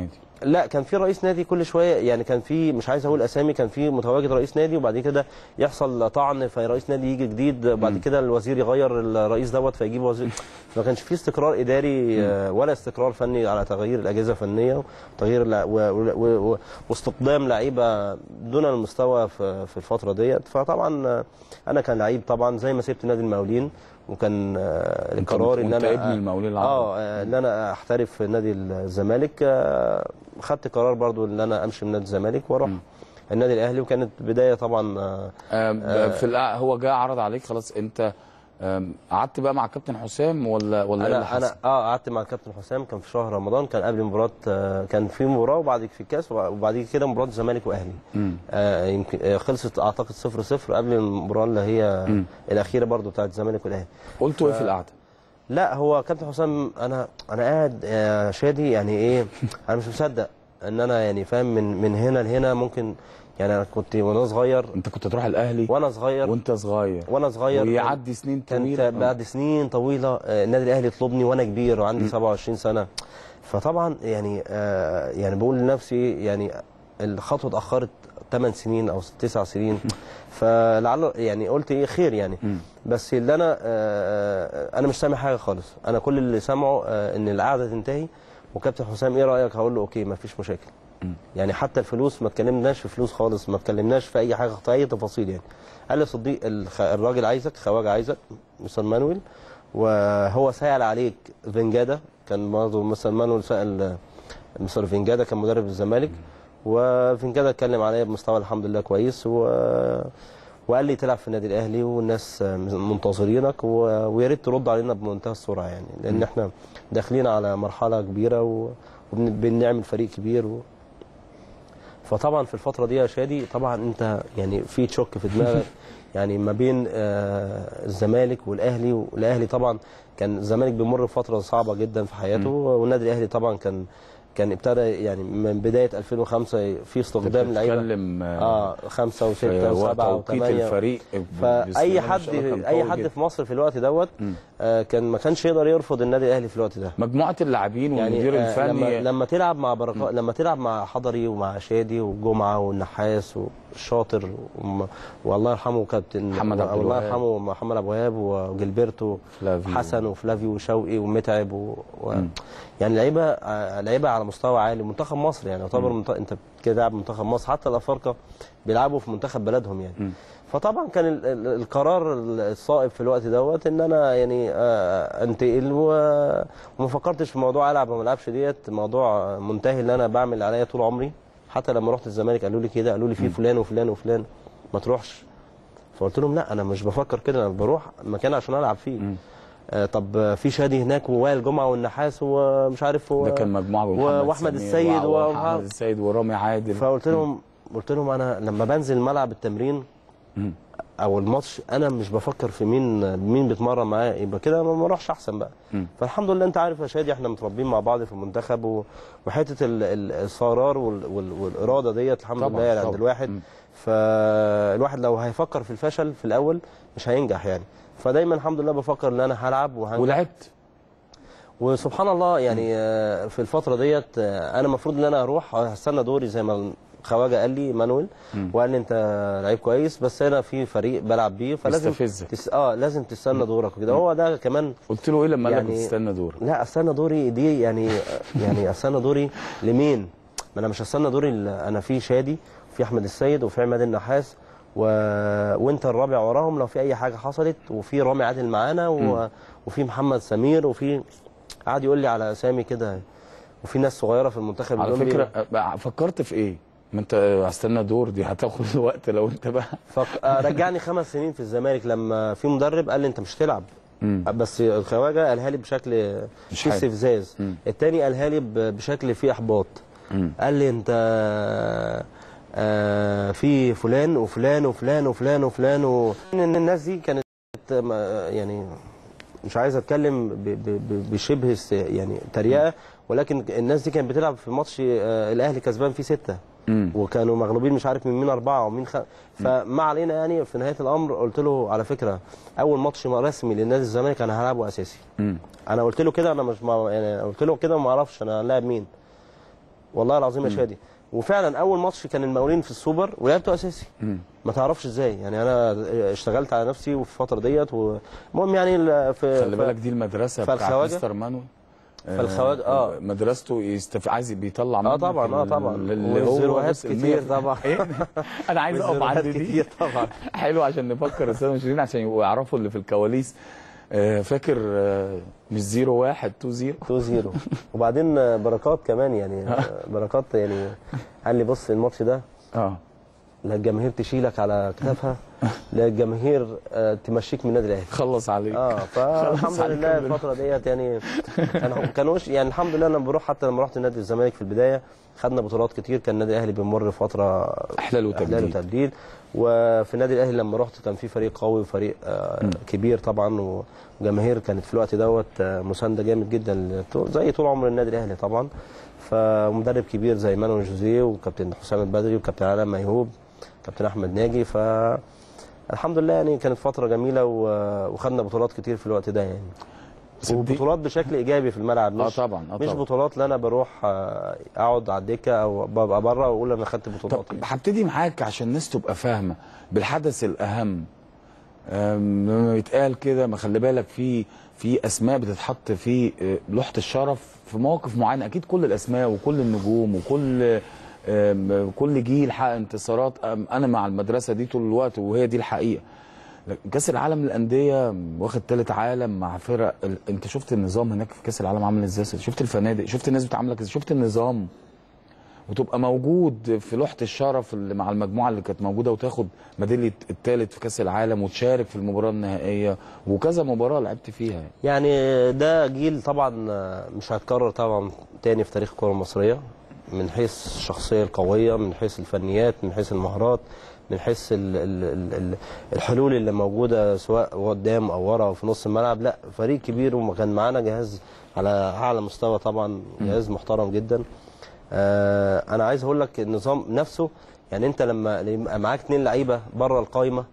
I: لا كان في رئيس نادي كل شويه يعني كان في مش عايز اقول اسامي كان في متواجد رئيس نادي وبعد كده يحصل طعن فرئيس نادي يجي جديد بعد كده الوزير يغير الرئيس دوت فيجيب وزير ما كانش في استقرار اداري آه، ولا استقرار فني على تغيير الاجهزه الفنيه وتغيير الع- و- و- و- واستقدام لعيبه دون المستوى في في الفتره ديت فطبعا آه، انا كان لعيب طبعا زي ما سبت نادي المقاولين وكان آه،
A: أنت
I: القرار ان
A: وأنت
I: انا
A: ابن المقاولين العرب.
I: اه آه، ان انا احترف في نادي الزمالك آه، خدت قرار برضو ان انا امشي من نادي الزمالك واروح النادي الاهلي وكانت بدايه طبعا آه،
A: آم، في الأ- هو جاء عرض عليك خلاص انت آم، قعدت بقى مع كابتن حسام ولا ولا ايه اللي
I: انا
A: حصل؟
I: انا اه قعدت مع الكابتن حسام كان في شهر رمضان كان قبل مباراه آه، كان في مباراه وبعد في الكاس وبعد كده مباراه الزمالك واهلي
A: مم.
I: آه يمكن آه خلصت اعتقد 0 0 قبل المباراه اللي هي
A: مم.
I: الاخيره برضو بتاعت الزمالك والاهلي
A: قلتوا ايه في القعده؟
I: لا هو كابتن حسام انا انا قاعد يا شادي يعني ايه انا مش مصدق ان انا يعني فاهم من من هنا لهنا ممكن يعني انا كنت وانا صغير
A: انت كنت تروح الاهلي
I: وانا صغير
A: وانت صغير
I: وانا صغير
A: ويعدي سنين
I: كانت
A: طويله
I: بعد سنين طويله آه، النادي الاهلي يطلبني وانا كبير وعندي 27 سنه فطبعا يعني آه، يعني بقول لنفسي يعني الخطوه اتاخرت 8 سنين او 9 سنين فلعل يعني قلت ايه خير يعني بس اللي انا آه، انا مش سامع حاجه خالص انا كل اللي سامعه آه، ان القعده تنتهي وكابتن حسام ايه رايك هقول له اوكي ما فيش مشاكل يعني حتى الفلوس ما اتكلمناش في فلوس خالص ما اتكلمناش في اي حاجه في اي تفاصيل يعني قال لي صديق الخ- الراجل عايزك خواجه عايزك مستر مانويل وهو سأل عليك فينجادا كان برضه مستر مانويل سأل مستر فينجادا كان مدرب الزمالك وفينجادا اتكلم عليا بمستوى الحمد لله كويس و وقال لي تلعب في النادي الاهلي والناس منتظرينك و... ويا ريت ترد علينا بمنتهى السرعه يعني لان احنا داخلين على مرحله كبيره و... وبنعمل فريق كبير و... فطبعا في الفتره دي يا شادي طبعا انت يعني في تشك في دماغك يعني ما بين آه، الزمالك والاهلي والاهلي طبعا كان الزمالك بيمر بفتره صعبه جدا في حياته والنادي الاهلي طبعا كان كان ابتدى يعني من بدايه 2005 في استخدام لعيبه
A: بتتكلم
I: اه خمسه
A: في
I: وسته
A: وقت
I: وسبعه
A: توقيت
I: وثمانيه
A: الفريق
I: فاي
A: باستخدام
I: حد
A: الشبكة كان
I: اي
A: قوي
I: حد
A: جدا.
I: في مصر في الوقت دوت آه كان ما كانش يقدر يرفض النادي الاهلي في الوقت ده
A: مجموعه اللاعبين والمدير
I: آه،
A: الفني
I: لما لما تلعب مع بركات لما تلعب مع حضري ومع شادي وجمعه والنحاس والشاطر وم- والله يرحمه كابتن
A: محمد عبد
I: الله
A: الوهاب.
I: يرحمه محمد ابو وهاب وجilberto
A: فلافيو.
I: وحسن وفلافيو وشوقي ومتعب و... و... يعني لعيبه آه، لعيبه على مستوى عالي منتخب مصر يعني يعتبر منت... انت بتلعب منتخب مصر حتى الافارقه بيلعبوا في منتخب بلدهم يعني فطبعا كان ال- ال- القرار الصائب في الوقت دوت ان انا يعني آه، انتقل و- وما فكرتش في موضوع العب وما العبش ديت موضوع منتهي اللي انا بعمل اللي عليا طول عمري حتى لما رحت الزمالك قالوا لي كده قالوا لي في فلان وفلان وفلان ما تروحش فقلت لهم لا انا مش بفكر كده انا بروح مكان عشان العب فيه آه طب آه، في شادي هناك ووائل جمعه والنحاس ومش عارف و...
A: ده كان مجموعه
I: و-
A: محمد
I: واحمد
A: سمير
I: السيد
A: وع-
I: و-
A: واحمد السيد ورامي عادل
I: فقلت لهم قلت لهم انا لما بنزل ملعب التمرين او الماتش انا مش بفكر في مين مين بيتمرن معايا يبقى كده ما اروحش احسن بقى
A: مم.
I: فالحمد لله انت عارف يا شادي احنا متربيين مع بعض في المنتخب و- وحته ال- ال- الصرار وال- وال- والاراده ديت الحمد
A: طبعاً،
I: لله يعني عند
A: طبعاً.
I: الواحد
A: مم.
I: فالواحد لو هيفكر في الفشل في الاول مش هينجح يعني فدايما الحمد لله بفكر ان انا هلعب وهنجح
A: ولعبت
I: وسبحان الله يعني آه، في الفتره ديت آه، انا المفروض ان انا اروح هستنى دوري زي ما خواجه قال لي مانويل وقال لي انت لعيب كويس بس انا في فريق بلعب بيه فلازم
A: يستفزك.
I: تس... اه لازم تستنى دورك وكده هو ده كمان
A: قلت له ايه لما قال لك
I: يعني-
A: تستنى دور
I: لا استنى دوري دي يعني يعني استنى دوري لمين؟ ما انا مش هستنى دوري ل- انا في شادي وفي احمد السيد وفي عماد النحاس و... وانت الرابع وراهم لو في اي حاجه حصلت وفي رامي عادل معانا و... وفي محمد سمير وفي قعد يقول لي على اسامي كده وفي ناس صغيره في المنتخب
A: على
I: بيقول لي-
A: فكره آه، فكرت في ايه؟ ما انت هستنى دور دي هتاخد وقت لو انت بقى
I: فك... آه، رجعني خمس سنين في الزمالك لما في مدرب قال لي انت مش هتلعب
A: مم.
I: بس الخواجه قالها لي بشكل
A: مش
I: فيه
A: حلو.
I: استفزاز
A: مم.
I: التاني قالها لي ب- بشكل فيه احباط
A: مم.
I: قال لي انت آه، في فلان وفلان وفلان وفلان وفلان و... إن الناس دي كانت ما- يعني مش عايز اتكلم ب- ب- ب- بشبه است- يعني تريقه ولكن الناس دي كانت بتلعب في ماتش آه، الاهلي كسبان فيه سته
A: مم.
I: وكانوا مغلوبين مش عارف من مين اربعه ومين خ... فما علينا يعني في نهايه الامر قلت له على فكره اول ماتش رسمي لنادي الزمالك انا هلعبه اساسي
A: مم.
I: انا قلت له كده انا مش ما... يعني قلت له كده ما اعرفش انا هنلاعب مين والله العظيم يا شادي وفعلا اول ماتش كان المقاولين في السوبر ولعبته اساسي
A: مم.
I: ما تعرفش ازاي يعني انا اشتغلت على نفسي وفي الفتره ديت المهم يعني ال- في
A: خلي بالك دي المدرسه بتاعت
I: فالخواجة؟
A: مستر مانويل
I: فالخواجة، آه.
A: مدرسته يستف... عايز بيطلع
I: اه
A: منك
I: طبعا اه
A: ال-
I: طبعا
A: اللي هو
I: والزيروهات
A: بص المية
I: كتير
A: في-
I: طبعا
A: إيه؟ انا عايز اقف
I: والزيروهات
A: عند دي
I: كتير طبعا
A: حلو عشان نفكر الساده المشاهدين عشان يبقوا يعرفوا اللي في الكواليس آه، فاكر آه، مش 0 1 2 0
I: 2 0 وبعدين آه، بركات كمان يعني آه، بركات يعني قال لي بص الماتش ده
A: اه
I: لا الجماهير تشيلك على كتافها لا الجماهير آه، تمشيك من النادي الاهلي
A: خلص عليك
I: اه فالحمد
A: خلاص عليك
I: لله
A: ربنا.
I: الفتره ديت يعني كان كانوش يعني الحمد لله انا بروح حتى لما رحت نادي الزمالك في البدايه خدنا بطولات كتير كان النادي الاهلي بيمر فتره
A: احلال وتجديد.
I: احلال وتبديل وفي النادي الاهلي لما رحت كان في فريق قوي وفريق آه كبير طبعا وجماهير كانت في الوقت دوت آه، مسانده جامد جدا لطول- زي طول عمر النادي الاهلي طبعا فمدرب كبير زي مانويل جوزيه وكابتن حسام البدري وكابتن علي ميهوب كابتن احمد ناجي ف الحمد لله يعني كانت فتره جميله و- وخدنا بطولات كتير في الوقت ده يعني
A: بس دي-
I: وبطولات بشكل ايجابي في الملعب
A: اه
I: مش
A: طبعا اه
I: مش
A: طبعا
I: بطولات اللي انا بروح آه، اقعد على الدكه او ببقى بره واقول انا خدت
A: طب
I: بطولات
A: هبتدي معاك عشان الناس تبقى فاهمه بالحدث الاهم أم، لما يتقال كده ما خلي بالك في في اسماء بتتحط في آه، لوحه الشرف في مواقف معينه اكيد كل الاسماء وكل النجوم وكل آم، كل جيل حقق انتصارات آم، انا مع المدرسه دي طول الوقت وهي دي الحقيقه لكن كاس العالم للانديه واخد ثالث عالم مع فرق ال- انت شفت النظام هناك في كاس العالم عامل ازاي شفت الفنادق شفت الناس بتعاملك ازاي شفت النظام وتبقى موجود في لوحه الشرف اللي مع المجموعه اللي كانت موجوده وتاخد ميداليه الثالث في كاس العالم وتشارك في المباراه النهائيه وكذا مباراه لعبت فيها يعني.
I: يعني ده جيل طبعا آه، مش هيتكرر طبعا تاني في تاريخ الكره المصريه من حيث الشخصيه القويه من حيث الفنيات من حيث المهارات من حيث ال ال ال ال الحلول اللي موجوده سواء قدام او ورا او في نص الملعب لا فريق كبير وكان معانا جهاز على اعلى مستوى طبعا جهاز محترم جدا آه انا عايز اقول لك النظام نفسه يعني انت لما يبقى معاك اتنين لعيبه بره القايمه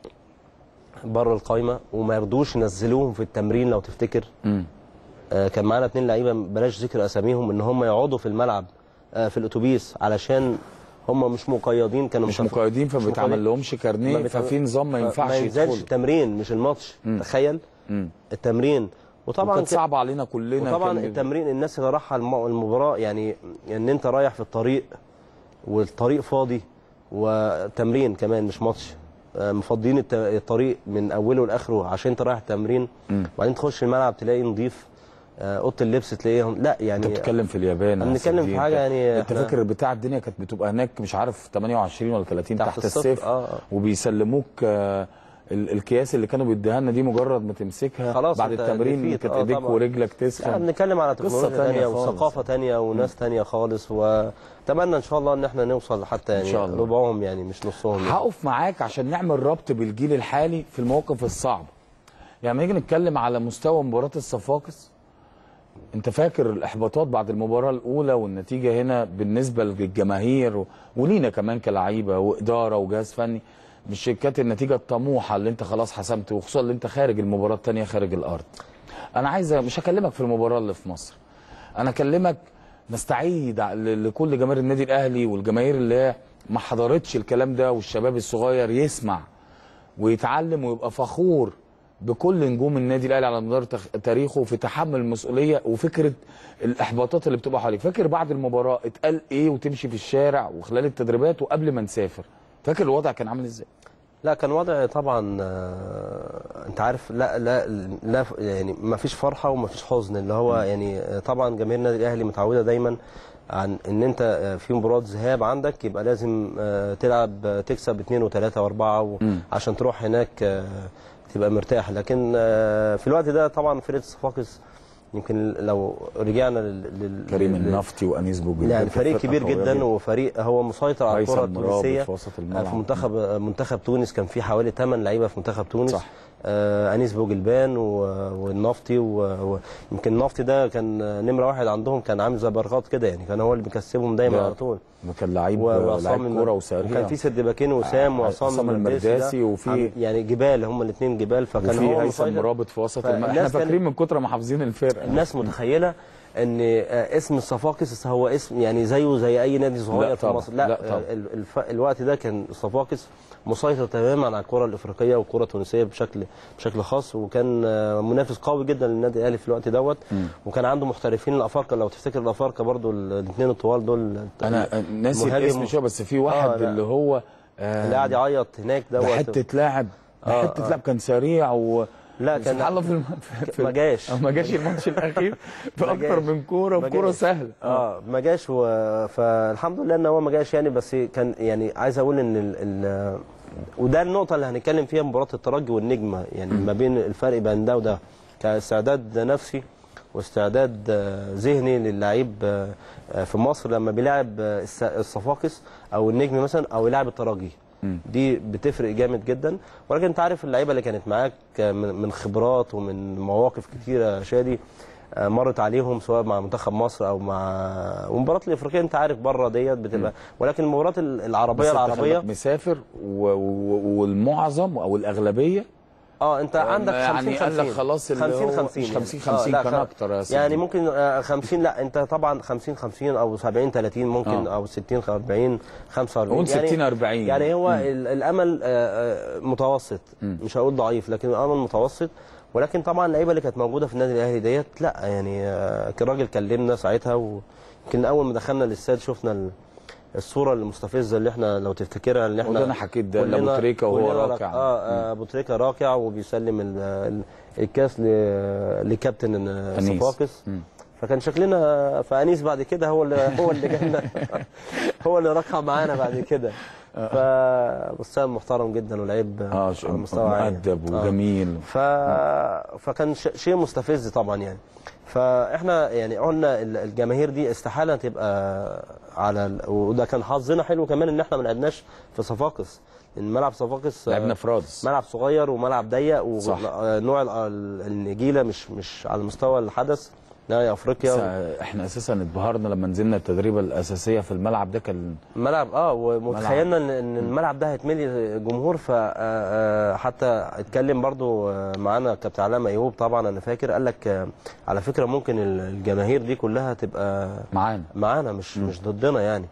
I: بره القايمه وما يرضوش ينزلوهم في التمرين لو تفتكر
A: مم.
I: آه، كان معانا اتنين لعيبه بلاش ذكر اساميهم ان هم يقعدوا في الملعب آه، في الاتوبيس علشان هم مش مقيدين كانوا
A: مش
I: متف-
A: مقيدين
I: مش
A: فبيتعمل
I: مقيدين.
A: لهمش
I: ما
A: كارنيه
I: بيتعمل-
A: ففي نظام ما ينفعش
I: ما ينزلش
A: يدخل
I: التمرين مش الماتش
A: مم.
I: تخيل
A: مم.
I: التمرين وطبعا
A: وكانت
I: ك-
A: صعبه علينا كلنا
I: وطبعا
A: كان-
I: التمرين الناس اللي رايحه الم- المباراه يعني ان انت رايح في الطريق والطريق فاضي وتمرين كمان مش ماتش آه، مفضيين الت- الطريق من اوله لاخره عشان انت رايح تمرين
A: مم.
I: وبعدين تخش الملعب تلاقي نضيف آه، اوضه اللبس تلاقيها لا يعني
A: انت بتتكلم في اليابان
I: احنا
A: يا
I: بنتكلم
A: سيدي.
I: في حاجه يعني
A: انت
I: إحنا-
A: فاكر بتاع الدنيا كانت بتبقى هناك مش عارف 28 ولا 30
I: تحت
A: تحت,
I: الصفر،
A: الصفر
I: آه، آه.
A: وبيسلموك آه، ال- الكياس اللي كانوا بيديها لنا دي مجرد ما تمسكها
I: خلاص
A: بعد
I: انت
A: التمرين
I: ديفيت.
A: كانت
I: آه،
A: ايديك
I: طبعا.
A: ورجلك
I: احنا
A: تسخن
I: بنتكلم على
A: قصة
I: تكنولوجيا
A: تانية
I: ثانيه
A: خالص.
I: وثقافه ثانيه وناس ثانيه خالص واتمنى ان شاء الله ان احنا نوصل حتى يعني
A: إن شاء الله.
I: ربعهم يعني مش نصهم يعني.
A: هقف معاك عشان نعمل ربط بالجيل الحالي في المواقف الصعبه يعني لما نيجي نتكلم على مستوى مباراه الصفاقس انت فاكر الاحباطات بعد المباراه الاولى والنتيجه هنا بالنسبه للجماهير و... ولينا كمان كلعيبه واداره وجهاز فني مش كانت النتيجه الطموحه اللي انت خلاص حسمت وخصوصا اللي انت خارج المباراه الثانيه خارج الارض انا عايز مش هكلمك في المباراه اللي في مصر انا اكلمك نستعيد ع- ل- لكل جماهير النادي الاهلي والجماهير اللي هي ما حضرتش الكلام ده والشباب الصغير يسمع ويتعلم ويبقى فخور بكل نجوم النادي الاهلي على مدار تخ- تاريخه في تحمل المسؤوليه وفكره الاحباطات اللي بتبقى حواليك فاكر بعد المباراه اتقال ايه وتمشي في الشارع وخلال التدريبات وقبل ما نسافر فاكر الوضع كان عامل ازاي
I: لا كان وضع طبعا آه، انت عارف لا لا لا يعني ما فيش فرحه وما فيش حزن اللي هو يعني آه، طبعا جماهير النادي الاهلي متعوده دايما عن ان انت آه، في مباراه ذهاب عندك يبقى لازم آه، تلعب آه، تكسب اثنين وثلاثه واربعه
A: مم.
I: عشان تروح هناك آه، تبقى مرتاح لكن آه، في الوقت ده طبعا فرقه الصفاقس يمكن لو رجعنا لل لل-
A: كريم
I: لل-
A: النفطي وانيس بوجود
I: يعني فريق كبير جدا وفريق هو مسيطر على الكره
A: هيثم مرابط
I: التونسيه
A: في وسط
I: في
A: الملعب
I: منتخب منتخب تونس كان في حوالي 8 لعيبه في منتخب تونس
A: صح.
I: آه انيس بوجلبان و- والنفطي و- ويمكن النفطي ده كان نمره واحد عندهم كان عامل زي بركات كده يعني كان هو اللي بيكسبهم دايما
A: ده
I: على طول
A: كان لعيب
I: وعصام
A: لعيب
I: الم-
A: كوره وسريع
I: وكان في سيد باكين وسام
A: آه،
I: وعصام
A: عصام
I: المرداسي ده
A: المرداسي وفي-
I: عم- يعني جبال هم الاثنين جبال فكان
A: وفي
I: هو
A: هيثم
I: مسيطر.
A: مرابط في وسط الملعب احنا
I: فالناس كانت-
A: فاكرين من كتر ما حافظين الفرقه
I: الناس متخيله ان آه، اسم الصفاقس هو اسم يعني زيه زي اي نادي
A: لا
I: صغير في
A: طبعا،
I: مصر لا,
A: لا طبعا.
I: آه، ال- الف... الوقت ده كان الصفاقس مسيطر تماما على الكره الافريقيه والكره التونسيه بشكل بشكل خاص وكان آه، منافس قوي جدا للنادي الاهلي في الوقت دوت وكان عنده محترفين الافارقه لو تفتكر الافارقه برضو الاثنين الطوال دول
A: انا ناسي
I: مهاجم-
A: الاسم شويه بس في واحد
I: آه، لا.
A: اللي هو آه،
I: اللي قاعد يعيط هناك
A: ده
I: دوت
A: حته لاعب ده
I: آه،
A: حته
I: آه.
A: لاعب كان سريع و
I: لا كان
A: سبحان الله في الم... في
I: ما جاش
A: أو ما جاش الماتش الاخير في
I: ما
A: اكتر
I: جاش.
A: من كوره
I: ما
A: بكوره
I: جاش.
A: سهله
I: اه ما جاش و... فالحمد لله ان هو ما جاش يعني بس كان يعني عايز اقول ان ال... ال... وده النقطه اللي هنتكلم فيها مباراه الترجي والنجمه يعني ما بين الفرق بين ده وده كاستعداد نفسي واستعداد آه، ذهني للعيب آه، آه، في مصر لما بيلعب آه، الس- الصفاقس او النجم مثلا او يلعب الترجي دي بتفرق جامد جدا ولكن انت عارف اللعيبه اللي كانت معاك من من خبرات ومن مواقف كتيره شادي آه، مرت عليهم سواء مع منتخب مصر او مع والمباريات الافريقيه انت عارف بره ديت بتبقى ولكن المباريات العربيه
A: بس أنت خلي
I: العربيه
A: بالك مسافر و... و... والمعظم او الاغلبيه
I: اه انت عندك 50
A: يعني قال لك
I: 50
A: خلاص اللي
I: 50
A: هو
I: 50
A: مش 50
I: يعني.
A: 50
I: لا،
A: كان
I: خ-
A: اكتر يا سيدي.
I: يعني ممكن آه، 50 لا انت طبعا 50 50 او 70 30 ممكن
A: آه.
I: او 60 40 45
A: قول 60 40
I: يعني هو
A: مم.
I: ال- الامل آه، آه، متوسط مش هقول ضعيف لكن الامل متوسط ولكن طبعا اللعيبه اللي كانت موجوده في النادي الاهلي ديت لا يعني آه، كان الراجل كلمنا ساعتها ويمكن اول ما دخلنا الاستاد شفنا ال- الصوره المستفزه اللي احنا لو تفتكرها اللي احنا
A: وده أنا حكيت ده
I: كلنا-
A: لأبو تريكة وهو
I: كلنا
A: راكع.
I: اه آه، ابو تريكه راكع وبيسلم ال- ال- الكاس ل- لكابتن
A: أنيس.
I: صفاقس
A: مم.
I: فكان شكلنا فانيس بعد كده هو اللي هو اللي جالنا هو اللي ركع معانا بعد كده فبستاذ محترم جدا ولعيب
A: اه ش-
I: على مستوى عالي.
A: مؤدب
I: آه.
A: وجميل
I: ف... فكان ش... شيء مستفز طبعا يعني فاحنا يعني قلنا ال- الجماهير دي استحاله تبقى على ال... وده كان حظنا حلو كمان ان احنا ما لعبناش في صفاقس ان ملعب صفاقس آه،
A: لعبنا في رادس
I: ملعب صغير وملعب ضيق
A: صح.
I: ونوع ال- ال- النجيله مش مش على مستوى الحدث نهائي افريقيا
A: بس احنا اساسا اتبهرنا لما نزلنا التدريبه الاساسيه في الملعب ده كان
I: ملعب اه ومتخيلنا ان ان الملعب ده هيتملي جمهور ف آه، آه، حتى اتكلم برضو آه، معانا كابتن علاء ايوب طبعا انا فاكر قال لك آه، على فكره ممكن ال- الجماهير دي كلها تبقى
A: معانا
I: معانا مش مش ضدنا يعني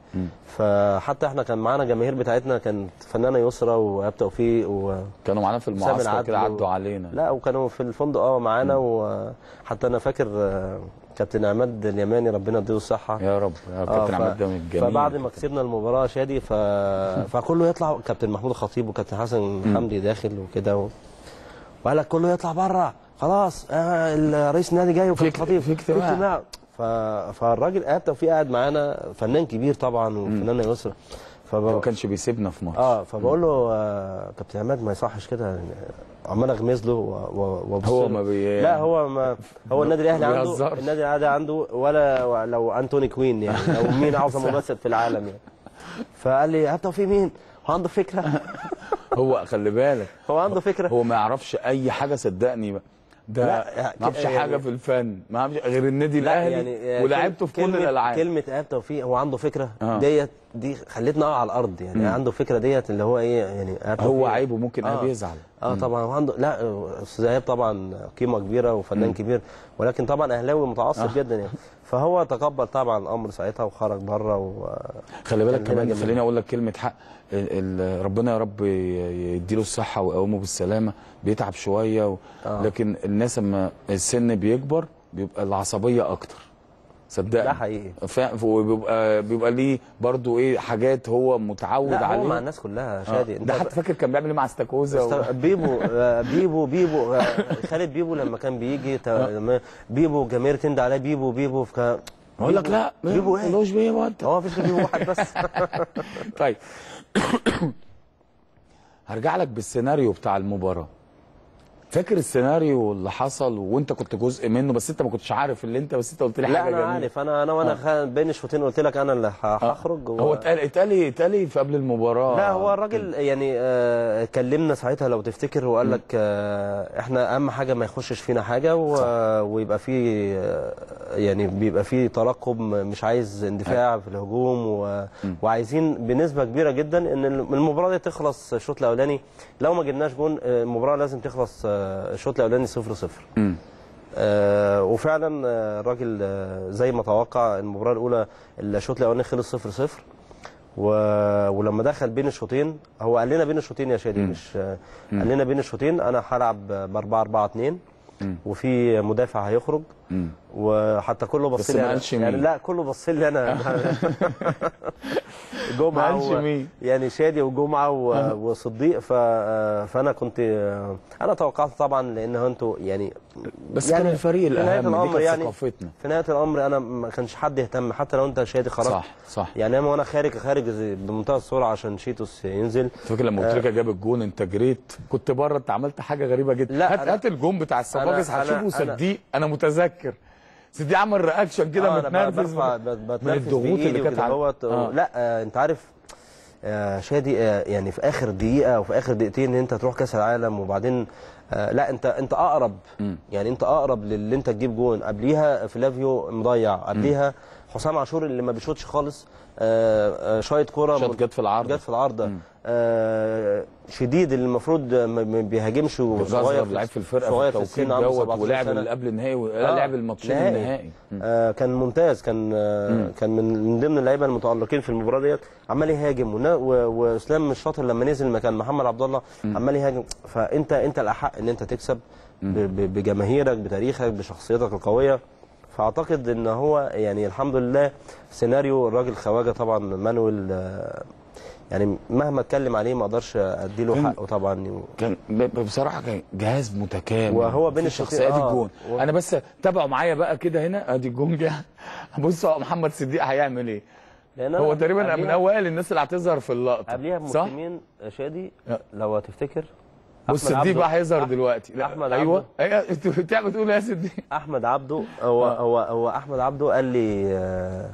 I: فحتى احنا كان معانا جماهير بتاعتنا كانت فنانه يسرا وإيهاب توفيق و
A: كانوا معانا في
I: سامي
A: المعسكر كده
I: العدل و-
A: عدوا علينا
I: لا وكانوا في الفندق اه معانا وحتى انا فاكر آه، كابتن عماد اليماني ربنا يديله الصحه
A: يا رب يا كابتن عماد ده من الجميل
I: فبعد ما كسبنا المباراه شادي ف... فكله يطلع كابتن محمود الخطيب وكابتن حسن حمدي داخل وكده و... وقال لك كله يطلع بره خلاص آه رئيس النادي جاي وكابتن
A: في-
I: الخطيب
A: في اجتماع.
I: ف... فالراجل ايهاب توفيق قاعد معانا فنان كبير طبعا وفنانه يسرا فب...
A: ما كانش بيسيبنا في ماتش
I: اه فبقول له آه كابتن عماد ما يصحش كده يعني عمال اغمز له و- و- وابص
A: هو
I: له.
A: ما بي
I: لا هو ما هو النادي الاهلي
A: ما
I: عنده
A: بيهزرش.
I: النادي الاهلي عنده ولا لو انتوني كوين يعني لو مين اعظم ممثل في العالم يعني فقال لي هات في مين هو عنده فكره
A: هو خلي بالك
I: هو عنده فكره
A: هو ما يعرفش اي حاجه صدقني بقى ده
I: لا، يعني-
A: ما يعرفش
I: يعني-
A: حاجه في الفن ما يعرفش غير النادي
I: لا
A: الاهلي
I: يعني
A: ولعبته في كل
I: كلمة-
A: الالعاب
I: كلمه ايهاب توفيق هو عنده فكره
A: آه.
I: ديت دي خلتنا نقع على الارض يعني عنده فكره ديت اللي هو ايه يعني إيهاب
A: هو
I: توفيق-
A: عيب وممكن
I: آه.
A: ايهاب يزعل
I: اه طبعا وعنده لا استاذ ايهاب طبعا قيمه كبيره وفنان كبير ولكن طبعا اهلاوي متعصب جدا يعني فهو تقبل طبعا الامر ساعتها وخرج بره و...
A: خلي بالك
I: كان هنا
A: كمان
I: جميل.
A: خليني اقول لك كلمه حق ال ال ربنا يا رب يديله الصحه ويقومه بالسلامه بيتعب شويه و...
I: آه.
A: لكن الناس اما السن بيكبر بيبقى العصبيه اكتر صدقني
I: ده حقيقي
A: ف... وبيبقى بيبقى ليه برضو ايه حاجات هو متعود
I: لا
A: عليه
I: هو مع الناس كلها
A: آه.
I: شادي
A: ده حتى فاكر كان بيعمل ايه مع استاكوزا و...
I: است- بيبو آه، بيبو بيبو آه، خالد بيبو لما كان بيجي ت- لما بيبو جماهير تندى عليه بيبو بيبو فكان
A: اقول لك لا
I: بيبو ايه؟
A: ملوش بيبو انت
I: هو مفيش غير بيبو واحد بس
A: طيب هرجع لك بالسيناريو بتاع المباراه فاكر السيناريو اللي حصل وانت كنت جزء منه بس انت ما كنتش عارف اللي انت بس انت قلت لي
I: لا
A: حاجه
I: انا
A: جميلة.
I: عارف انا انا وانا خ- بين الشوطين قلت لك انا اللي ه- هخرج و-
A: هو اتقال اتقال لي اتقال لي في قبل المباراه
I: لا هو الراجل يعني آه كلمنا ساعتها لو تفتكر وقال لك آه احنا اهم حاجه ما يخشش فينا حاجه و... ويبقى في آه يعني بيبقى في ترقب م- مش عايز اندفاع في الهجوم و... وعايزين بنسبه كبيره جدا ان المباراه دي تخلص الشوط الاولاني لو ما جبناش جون آه، المباراه لازم تخلص آه، الشوط الاولاني 0 0
A: مم.
I: آه وفعلا آه، الراجل آه، زي ما توقع المباراه الاولى الشوط الاولاني خلص 0 0 و... ولما دخل بين الشوطين هو قال لنا بين الشوطين يا شادي مش آه، قال لنا بين الشوطين انا هلعب ب 4 4 2 وفي مدافع هيخرج وحتى كله بص
A: بس
I: لي
A: ما
I: أنا-
A: قالش
I: يعني
A: مين.
I: لا كله بص لي انا جمعه
A: ما قالش
I: و-
A: مين.
I: يعني شادي وجمعه و- وصديق ف... فانا كنت انا توقعت طبعا لان هو انتوا يعني
A: بس
I: يعني
A: كان الفريق
I: في نهاية
A: الاهم دي
I: الأمر
A: كانت
I: يعني
A: ثقافتنا
I: في نهايه الامر انا ما كانش حد يهتم حتى لو انت شادي خرجت
A: صح صح
I: يعني انا وانا خارج خارج زي- بمنتهى السرعه عشان شيتوس ينزل
A: فاكر لما قلت لك جاب الجون انت جريت كنت بره انت عملت حاجه غريبه جدا
I: لا،
A: هات
I: أنا-
A: هات الجون بتاع الصفاقس
I: أنا-
A: هتشوفه
I: أنا-
A: صديق انا متذكر صديق عمل رياكشن كده
I: آه، أنا
A: متنرفز
I: برفع-
A: من-
I: ب-
A: من
I: بتنرفز
A: الضغوط
I: بإيدي
A: اللي كانت
I: وكده
A: على
I: هوت
A: آه.
I: لا آه انت عارف آه شادي آه يعني في اخر دقيقه وفي اخر دقيقتين ان انت تروح كاس العالم وبعدين آه لا انت انت اقرب يعني انت اقرب للي انت تجيب جون قبليها فلافيو مضيع قبليها حسام عاشور اللي ما بيشوطش خالص آه آه شايط كوره
A: شاط جت في العارضة.
I: جت في العارضه آه شديد اللي المفروض ما ما بيهاجمش وصغير
A: صغير لعيب في الفرقه
I: صغير
A: في
I: في
A: التوقيت
I: السن عنده
A: دوت
I: 17
A: ولعب
I: سنة.
A: اللي قبل النهائي
I: آه،
A: لا لعب الماتشين
I: نهائي.
A: النهائي
I: آه كان ممتاز كان آه كان من من ضمن اللعيبه المتالقين في المباراه ديت عمال يهاجم ونا- و- واسلام الشاطر لما نزل مكان محمد عبد الله عمال يهاجم فانت انت الاحق ان انت تكسب ب- ب- بجماهيرك بتاريخك بشخصيتك القويه فاعتقد ان هو يعني الحمد لله سيناريو الراجل خواجه طبعا مانويل آه يعني مهما اتكلم عليه ما اقدرش اديله
A: كان-
I: حقه طبعا
A: كان ب- بصراحه كان جهاز متكامل
I: وهو بين
A: في
I: الشوطين-
A: شخصيات
I: آه.
A: الجون
I: و-
A: انا بس تابعوا معايا بقى كده هنا ادي الجون جه بص هو محمد صديق هيعمل ايه
I: لأن
A: هو
I: أنا
A: تقريبا
I: قبليها-
A: من اوائل الناس اللي هتظهر في اللقطه
I: قبليها
A: صح
I: بموسمين شادي
A: آه.
I: لو هتفتكر
A: بص
I: أحمد
A: صديق
I: عبده-
A: بقى هيظهر
I: أح-
A: دلوقتي لا،
I: أحمد
A: ايوه
I: عبده.
A: ايوه انت بتعمل بتقول إيه يا صديق
I: احمد عبده هو
A: آه.
I: هو هو احمد عبده قال لي آه،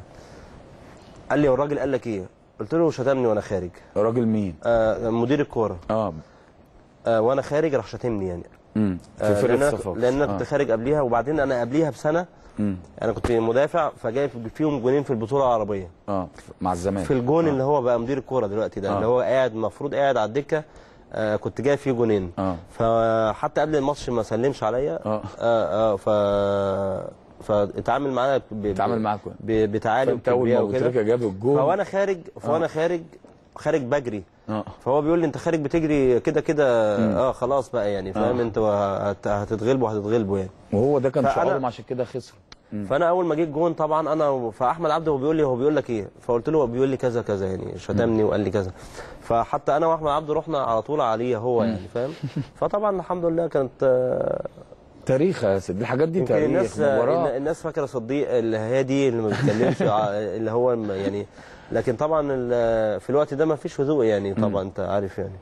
I: قال لي هو الراجل قال لك ايه قلت له شتمني وانا خارج
A: راجل مين
I: آه مدير الكوره
A: اه
I: آه وانا خارج راح شتمني يعني
A: امم في
I: آه
A: فرقه
I: لان انا
A: الصفاقس
I: لان انا
A: آه.
I: كنت خارج قبليها وبعدين انا قبليها بسنه
A: مم.
I: انا كنت مدافع فجاي فيهم جونين في البطوله العربيه
A: اه مع الزمالك
I: في الجون اللي هو بقى مدير الكوره دلوقتي ده
A: آه.
I: اللي هو قاعد المفروض قاعد على الدكه آه كنت جاي فيه جونين
A: اه
I: فحتى قبل الماتش ما سلمش عليا
A: اه
I: اه اه ف فاتعامل معانا ب... ب-
A: اتعامل معاك
I: ب... بتعالي
A: فانت اول
I: وكبرياء
A: ما قلت
I: وكده
A: لك جاب الجون
I: فوانا خارج فوانا خارج خارج بجري
A: اه
I: فهو بيقول لي انت خارج بتجري كده كده اه خلاص بقى يعني فاهم
A: آه.
I: انت هت... هتتغلبوا هتتغلبوا يعني
A: وهو ده كان
I: فأنا-
A: شعورهم عشان كده خسروا
I: فانا اول ما جيت جون طبعا انا فاحمد عبده هو بيقول لي هو بيقول لك ايه فقلت له هو بيقول لي كذا كذا يعني شتمني وقال لي كذا فحتى انا واحمد عبده رحنا على طول عليه هو يعني فاهم فطبعا الحمد لله كانت آه،
A: تاريخ يا سيدي الحاجات دي
I: يمكن
A: تاريخ
I: الناس
A: مباراه
I: الناس فاكره صديق الهادي اللي ما بيتكلمش ع- اللي هو م- يعني لكن طبعا ال- في الوقت ده ما فيش هدوء يعني طبعا انت عارف يعني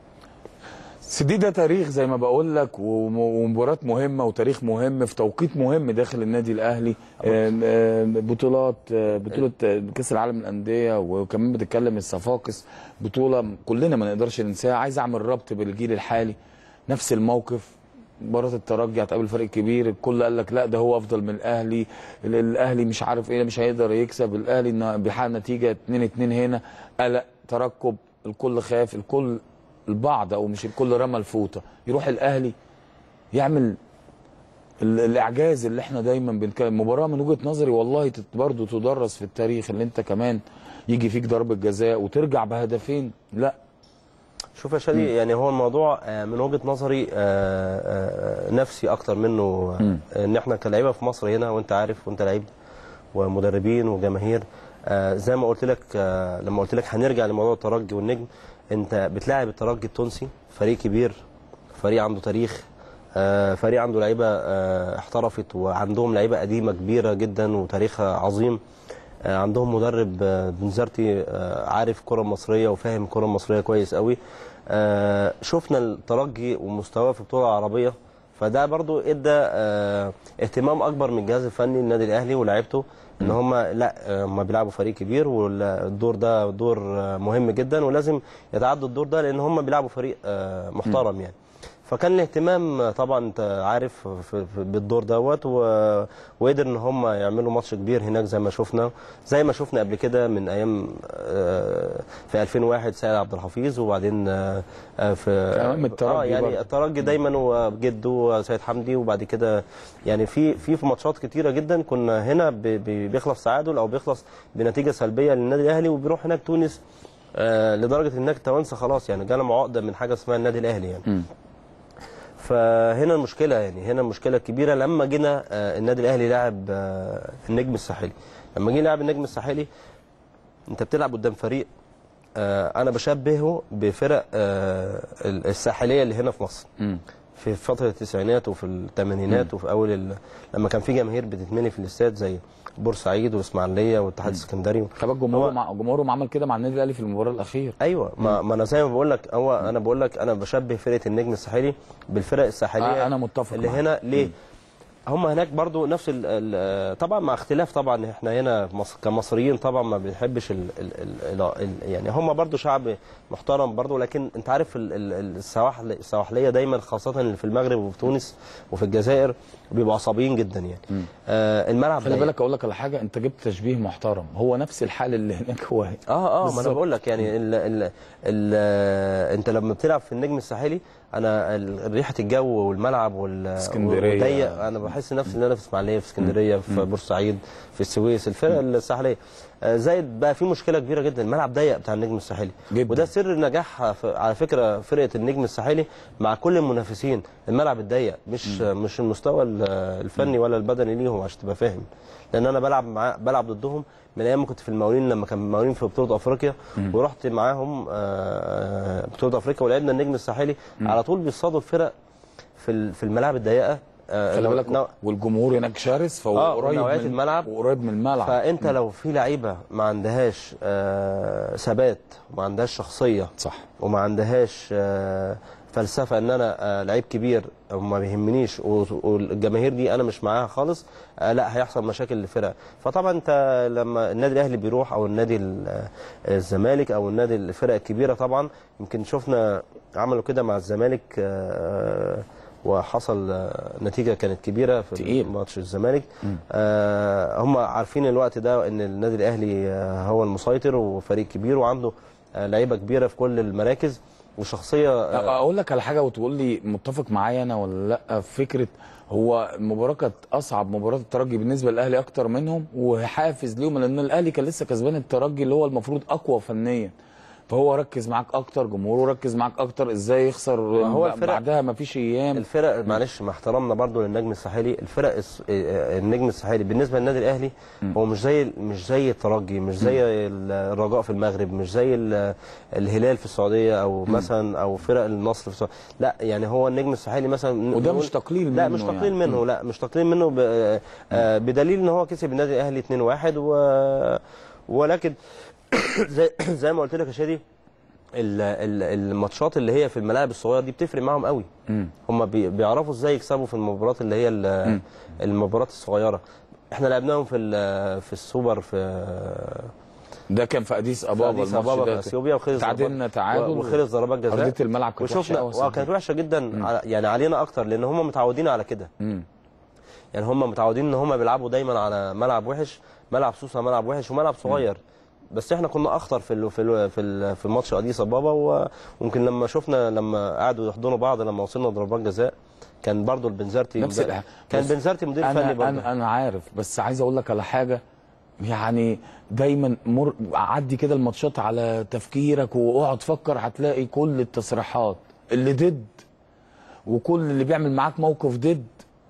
A: سيدي ده تاريخ زي ما بقول لك وم- ومباراه مهمه وتاريخ مهم في توقيت مهم داخل النادي الاهلي آم، آم، بطولات آه، بطوله آه، كاس العالم للانديه وكمان بتتكلم الصفاقس بطوله كلنا ما نقدرش ننساها عايز اعمل ربط بالجيل الحالي نفس الموقف مباراه الترجي هتقابل فريق كبير الكل قال لك لا ده هو افضل من الاهلي ال- الاهلي مش عارف ايه مش هيقدر يكسب الاهلي إنه بيحقق نتيجه 2 2 هنا قلق ترقب الكل خاف الكل البعض او مش الكل رمى الفوطه يروح الاهلي يعمل ال- الاعجاز اللي احنا دايما بنتكلم مباراه من وجهه نظري والله تت- برضه تدرس في التاريخ اللي انت كمان يجي فيك ضربه جزاء وترجع بهدفين لا
I: شوف يا شادي يعني هو الموضوع آه، من وجهه نظري آه، آه، نفسي اكتر منه آه، ان احنا كلاعيبه في مصر هنا وانت عارف وانت لعيب ومدربين وجماهير آه، زي ما قلت لك آه، لما قلت لك هنرجع لموضوع الترجي والنجم انت بتلاعب الترجي التونسي فريق كبير فريق عنده تاريخ آه، فريق عنده لعيبه آه، احترفت وعندهم لعيبه قديمه كبيره جدا وتاريخها عظيم آه، عندهم مدرب آه، بنزرتي آه، عارف الكره المصريه وفاهم الكره المصريه كويس قوي آه، شفنا الترجي ومستواه في البطوله العربيه فده برضو ادى آه، اهتمام اكبر من الجهاز الفني للنادي الاهلي ولاعيبته ان هم لا هم بيلعبوا فريق كبير والدور ده دور آه، مهم جدا ولازم يتعدوا الدور ده لان هم بيلعبوا فريق آه، محترم يعني فكان الاهتمام آه، طبعا انت عارف في في بالدور دوت و- وقدر ان هم يعملوا ماتش كبير هناك زي ما شفنا زي ما شفنا قبل كده من ايام آه، في 2001 سيد عبد الحفيظ وبعدين آه، آه، في
A: أمام الترجي
I: اه يعني
A: برضه.
I: الترجي دايما وجده سيد حمدي وبعد كده يعني في في في ماتشات كتيره جدا كنا هنا ب- ب- بيخلص تعادل او بيخلص بنتيجه سلبيه للنادي الاهلي وبيروح هناك تونس آه لدرجه هناك التوانسه خلاص يعني جالهم عقده من حاجه اسمها النادي الاهلي يعني فهنا المشكله يعني هنا المشكله الكبيره لما جينا آه النادي الاهلي لعب آه النجم الساحلي لما جه لعب النجم الساحلي انت بتلعب قدام فريق آه انا بشبهه بفرق آه الساحليه اللي هنا في مصر
A: مم.
I: في فتره التسعينات وفي الثمانينات وفي اول ال... لما كان في جماهير بتتمني في الاستاد زي بورسعيد والاسماعيليه والاتحاد السكندري
A: خباك جمهوره مع جمهورهم عمل كده مع النادي الاهلي في المباراه الاخيره
I: ايوه ما, ما انا زي ما بقول لك هو انا بقول لك انا بشبه فرقه النجم الساحلي بالفرق الساحليه
A: آه، أنا متفق
I: اللي
A: معاك.
I: هنا ليه هم هناك برضو نفس ال ال طبعا مع اختلاف طبعا احنا هنا مصر كمصريين طبعا ما بنحبش ال ال ال ال يعني هم برضو شعب محترم برضو لكن انت عارف ال ال السواحل السواحليه دايما خاصه اللي في المغرب وفي تونس وفي الجزائر بيبقوا عصبيين جدا يعني آه الملعب
A: خلي
I: ضيق.
A: بالك اقول لك على حاجه انت جبت تشبيه محترم هو نفس الحال اللي هناك هو
I: اه اه ما انا
A: بالظبط.
I: بقول لك يعني ال ال ال انت لما بتلعب في النجم الساحلي انا ال- ريحه الجو والملعب وال
A: اسكندرية.
I: والضيق انا بحس نفسي ان انا في اسماعيليه في اسكندريه في بورسعيد في السويس الفرق الساحليه آه، زائد بقى في مشكله كبيره جدا الملعب ضيق بتاع النجم الساحلي
A: جدا.
I: وده سر نجاحها في- على فكره فرقه النجم الساحلي مع كل المنافسين الملعب الضيق مش مش المستوى ال- الفني ولا البدني ليهم عشان تبقى فاهم لان انا بلعب مع بلعب ضدهم من ايام ما كنت في المقاولين لما كان المقاولين في بطوله افريقيا ورحت معاهم آه، بطوله افريقيا ولعبنا النجم الساحلي على طول بيصطادوا الفرق في ال- في الملاعب الضيقه آه،
A: خلي بالك
I: نوع-
A: والجمهور هناك شرس فهو
I: آه،
A: قريب
I: ونوعية
A: من
I: الملعب.
A: وقريب من الملعب
I: فانت لو في لعيبه ما عندهاش آه، ثبات وما عندهاش شخصيه
A: صح
I: وما عندهاش آه، فلسفه ان انا آه، لعيب كبير وما بيهمنيش و- والجماهير دي انا مش معاها خالص آه، لا هيحصل مشاكل للفرق فطبعا انت لما النادي الاهلي بيروح او النادي ال- آه، الزمالك او النادي الفرق الكبيره طبعا يمكن شفنا عملوا كده مع الزمالك آه، وحصل آه، نتيجه كانت كبيره في
A: تقيل.
I: ماتش الزمالك آه، هم عارفين الوقت ده ان النادي الاهلي آه، هو المسيطر وفريق كبير وعنده آه، لعيبه كبيره في كل المراكز وشخصيه آه،
A: اقول لك على حاجه وتقول لي متفق معايا انا ولا لا في فكره هو المباراه كانت اصعب مباراه الترجي بالنسبه للاهلي اكتر منهم وحافز ليهم لان الاهلي كان لسه كسبان الترجي اللي هو المفروض اقوى فنيا فهو ركز معاك اكتر جمهوره ركز معاك اكتر ازاي يخسر
I: هو الفرق-
A: بعدها ما فيش ايام
I: الفرق معلش مع احترامنا برضو للنجم الساحلي الفرق الس- آه، النجم الساحلي بالنسبه للنادي الاهلي هو مش زي مش زي الترجي مش زي الرجاء في المغرب مش زي ال- الهلال في السعوديه او مثلا او فرق النصر في السعوديه لا يعني هو النجم الساحلي مثلا
A: وده
I: نقول-
A: مش تقليل
I: لا
A: منه
I: مش تقليل
A: يعني.
I: منه لا مش تقليل منه ب... آه، بدليل ان هو كسب النادي الاهلي 2-1 و... ولكن زي زي ما قلت لك يا شادي ال- ال- الماتشات اللي هي في الملاعب الصغيره دي بتفرق معاهم قوي هم بي- بيعرفوا ازاي يكسبوا في المباريات اللي هي ال- المباريات الصغيره احنا لعبناهم في ال- في السوبر في
A: ده كان في اديس
I: في
A: ابابا
I: أديس
A: الماتش
I: أبابا
A: ده
I: في اثيوبيا وخلص
A: تعادلنا
I: ضربات-
A: تعادل
I: وخلص ضربات جزاء
A: ارضيه الملعب كانت وحشه
I: وشفنا
A: قوي
I: وكانت وحشه جدا على- يعني علينا اكتر لان هم متعودين على كده يعني هم متعودين ان هم بيلعبوا دايما على ملعب وحش ملعب سوسه ملعب وحش وملعب صغير بس احنا كنا اخطر في ال في ال في, ال في ماتش اديس ابابا و- ويمكن لما شفنا لما قعدوا يحضنوا بعض لما وصلنا ضربات جزاء كان برضو البنزرتي
A: نفس
I: مدرب-
A: الح-
I: كان
A: بص،
I: بنزرتي مدير
A: انا
I: فني برضو
A: انا انا عارف بس عايز اقول لك على حاجه يعني دايما مر عدي كده الماتشات على تفكيرك واقعد فكر هتلاقي كل التصريحات اللي ضد وكل اللي بيعمل معاك موقف ضد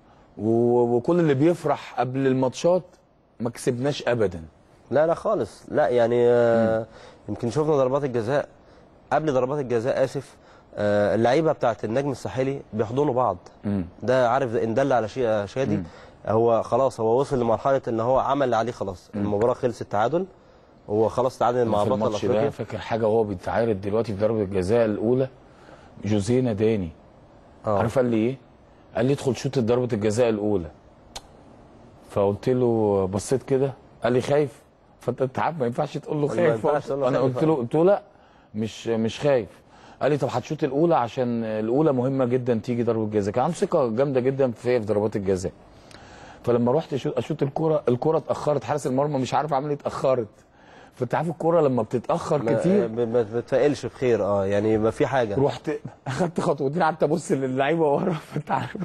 A: و- وكل اللي بيفرح قبل الماتشات ما كسبناش ابدا
I: لا لا خالص لا يعني آه يمكن شفنا ضربات الجزاء قبل ضربات الجزاء اسف آه اللعيبه بتاعت النجم الساحلي بيحضنوا بعض ده عارف ده ان دل على شيء يا شادي هو خلاص هو وصل لمرحله ان هو عمل اللي عليه خلاص المباراه خلصت تعادل هو خلاص تعادل مع
A: في
I: بطل
A: الماتش ده
I: افريقيا
A: فاكر حاجه وهو بيتعارض دلوقتي في ضربه الجزاء الاولى جوزيه ناداني
I: آه.
A: عارف قال لي ايه؟ قال لي ادخل شوت ضربه الجزاء الاولى فقلت له بصيت كده قال لي خايف فانت انت عارف ما ينفعش تقول له
I: ما
A: خايف
I: ينفعش تقول له
A: انا
I: خايف.
A: قلت له قلت له لا مش مش خايف قال لي طب هتشوط الاولى عشان الاولى مهمه جدا تيجي ضربه جزاء كان عنده ثقه جامده جدا فيا في ضربات الجزاء فلما رحت اشوط اشوط الكوره الكوره اتاخرت حارس المرمى مش عارف عامل ايه اتاخرت فانت عارف الكوره لما بتتاخر
I: ما-
A: كتير
I: ب- ما بتفائلش بخير اه يعني يبقى في حاجه
A: رحت اخدت خطوتين قعدت ابص للعيبه ورا فانت عارف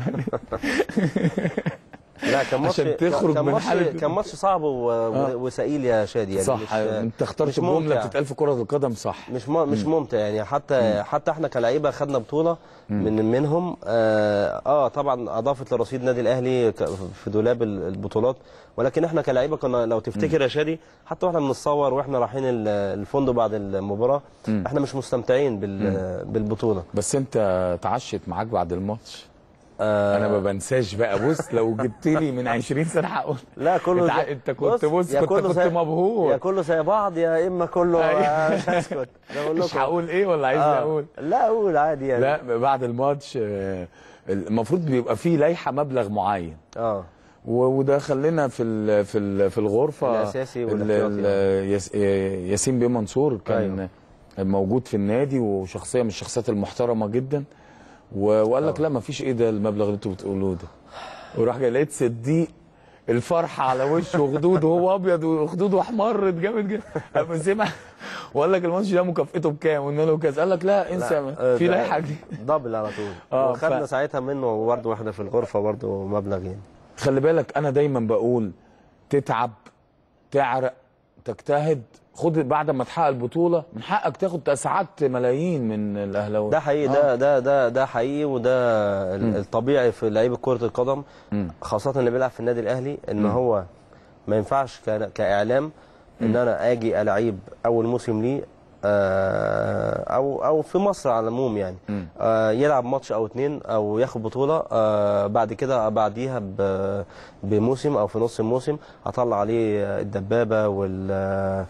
I: لا كان ماتش
A: عشان تخرج
I: كان
A: من
I: ماتش
A: حالة-
I: كان ماتش صعب و...
A: آه.
I: وسئيل يا شادي يعني
A: صح
I: مش
A: انت اخترت
I: مش
A: الجمله
I: ممتع.
A: بتتقال في كره القدم صح
I: مش م... مش ممتع يعني حتى حتى احنا كلعيبه خدنا بطوله من منهم اه, اه طبعا اضافت لرصيد النادي الاهلي ك- في دولاب ال- البطولات ولكن احنا كلعيبه كنا لو تفتكر يا شادي حتى واحنا بنتصور واحنا رايحين ال- الفندق بعد المباراه احنا مش مستمتعين بال... بالبطوله
A: بس انت اتعشت معاك بعد الماتش
I: آه
A: انا ما بنساش بقى بص لو جبت لي من 20 سنه هقول
I: لا كله
A: انت, ع-
I: زي-
A: انت كنت بص
I: يا
A: كنت
I: كله
A: كنت
I: زي-
A: مبهور
I: يا كله زي بعض يا اما كله
A: أيوة.
I: آه، مش هسكت أنا بقول
A: مش
I: لكم.
A: هقول ايه ولا عايزني
I: آه.
A: اقول
I: لا اقول عادي يعني
A: لا بعد الماتش آه، المفروض بيبقى فيه لائحه مبلغ معين
I: اه
A: و- وده خلينا في ال في ال في الغرفه
I: الأساسي
A: ال-
I: والاحتياطي.
A: ال- ياس- ياسين بيه منصور كان
I: أيوة.
A: موجود في النادي وشخصيه من الشخصيات المحترمه جدا و- وقال لك لا ما فيش ايه ده المبلغ اللي انتوا بتقولوه ده وراح جاي لقيت صديق الفرحه على وشه وخدوده هو ابيض وخدوده احمرت جامد جدا اما سمع وقال لك الماتش ده مكافئته بكام؟ قلنا له كذا قال لك لا انسى
I: آه،
A: في
I: ده
A: لائحه دي
I: دبل على طول
A: آه،
I: وخدنا
A: ف-
I: ساعتها منه برضه واحده في الغرفه برضه مبلغ يعني
A: خلي بالك انا دايما بقول تتعب تعرق تجتهد خد بعد ما تحقق البطوله من حقك تاخد ساعات ملايين من الاهلاويه
I: ده حقيقي ده ده ده ده حقيقي وده ال- الطبيعي في لعيبه كره القدم خاصه اللي بيلعب في النادي الاهلي ان هو ما ينفعش ك- كاعلام ان انا اجي العيب اول موسم ليه آه، او او في مصر على العموم يعني آه، يلعب ماتش او اتنين او ياخد بطوله آه، بعد كده بعديها ب- بموسم او في نص الموسم اطلع عليه الدبابه وال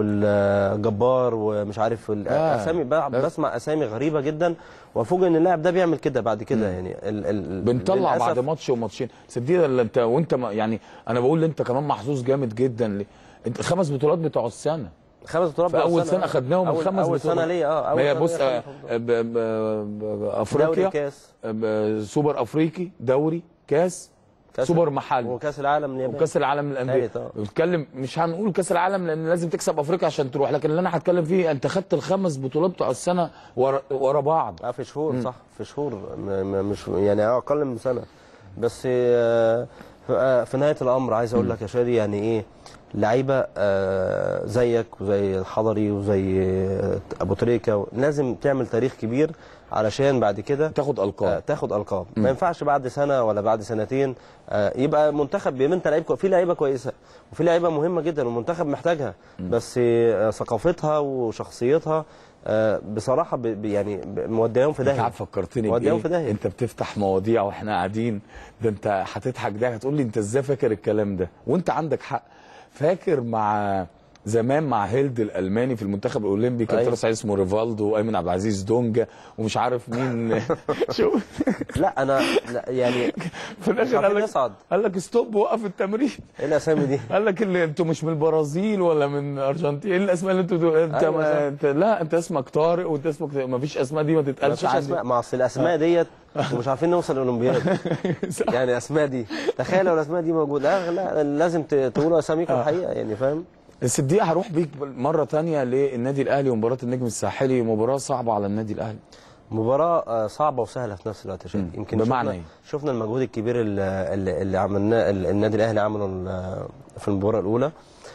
I: والجبار ومش عارف ال-
A: آه.
I: اسامي ب- بسمع اسامي غريبه جدا وافوجئ ان اللاعب ده بيعمل كده بعد كده يعني ال ال
A: بنطلع
I: للأسف-
A: بعد ماتش وماتشين صدقني اللي انت وانت ما يعني انا بقول انت كمان محظوظ جامد جدا ليه؟ انت خمس بطولات بتوع السنه
I: خمس بطولات
A: في
I: بتوع
A: اول
I: السنة.
A: سنه خدناهم
I: أول-
A: الخمس
I: اول
A: بطولات
I: سنه ليه اه
A: ما
I: اول
A: هي
I: سنة
A: بص
I: ليا
A: آه،
I: خمس بطولات.
A: ب- ب- ب-
I: دوري
A: افريقيا
I: كاس
A: ب- سوبر افريقي دوري كاس
I: كاس
A: سوبر محلي
I: وكاس العالم الياباني
A: وكاس العالم للانديه
I: تالت، آه.
A: بنتكلم مش هنقول كاس العالم لان لازم تكسب افريقيا عشان تروح لكن اللي انا هتكلم فيه انت خدت الخمس بطولات بتوع السنه ورا, ورا بعض
I: اه في شهور صح في شهور م- م- مش يعني اقل من سنه بس آه، ف- آه، في نهايه الامر عايز اقول لك يا شادي يعني ايه لعيبه آه، زيك وزي الحضري وزي آه، ابو تريكه لازم تعمل تاريخ كبير علشان بعد كده
A: تاخد القاب
I: آه، تاخد القاب ما ينفعش بعد سنه ولا بعد سنتين آه، يبقى منتخب يبقى انت لعيب كو- في لعيبه كويسه وفي لعيبه مهمه جدا والمنتخب محتاجها بس آه، ثقافتها وشخصيتها آه، بصراحه ب- ب- يعني ب- موديهم في
A: انت
I: داهيه
A: عارف فكرتني
I: موديهم
A: بايه
I: في داهيه
A: انت بتفتح مواضيع واحنا قاعدين ده انت هتضحك ده هتقول لي انت ازاي فاكر الكلام ده وانت عندك حق فاكر مع زمان مع هيلد الالماني في المنتخب الاولمبي كان
I: أيوة.
A: طلع سعيد اسمه ريفالدو وايمن عبد العزيز دونجا ومش عارف مين شوف
I: لا انا لا يعني
A: في
I: مش
A: الاخر قال
I: عارفين
A: لك
I: نصعد
A: قال لك ستوب وقف التمرين
I: ايه الاسامي دي
A: قال لك اللي انتوا مش من البرازيل ولا من ارجنتين ايه الاسماء اللي انتوا بتقول- انت,
I: أيوة صح.
A: ما انت لا انت اسمك طارق وانت اسمك ما فيش اسماء دي ما
I: ما
A: تتقالش
I: فيش
A: عندي
I: اسماء ما اصل الاسماء ديت ومش عارفين نوصل الاولمبياد
A: صح.
I: يعني الاسماء دي تخيل لو الاسماء دي موجوده لا, لا لازم ت- تقولوا اساميكم الحقيقه يعني فاهم
A: الصديق هروح بيك مرة تانية للنادي الأهلي ومباراة النجم الساحلي مباراة صعبة على النادي الأهلي
I: مباراة آه، صعبة وسهلة في نفس الوقت يا شادي
A: مم.
I: يمكن
A: بمعنى
I: شفنا
A: إيه؟
I: شفنا المجهود الكبير اللي, اللي اللي عملناه اللي النادي الأهلي عمله ال- في المباراة الأولى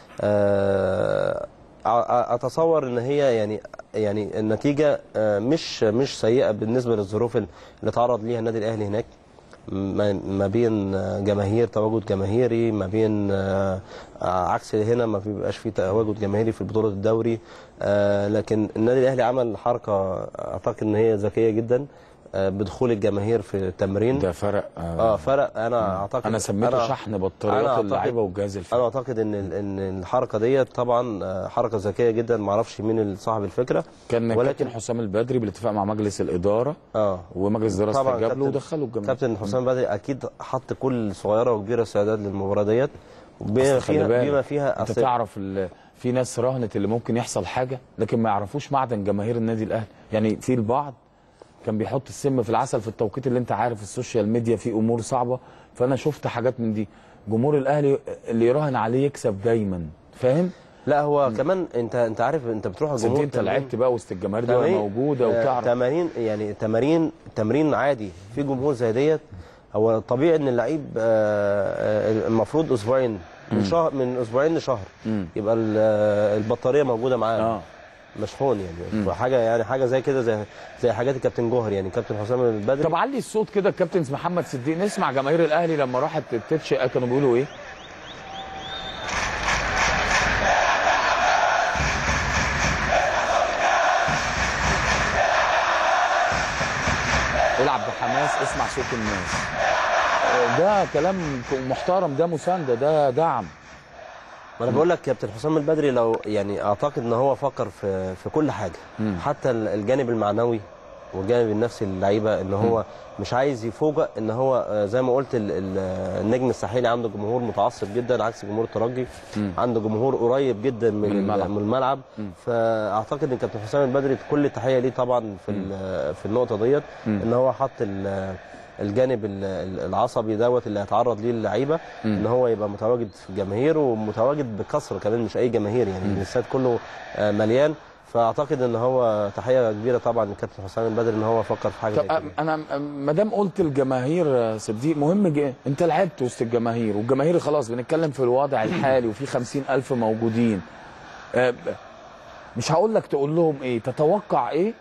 I: آه، أ- اتصور ان هي يعني يعني النتيجه آه، مش مش سيئه بالنسبه للظروف اللي تعرض ليها النادي الاهلي هناك ما ما بين آه، جماهير تواجد جماهيري ما بين آه، عكس هنا ما بيبقاش فيه تواجد جماهيري في بطوله الدوري آه، لكن النادي الاهلي عمل حركه اعتقد ان هي ذكيه جدا آه، بدخول الجماهير في التمرين
A: ده فرق
I: اه فرق انا اعتقد
A: أنا سميته
I: أنا-
A: شحن
I: أنا
A: بطاريات
I: أعتقد-
A: اللعيبة والجهاز الفني
I: انا اعتقد ان ال- ان الحركه ديت طبعا آه، حركه ذكيه جدا ما اعرفش مين صاحب الفكره
A: كان
I: ولكن-
A: كابتن حسام البدري بالاتفاق مع مجلس الإدارة
I: اه
A: ومجلس الإدارة
I: طبعا
A: استجاب له
I: كابتن-
A: ودخلوا الجماهير
I: كابتن حسام بدري اكيد حط كل صغيره وكبيره استعداد للمباراه ديت بما
A: أصل خلي
I: فيها
A: بالك،
I: بما فيها
A: انت
I: أصل-
A: تعرف ال- في ناس راهنت اللي ممكن يحصل حاجه لكن ما يعرفوش معدن جماهير النادي الاهلي يعني في البعض كان بيحط السم في العسل في التوقيت اللي انت عارف السوشيال ميديا فيه امور صعبه فانا شفت حاجات من دي جمهور الاهلي اللي يراهن عليه يكسب دايما فاهم
I: لا هو كمان انت انت عارف انت بتروح
A: بس
I: الجمهور
A: انت
I: تمرين-
A: لعبت بقى وسط الجماهير دي وهي
I: تمارين-
A: موجوده
I: آه،
A: وتعرف
I: تمارين يعني تمارين تمرين عادي في جمهور زي ديت هو طبيعي ان اللعيب آه، آه، المفروض اسبوعين من شهر من اسبوعين لشهر
A: مم.
I: يبقى ال- آه، البطاريه موجوده معاه
A: اه
I: مشحون يعني حاجه يعني حاجه زي كده زي زي حاجات الكابتن جوهر يعني كابتن حسام البدري
A: طب علي الصوت كده الكابتن محمد صديق نسمع جماهير الاهلي لما راحت تتش كانوا بيقولوا ايه العب بحماس اسمع صوت الناس ده كلام محترم ده مسانده ده دعم
I: ما انا بقول لك كابتن حسام البدري لو يعني اعتقد ان هو فكر في في كل حاجه
A: مم.
I: حتى ال- الجانب المعنوي والجانب النفسي للعيبه ان هو مش عايز يفوجئ ان هو آه، زي ما قلت ال- ال- النجم الساحلي عنده جمهور متعصب جدا عكس جمهور الترجي
A: مم.
I: عنده جمهور قريب جدا من,
A: من الملعب.
I: من الملعب
A: مم.
I: فاعتقد ان كابتن حسام البدري كل التحيه ليه طبعا في ال- في النقطه ديت
A: مم.
I: ان هو حط ال- الجانب ال- ال- العصبي دوت اللي هيتعرض ليه اللعيبه
A: مم.
I: ان هو يبقى متواجد في الجماهير ومتواجد بكثره كمان مش اي جماهير يعني الاستاد كله آه، مليان فاعتقد ان هو تحيه كبيره طبعا للكابتن حسام البدري ان هو فكر في حاجه زي
A: طب
I: كده
A: انا ما دام قلت الجماهير يا صديق مهم جدا انت لعبت وسط الجماهير والجماهير خلاص بنتكلم في الوضع الحالي وفي خمسين ألف موجودين آه، ب- مش هقول لك تقول لهم ايه تتوقع ايه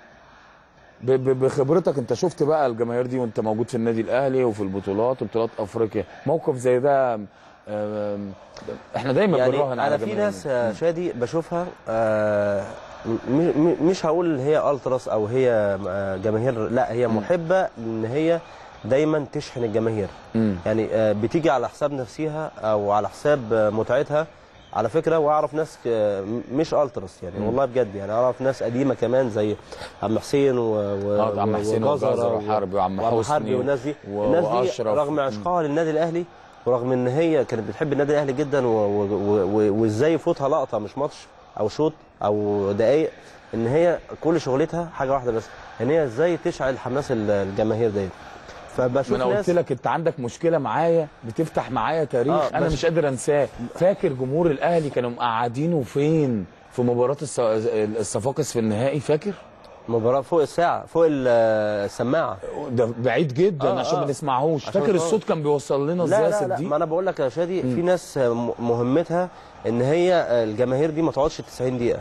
A: ب- ب- بخبرتك انت شفت بقى الجماهير دي وانت موجود في النادي الاهلي وفي البطولات وبطولات افريقيا موقف زي ده آم، احنا دايما
I: يعني
A: بنراهن على
I: انا في
A: جماهيرنا.
I: ناس آه، شادي بشوفها آه، م- م- مش هقول هي التراس او هي آه، جماهير لا هي محبه ان هي دايما تشحن الجماهير
A: مم.
I: يعني آه، بتيجي على حساب نفسها او على حساب آه، متعتها على فكره واعرف ناس آه، م- مش التراس يعني والله بجد يعني اعرف ناس قديمه كمان زي عم حسين و و
A: آه، عم حسين
I: وجزرة
A: وجزرة
I: و-
A: وحربي وعم
I: وعم
A: حسني
I: حربي والناس دي
A: و-
I: الناس دي
A: وأشرف.
I: رغم عشقها للنادي الاهلي ورغم ان هي كانت بتحب النادي الاهلي جدا و- و- و- و- وازاي يفوتها لقطه مش ماتش او شوط او دقائق ان هي كل شغلتها حاجه واحده بس ان هي ازاي تشعل حماس ال- الجماهير ديت فبشوف
A: ما انا قلت
I: ناس
A: لك انت عندك مشكله معايا بتفتح معايا تاريخ
I: آه،
A: انا
I: بس-
A: مش قادر انساه فاكر جمهور الاهلي كانوا مقعدينه فين في مباراه الص- الصفاقس في النهائي فاكر
I: مباراه فوق الساعه فوق ال- السماعه
A: ده بعيد جدا
I: آه،
A: عشان
I: آه.
A: ما نسمعهوش
I: عشان
A: فاكر
I: خلاص.
A: الصوت كان بيوصل لنا ازاي
I: لا
A: يا
I: لا لا
A: صديق
I: ما انا بقول لك يا شادي في ناس م- مهمتها ان هي الجماهير دي ما تقعدش 90 دقيقه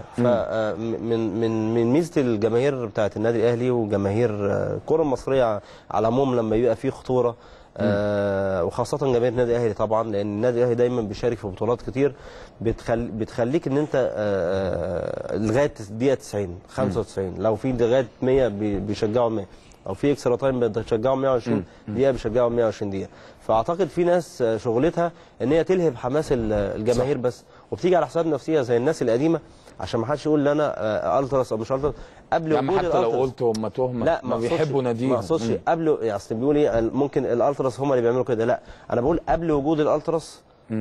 I: فمن من من ميزه الجماهير بتاعت النادي الاهلي وجماهير آه، الكره المصريه على العموم لما يبقى فيه خطوره آه وخاصة جماهير النادي الاهلي طبعا لان النادي الاهلي دايما بيشارك في بطولات كتير بتخل... بتخليك ان انت آه آه، لغايه الدقيقه 90 95 لو في لغايه 100 بي- بيشجعوا 100 او في اكسترا تايم بيشجعوا 120 دقيقه بيشجعوا 120 دقيقه فاعتقد في ناس آه، شغلتها ان هي تلهب حماس ال- الجماهير بس وبتيجي على حساب نفسيه زي الناس القديمه عشان ما حدش يقول ان انا آه، التراس او مش التراس قبل
A: يا عم
I: وجود
A: حتى لو
I: الألتراس.
A: قلت هم تهمه
I: لا
A: ما
I: أقصدش-
A: بيحبوا ناديهم
I: ما اقصدش
A: مم.
I: قبل يعني اصل بيقول ايه ممكن الالتراس هم اللي بيعملوا كده لا انا بقول قبل وجود الالتراس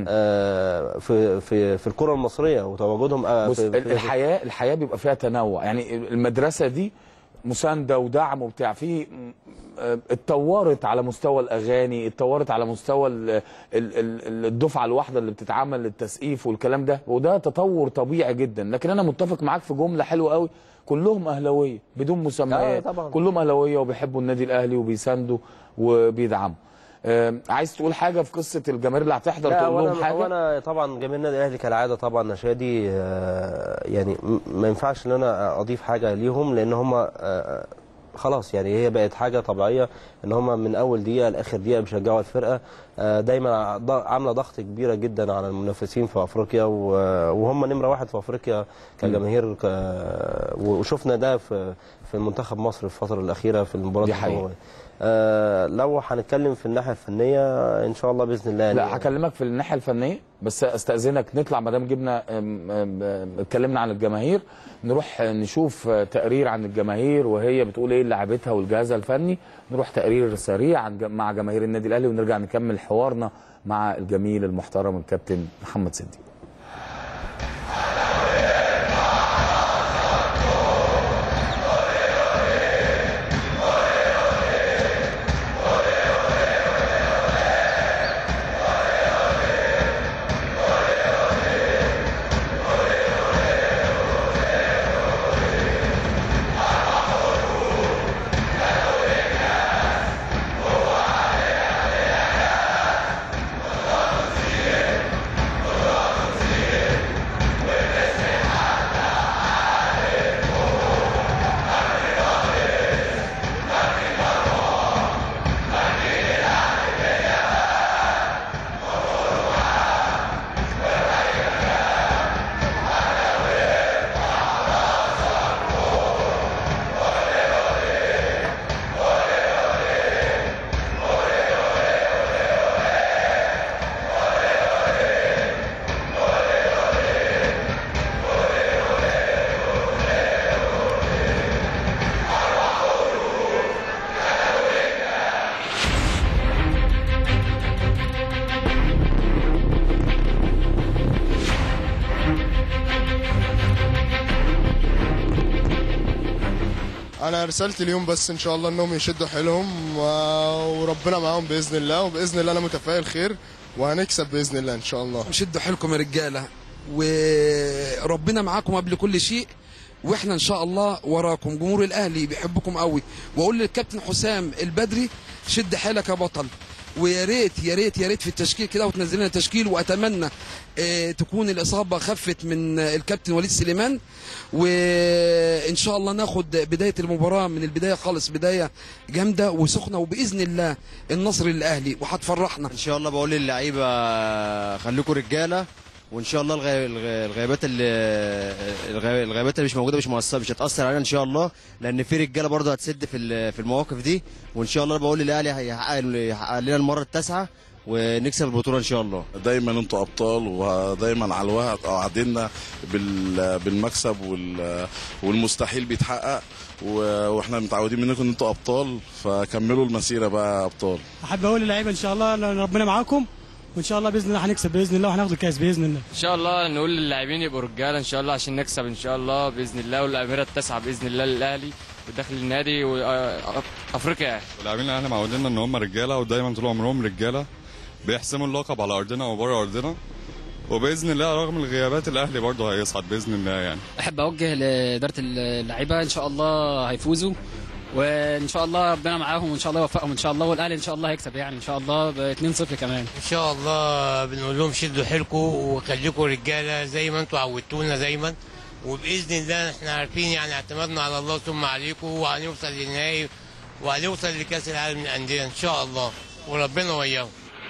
I: آه في في في الكره المصريه وتواجدهم آه
A: بص
I: في في-
A: الحياه الحياه بيبقى فيها تنوع يعني المدرسه دي مسانده ودعم وبتاع في آه، اتطورت على مستوى الاغاني اتطورت على مستوى ال- ال- ال- الدفعه الواحده اللي بتتعمل للتسقيف والكلام ده وده تطور طبيعي جدا لكن انا متفق معاك في جمله حلوه قوي كلهم اهلاويه بدون مسميات
I: آه، طبعا.
A: كلهم اهلاويه وبيحبوا النادي الاهلي وبيساندوا وبيدعموا آه، عايز تقول حاجه في قصه الجماهير اللي هتحضر
I: لا
A: تقول لهم
I: وانا
A: حاجه
I: وانا طبعا جماهير النادي الاهلي كالعاده طبعا نشادي آه، يعني م- ما ينفعش ان انا اضيف حاجه ليهم لان هم خلاص يعني هي بقت حاجه طبيعيه ان هم من اول دقيقه لاخر دقيقه بيشجعوا الفرقه آه، دايما ض- عامله ضغط كبيره جدا على المنافسين في افريقيا و- وهم نمره واحد في افريقيا كجماهير ك- وشفنا ده في في منتخب مصر في الفتره الاخيره في المباراه
A: دي حقيقة.
I: الجمهورية. آه، لو هنتكلم في الناحيه الفنيه ان شاء الله باذن الله يعني
A: لا هكلمك في الناحيه الفنيه بس استاذنك نطلع ما دام جبنا أم- أم- أم- اتكلمنا عن الجماهير نروح نشوف تقرير عن الجماهير وهي بتقول ايه لعبتها والجهاز الفني نروح تقرير سريع عن ج- مع جماهير النادي الاهلي ونرجع نكمل حوارنا مع الجميل المحترم الكابتن محمد صديق
J: انا رسالتي اليوم بس ان شاء الله انهم يشدوا حيلهم و- وربنا معاهم باذن الله وباذن الله انا متفائل خير وهنكسب باذن الله ان شاء الله
K: شدوا حيلكم يا رجاله وربنا معاكم قبل كل شيء واحنا ان شاء الله وراكم جمهور الاهلي بيحبكم قوي واقول للكابتن حسام البدري شد حيلك يا بطل ويا ريت يا ريت يا ريت في التشكيل كده وتنزل لنا تشكيل واتمنى آه، تكون الاصابه خفت من آه، الكابتن وليد سليمان وان شاء الله ناخد بدايه المباراه من البدايه خالص بدايه جامده وسخنه وباذن الله النصر للاهلي وهتفرحنا
L: ان شاء الله بقول للعيبه خليكم رجاله وان شاء الله الغي... الغي- الغيابات اللي الغي- الغيابات اللي مش موجوده مش مؤثره مش هتاثر علينا ان شاء الله لان في رجاله برضه هتسد في ال- في المواقف دي وان شاء الله بقول للاهلي هيحقق يحقق لنا المره التاسعه ونكسب البطوله ان شاء الله
M: دايما انتوا ابطال ودايما على الوقت قاعديننا بال- بالمكسب وال- والمستحيل بيتحقق و- واحنا متعودين منكم ان انتوا ابطال فكملوا المسيره بقى ابطال
N: احب اقول للعيبه ان شاء الله إن ربنا معاكم وان شاء الله باذن الله هنكسب باذن الله وهناخد الكاس باذن الله
O: ان شاء الله نقول للاعبين يبقوا رجاله ان شاء الله عشان نكسب ان شاء الله باذن الله والاميره التاسعه باذن الله للاهلي وداخل النادي وافريقيا يعني
P: اللاعبين الاهلي معودينا ان هم رجاله ودايما طول عمرهم رجاله بيحسموا اللقب على ارضنا وبره ارضنا وباذن الله رغم الغيابات الاهلي برضه هيصعد باذن الله يعني
Q: احب اوجه لاداره اللعيبه ان شاء الله هيفوزوا وان شاء الله ربنا معاهم وان شاء الله يوفقهم ان شاء الله والاهلي ان شاء الله هيكسب يعني ان شاء الله ب 2-0 كمان
R: ان شاء الله بنقول لهم شدوا حيلكم وخليكم رجاله زي ما انتم عودتونا دايما وباذن الله احنا عارفين يعني اعتمادنا على الله ثم عليكم وهنوصل للنهائي وهنوصل لكاس العالم للانديه ان شاء الله وربنا وياهم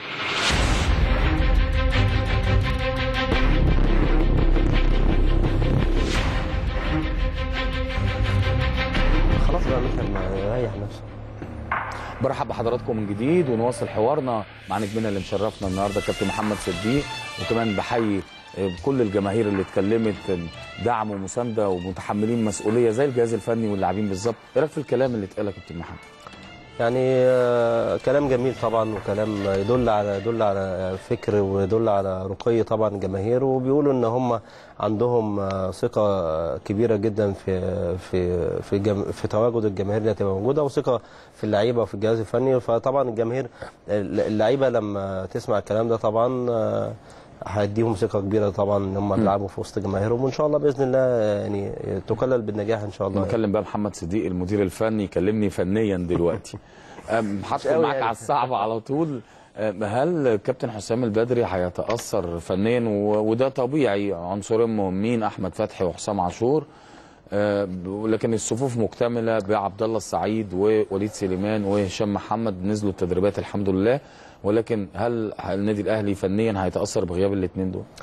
I: خلاص بقى مثلا يريح نفسه
A: برحب بحضراتكم من جديد ونواصل حوارنا مع نجمنا اللي مشرفنا النهارده كابتن محمد صديق وكمان بحيي آه، كل الجماهير اللي اتكلمت آه، دعم ومسانده ومتحملين مسؤوليه زي الجهاز الفني واللاعبين بالظبط ايه رايك في الكلام اللي اتقال يا كابتن محمد
I: يعني آه، كلام جميل طبعا وكلام يدل على يدل على فكر ويدل على رقي طبعا الجماهير وبيقولوا ان هم عندهم آه، ثقه كبيره جدا في في في جم في تواجد الجماهير اللي هتبقى موجوده وثقه في اللعيبه وفي الجهاز الفني فطبعا الجماهير اللعيبه لما تسمع الكلام ده طبعا آه، هيديهم ثقه كبيره طبعا ان هم بيلعبوا في وسط جماهيرهم وان شاء الله باذن الله يعني تكلل بالنجاح ان شاء الله يعني.
A: بكلم بقى محمد صديق المدير الفني يكلمني فنيا دلوقتي أم، هدخل
I: قوي
A: معاك
I: يعني.
A: على الصعب على طول أم، هل كابتن حسام البدري هيتاثر فنيا و- وده طبيعي عنصرين مهمين احمد فتحي وحسام عاشور أم، ولكن الصفوف مكتمله بعبد الله السعيد ووليد سليمان وهشام محمد نزلوا التدريبات الحمد لله ولكن هل هل النادي الاهلي فنيا هيتاثر بغياب الاثنين دول؟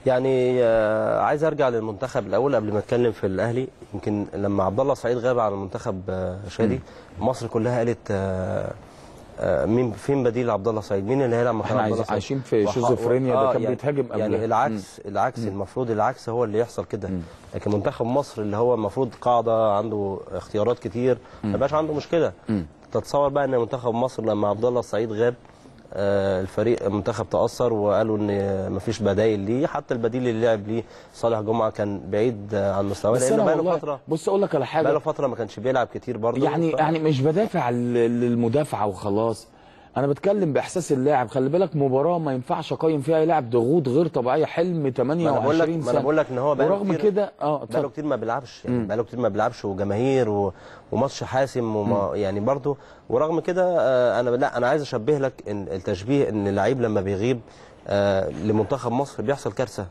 I: يعني آه، عايز ارجع للمنتخب الاول قبل ما اتكلم في الاهلي يمكن لما عبد الله سعيد غاب عن المنتخب آه، شادي مصر كلها قالت آه، آه، مين فين بديل عبد الله سعيد مين اللي هيلعب مكان
A: احنا
I: عبد الله
A: عايز-
I: سعيد
A: عايشين في
I: وح-
A: شيزوفرينيا، ده
I: آه،
A: كان
I: يعني-
A: بيتهاجم قبلها.
I: يعني العكس العكس المفروض العكس هو اللي يحصل كده لكن منتخب مصر اللي هو المفروض قاعده عنده اختيارات كتير ما يبقاش عنده مشكله تتصور بقى ان منتخب مصر لما عبد الله السعيد غاب آه، الفريق المنتخب تاثر وقالوا ان مفيش بدايل ليه حتى البديل اللي لعب ليه صالح جمعه كان بعيد آه، عن مستواه
A: بس
I: لانه
A: انا
I: بقى له
A: والله
I: فتره
A: بص اقول لك على حاجه
I: بقى له فتره ما كانش بيلعب كتير برضه
A: يعني
I: ف-
A: يعني مش بدافع لل- للمدافعه وخلاص انا بتكلم باحساس اللاعب خلي بالك مباراه ما ينفعش اقيم فيها لاعب ضغوط غير طبيعيه حلم
I: ما انا بقول لك
A: 28
I: ما
A: سنه
I: انا بقول لك ان هو بقاله
A: ورغم
I: كتير-
A: كده اه
I: بقاله
A: اتفضل.
I: كتير ما بيلعبش يعني بقاله كتير ما بيلعبش وجماهير و... وماتش حاسم وما يعني برضه ورغم كده آه، انا لا انا عايز اشبه لك ان التشبيه ان اللعيب لما بيغيب آه، لمنتخب مصر بيحصل كارثه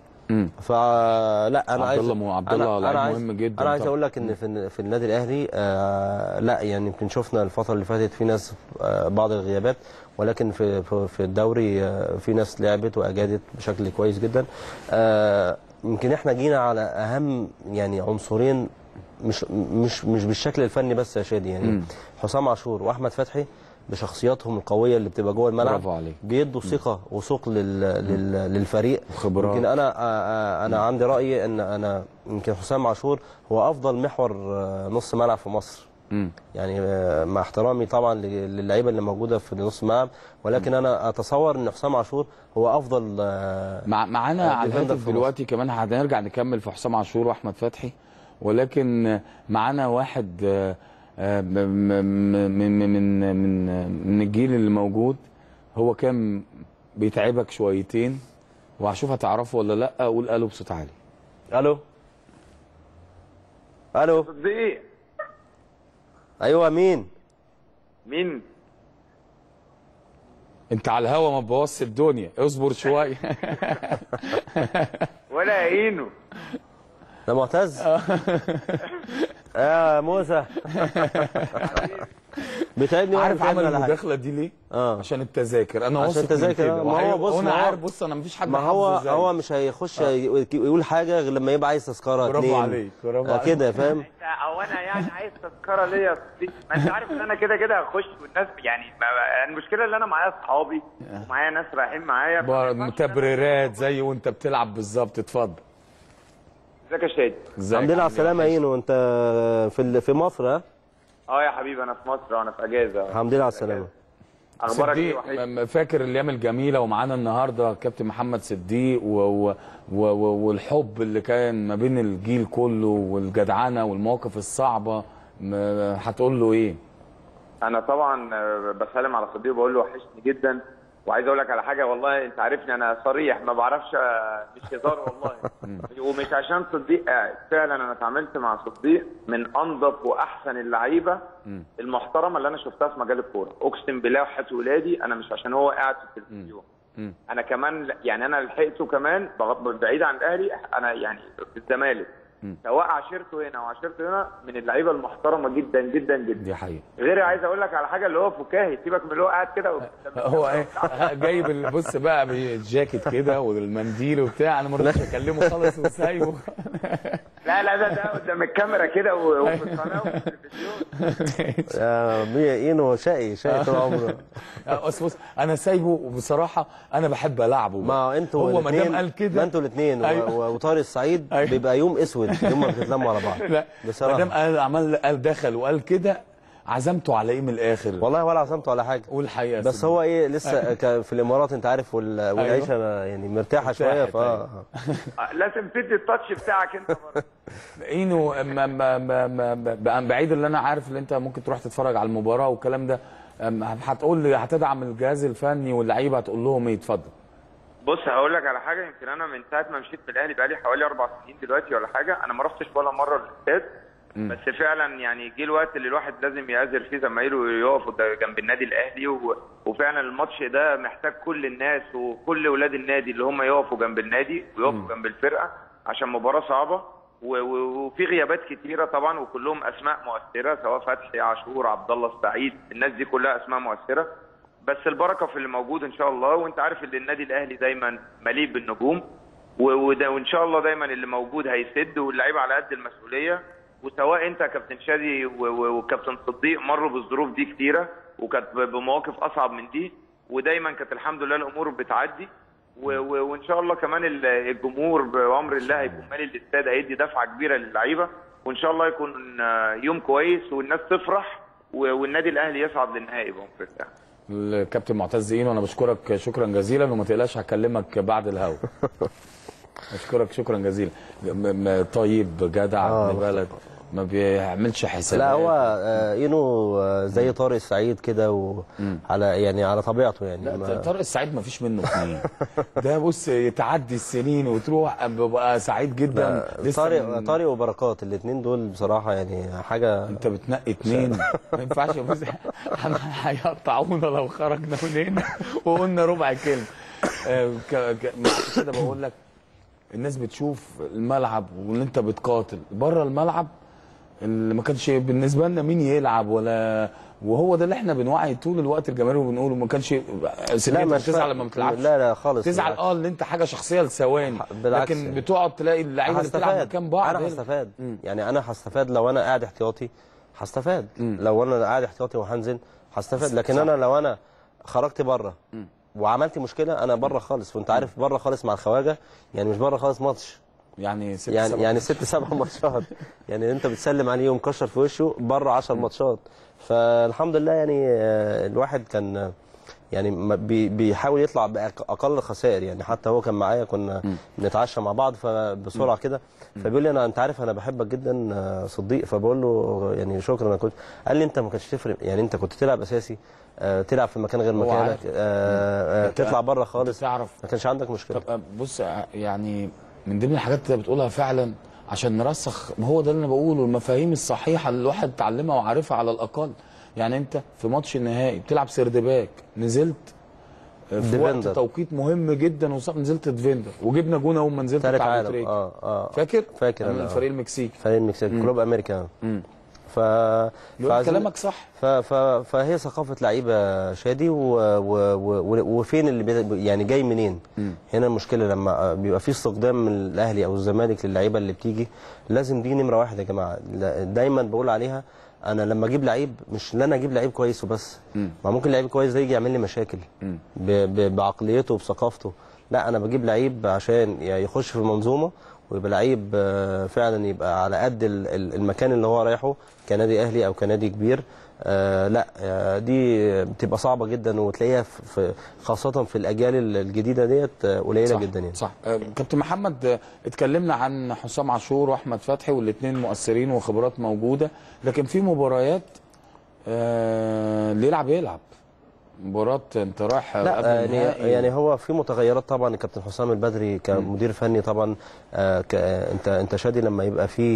I: فلا انا
A: عبد
I: عايز
A: الله مو- عبد
I: أنا-
A: الله
I: أنا
A: لعيب
I: عايز-
A: مهم جدا
I: انا عايز
A: طبعا.
I: اقول لك ان في في النادي الاهلي آه لا يعني يمكن شفنا الفتره اللي فاتت في ناس آه بعض الغيابات ولكن في في في الدوري آه في ناس لعبت واجادت بشكل كويس جدا آه يمكن احنا جينا على اهم يعني عنصرين مش مش مش بالشكل الفني بس يا شادي يعني
A: مم.
I: حسام عاشور واحمد فتحي بشخصياتهم القويه اللي بتبقى جوه الملعب
A: برافو عليك.
I: بيدوا ثقه وسوق لل... لل... للفريق
A: خبرات.
I: يمكن انا آه، آه، انا عندي راي ان انا يمكن حسام عاشور هو افضل محور آه، نص ملعب في مصر
A: مم.
I: يعني آه، مع احترامي طبعا ل- للعيبه اللي موجوده في نص الملعب ولكن انا اتصور ان حسام عاشور هو افضل آه،
A: مع معانا
I: آه،
A: على
I: ديفندر
A: الهاتف
I: في مصر.
A: دلوقتي كمان هنرجع نكمل في حسام عاشور واحمد فتحي ولكن معانا واحد آه، آه، م- م- م- من من من من الجيل اللي موجود هو كان بيتعبك شويتين وهشوف هتعرفه ولا لا قول الو بصوت عالي
I: الو الو
S: صديق
I: ايوه مين
S: مين
A: انت على الهوا ما تبوظش الدنيا اصبر شويه
S: ولا عينه
I: ده معتز يا موسى بتعبني وأنا
A: عارف
I: بتعبني
A: عمل
I: ولا حاجة؟
A: المداخله دي ليه؟
I: اه
A: عشان التذاكر انا
I: عشان
A: واثق من
I: التذاكر
A: كده
I: آه، ما هو
A: وهي-
I: بص
A: وانا
I: ما هو-
A: عارف بص انا مفيش حد
I: ما هو
A: حافظه زيي.
I: هو مش هيخش يقول حاجه غير لما يبقى عايز تذكره
A: برافو
I: اتنين
A: عليك، برافو
I: آه،
A: عليك.
I: كده فاهم
S: انت او انا يعني عايز تذكره ليا يا صديقي ما انت عارف ان انا كده كده هخش والناس يعني ما المشكله اللي انا معايا اصحابي ومعايا ناس رايحين معايا
A: بر- متبررات زي وانت بتلعب بالظبط اتفضل
S: ازيك يا شادي
A: ازيك
I: الحمد لله على
A: عامل ايه؟
I: السلامه اينو انت في ال- في مصر ها
S: اه يا حبيبي انا في مصر وانا في اجازه
I: الحمد لله على السلامه
S: اخبارك ايه
A: صديق
S: وحيد
A: م- م- فاكر الايام الجميله ومعانا النهارده كابتن محمد صديق و... و... و... و... والحب اللي كان ما بين الجيل كله والجدعنه والمواقف الصعبه م... هتقول له ايه؟
S: انا طبعا آه، بسلم على صديقي وبقول له وحشني جدا وعايز اقول لك على حاجه والله انت عارفني انا صريح ما بعرفش آه، مش هزار والله ومش عشان صديق قاعد فعلا انا اتعاملت مع صديق من انظف واحسن اللعيبه المحترمه اللي انا شفتها في مجال الكوره اقسم بالله وحياه ولادي انا مش عشان هو قاعد في التلفزيون انا كمان يعني انا لحقته كمان بغ- بعيد عن الاهلي انا يعني في الزمالك سواء عاشرته هنا او عاشرته هنا من اللعيبه المحترمه جدا جدا جدا
A: دي حقيقه
S: غير عايز اقول لك على حاجه اللي هو فكاهي سيبك من اللي هو قاعد كده و-
A: هو ايه جايب ال- بص بقى بالجاكيت كده والمنديل وبتاع انا ما رضيتش اكلمه خالص وسايبه
S: لا لا ده ده قدام الكاميرا كده و- وفي القناه وفي التلفزيون
I: يا مية اينو شقي شقي طول عمره
A: بص بص انا سايبه وبصراحه انا بحب العبه
I: ما انتوا
A: هو ما
I: الاتنين-
A: دام قال كده
I: ما انتوا الاثنين
A: أيوة.
I: وطارق السعيد بيبقى يوم اسود يوم ما بتتلموا على بعض
A: لا ما
I: بصراحه
A: دام قال عمل قال دخل وقال كده عزمته على ايه من الاخر
I: والله ولا عزمته على حاجه
A: قول الحقيقه يا
I: بس
A: سيدي.
I: هو ايه لسه ك- في الامارات انت عارف وال- والعيشه يعني مرتاحه شويه ف
S: آه، لازم تدي التاتش بتاعك انت برضه
A: اينو ما ما ما ما ما- بعيد اللي انا عارف ان انت ممكن تروح تتفرج على المباراه والكلام ده أم، هتقول لي هتدعم الجهاز الفني واللعيبه هتقول لهم ايه اتفضل
S: بص هقول لك على حاجه يمكن انا من ساعه ما مشيت من الاهلي بقالي حوالي اربع سنين دلوقتي ولا حاجه انا ما رحتش ولا مره الاستاد بس فعلا يعني جه الوقت اللي الواحد لازم يعذر فيه زمايله يقفوا ده جنب النادي الاهلي و... وفعلا الماتش ده محتاج كل الناس وكل ولاد النادي اللي هم يقفوا جنب النادي ويقفوا جنب الفرقه عشان مباراه صعبه و... و... وفي غيابات كتيره طبعا وكلهم اسماء مؤثره سواء فتحي عاشور عبد الله السعيد الناس دي كلها اسماء مؤثره بس البركه في اللي موجود ان شاء الله وانت عارف ان النادي الاهلي دايما مليء بالنجوم و- وده وان شاء الله دايما اللي موجود هيسد واللعيبه على قد المسؤوليه وسواء انت يا كابتن شادي و- و- وكابتن صديق مروا بالظروف دي كتيره وكانت ب- بمواقف اصعب من دي ودايما كانت الحمد لله الامور بتعدي و- و- وان شاء الله كمان ال- الجمهور بامر الله هيكون مالي الاستاد هيدي دفعه كبيره للعيبه وان شاء الله يكون آه، يوم كويس والناس تفرح و- والنادي الاهلي يصعد للنهائي بامر الله
A: الكابتن معتز اينو انا بشكرك شكرا جزيلا وما تقلقش هكلمك بعد الهوا اشكرك شكرا جزيلا م- م- طيب جدع
I: آه،
A: ابن بلد ما بيعملش حسابات
I: لا هو آه، اينو آه، زي طارق السعيد كده وعلى يعني على طبيعته يعني
A: لا
I: ما-
A: طارق السعيد ما فيش منه اثنين ده بص تعدي السنين وتروح ببقى سعيد جدا
I: لا، طارق طارق وبركات الاثنين دول بصراحه يعني حاجه
A: انت بتنقي اثنين ما ينفعش يا بص احنا هيقطعونا لو خرجنا من هنا وقلنا ربع كلمه آه، ك- ك- عشان كده بقول لك الناس بتشوف الملعب وان انت بتقاتل بره الملعب اللي ما كانش بالنسبه لنا مين يلعب ولا وهو ده اللي احنا بنوعي طول الوقت الجماهير وبنقوله ما كانش سنين
I: مش
A: تزعل
I: فارق.
A: لما ما بتلعبش
I: لا لا خالص
A: تزعل
I: بالعكس.
A: اه ان انت حاجه شخصيه لثواني
I: بالعكس
A: لكن بتقعد تلاقي اللعيبه اللي بتلعب
I: هستفاد.
A: مكان بعض
I: انا
A: هي-
I: هستفاد يعني انا هستفاد لو انا قاعد احتياطي هستفاد لو انا قاعد احتياطي وهنزل هستفاد لكن
A: صح.
I: انا لو انا خرجت بره وعملت مشكله انا بره خالص وانت عارف بره خالص مع الخواجه يعني مش بره خالص ماتش
A: يعني ست
I: يعني
A: سبع
I: يعني ست سبع ماتشات يعني انت بتسلم عليه ومكشر في وشه بره 10 ماتشات فالحمد لله يعني آه، الواحد كان آه، يعني ما بي- بيحاول يطلع باقل خسائر يعني حتى هو كان معايا كنا نتعشى مع بعض فبسرعه كده فبيقول لي انا انت عارف انا بحبك جدا آه، صديق فبقول له يعني شكرا انا كنت قال لي انت ما كانش تفرق يعني انت كنت تلعب اساسي آه، تلعب في مكان غير
A: هو
I: مكانك
A: عارف.
I: آه، آه،
A: أنت-
I: تطلع بره خالص
A: تعرف
I: ما كانش عندك مشكله
A: طب بص يعني من ضمن الحاجات اللي انت بتقولها فعلا عشان نرسخ ما هو ده اللي انا بقوله المفاهيم الصحيحه اللي الواحد اتعلمها وعارفها على الاقل يعني انت في ماتش النهائي بتلعب سردباك نزلت في وقت
I: ديفندر.
A: توقيت مهم جدا وص- نزلت ديفندر وجبنا جون اول ما نزلت
I: ثالث
A: بتاع
I: عالم
A: بوتريكا.
I: اه اه
A: فاكر؟
I: فاكر
A: من
I: أنا، آه.
A: الفريق المكسيكي
I: فريق المكسيك
A: مم.
I: كلوب امريكا
A: مم.
I: ف
A: يبقى كلامك صح
I: ف... ف... فهي ثقافه لعيبه شادي و... و... و... وفين اللي بي... يعني جاي منين هنا المشكله لما بيبقى في استخدام من الاهلي او الزمالك للعيبه اللي بتيجي لازم دي نمره واحد يا جماعه لا- دايما بقول عليها انا لما اجيب لعيب مش ان انا اجيب لعيب كويس وبس ما ممكن لعيب كويس ده يجي يعمل لي مشاكل ب... ب... بعقليته وبثقافته لا انا بجيب لعيب عشان يخش في المنظومه ويبقى لعيب آه، فعلا يبقى على قد ال- ال- المكان اللي هو رايحه كنادي اهلي او كنادي كبير آه لا آه دي بتبقى صعبه جدا وتلاقيها في في- خاصه في الاجيال ال- الجديده ديت آه، قليله
A: صح
I: جدا يعني
A: صح آه، كابتن محمد آه، اتكلمنا عن حسام عاشور واحمد فتحي والاثنين مؤثرين وخبرات موجوده لكن في مباريات آه اللي يلعب يلعب مباراه انت رايح قبل
I: لا يعني,
A: النهائي
I: يعني هو في متغيرات طبعا الكابتن حسام البدري كمدير فني طبعا آه ك- انت انت شادي لما يبقى في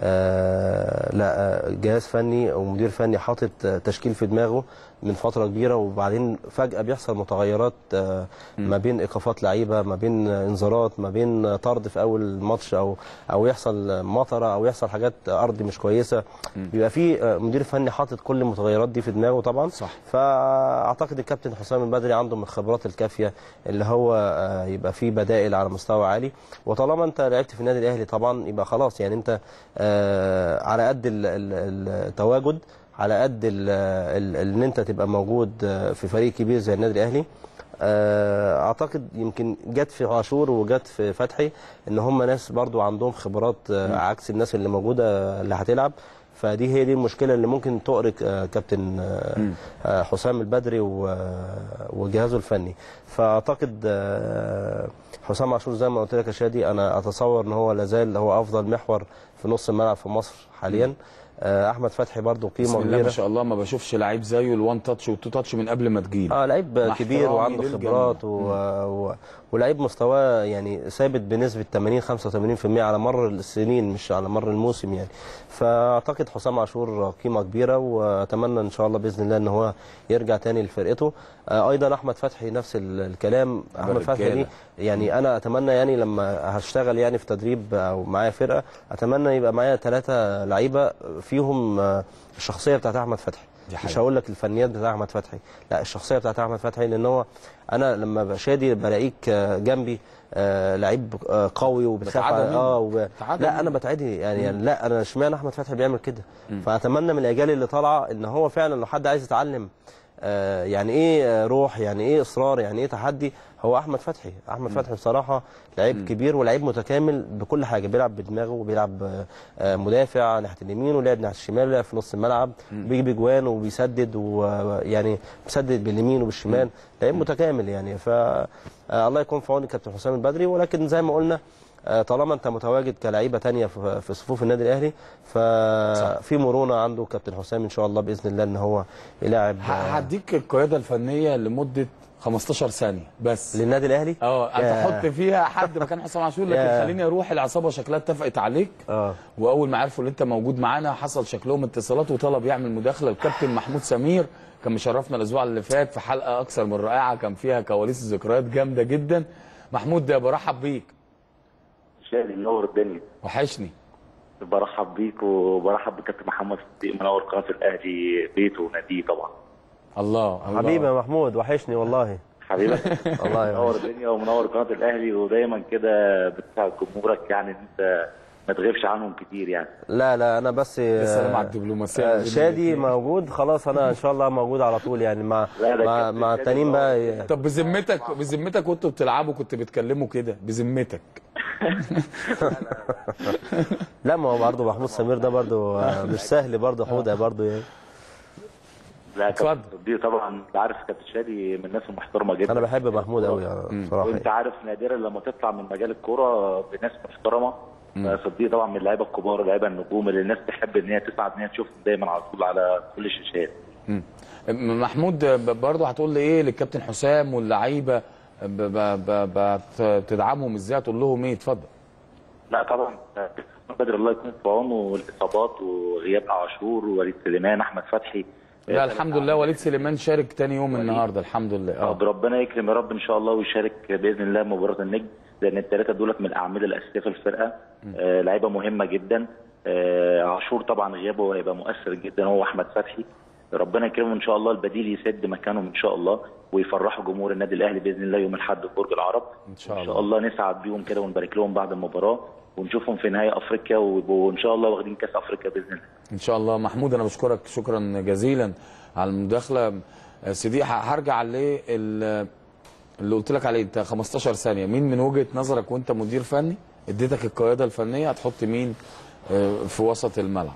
I: آه لا آه، جهاز فني او مدير فني حاطط آه، تشكيل في دماغه من فتره كبيره وبعدين فجاه بيحصل متغيرات آه ما بين ايقافات لعيبه ما بين آه، انذارات ما بين آه، طرد في اول ماتش او او يحصل مطره او يحصل حاجات ارض مش كويسه بيبقى في آه، مدير فني حاطط كل المتغيرات دي في دماغه طبعا
A: صح
I: فاعتقد الكابتن حسام البدري عنده من الخبرات الكافيه اللي هو آه، يبقى فيه بدائل على مستوى عالي وطالما انت لعبت في النادي الاهلي طبعا يبقى خلاص يعني انت آه، على قد ال- ال- التواجد على قد ال- ال- ان انت تبقى موجود آه، في فريق كبير زي النادي الاهلي آه، اعتقد يمكن جت في عاشور وجت في فتحي ان هم ناس برضو عندهم خبرات آه، عكس الناس اللي موجوده اللي هتلعب فدي هي دي المشكله اللي ممكن تؤرق آه، كابتن آه، آه، حسام البدري و- وجهازه الفني فاعتقد آه، حسام عاشور زي ما قلت لك يا شادي انا اتصور ان هو لازال هو افضل محور في نص الملعب في مصر حاليا آه، احمد فتحي برضو
A: بسم
I: قيمه
A: الله ما
I: كبيره
A: شاء الله ما بشوفش لعيب زيه الوان تاتش والتو تاتش من قبل ما تجيله
I: اه لعيب
A: مع
I: كبير
A: احترامي
I: وعنده
A: للجميع.
I: خبرات و... و... ولعيب مستواه يعني ثابت بنسبه 80 85% على مر السنين مش على مر الموسم يعني فاعتقد حسام عاشور قيمه كبيره واتمنى ان شاء الله باذن الله ان هو يرجع تاني لفرقته آه ايضا احمد فتحي نفس ال- الكلام احمد فتحي دي
A: رجالة.
I: يعني انا اتمنى يعني لما هشتغل يعني في تدريب او معايا فرقه اتمنى يبقى معايا ثلاثه لعيبه فيهم آه، الشخصيه بتاعت احمد فتحي مش هقول لك الفنيات بتاع احمد فتحي لا الشخصيه بتاعت احمد فتحي لان هو انا لما ببقى شادي بلاقيك آه، جنبي آه لعيب آه قوي وبتخاف
A: بتعدى
I: على-
A: منه.
I: اه وب...
A: بتعدى
I: لا
A: منه.
I: انا بتعدي يعني,
A: مم.
I: يعني لا انا اشمعنى احمد فتحي بيعمل كده
A: مم.
I: فاتمنى من الاجيال اللي طالعه ان هو فعلا لو حد عايز يتعلم آه يعني ايه آه، روح يعني ايه اصرار يعني ايه تحدي هو احمد فتحي احمد فتحي بصراحه لعيب كبير ولعيب متكامل بكل حاجه بيلعب بدماغه وبيلعب آه، آه، مدافع ناحيه اليمين ولعب ناحيه الشمال ولعب في نص الملعب بيجيب اجوان وبيسدد ويعني بيسدد باليمين وبالشمال لعيب متكامل يعني ف آه، الله يكون في عون الكابتن حسام البدري ولكن زي ما قلنا آه، طالما انت متواجد كلعيبه تانية في في صفوف النادي الاهلي ففي مرونه عنده كابتن حسام ان شاء الله باذن الله ان هو يلاعب
A: ه- هديك القياده الفنيه لمده 15 ثانيه بس
I: للنادي الاهلي
A: اه
I: ياه.
A: تحط فيها حد مكان حسام عاشور لكن
I: ياه.
A: خليني اروح العصابه شكلها اتفقت عليك
I: اه
A: واول ما عرفوا ان انت موجود معانا حصل شكلهم اتصالات وطلب يعمل مداخله الكابتن محمود سمير كان مشرفنا الاسبوع اللي فات في حلقه اكثر من رائعه كان فيها كواليس ذكريات جامده جدا محمود ده برحب بيك
T: شادي منور الدنيا
A: وحشني
T: برحب بيك وبرحب بكابتن محمد صديق منور قناه الاهلي بيته وناديه طبعا
A: الله
I: حبيبي يا محمود وحشني والله
T: حبيبي
I: الله
T: منور الدنيا ومنور قناه الاهلي ودايما كده بتساعد جمهورك يعني ان انت ما تغيبش عنهم كتير يعني
I: لا لا انا بس
A: يا سلام على الدبلوماسيه
I: آه،
A: بين
I: شادي
A: الاتنين.
I: موجود خلاص انا ان شاء الله موجود على طول يعني مع
A: لا، ده
I: مع,
A: كابتن
I: مع
A: شادي
I: التانيين بقى
A: طب بذمتك بذمتك وانتوا بتلعبوا كنت بتكلموا كده بذمتك
I: لا ما هو برضه محمود سمير ده برضه آه، مش سهل برضه حوده برضه يعني
T: لا كابتن صديق طبعا انت عارف كابتن شادي من الناس المحترمه جدا
I: انا بحب محمود قوي بصراحه
T: وانت عارف نادرا لما تطلع من مجال الكوره بناس محترمه
A: مم.
T: صديق طبعا من اللعيبه الكبار اللعيبه النجوم اللي الناس تحب ان هي تسعد ان هي تشوفهم دايما على طول على كل الشاشات
A: مم. محمود ب- برضه هتقول لي ايه للكابتن حسام واللعيبه ب- ب- ب- بتدعمهم ازاي هتقول لهم ايه اتفضل
T: لا طبعا بدر الله يكون في عونه الاصابات وغياب عاشور ووليد سليمان احمد فتحي
A: لا الحمد لله وليد سليمان شارك تاني يوم النهارده الحمد لله اه
T: طب ربنا يكرم يا رب ان شاء الله ويشارك باذن الله مباراه النجم لان الثلاثه دولت من الاعمده الاساسيه في الفرقه آه لعيبه مهمه جدا آه عاشور طبعا غيابه هيبقى مؤثر جدا هو احمد فتحي ربنا يكرمه ان شاء الله البديل يسد مكانهم ان شاء الله ويفرحوا جمهور النادي الاهلي باذن الله يوم الاحد في برج العرب
A: ان شاء
T: ان شاء الله نسعد بيهم كده ونبارك لهم بعد المباراه ونشوفهم في نهائي افريقيا ويبقوا ان شاء الله واخدين كاس افريقيا باذن الله
A: ان شاء الله محمود انا بشكرك شكرا جزيلا على المداخله آه، سيدي ه- هرجع ليه ال- اللي قلت لك عليه انت 15 ثانيه مين من وجهه نظرك وانت مدير فني اديتك القياده الفنيه هتحط مين آه، في وسط الملعب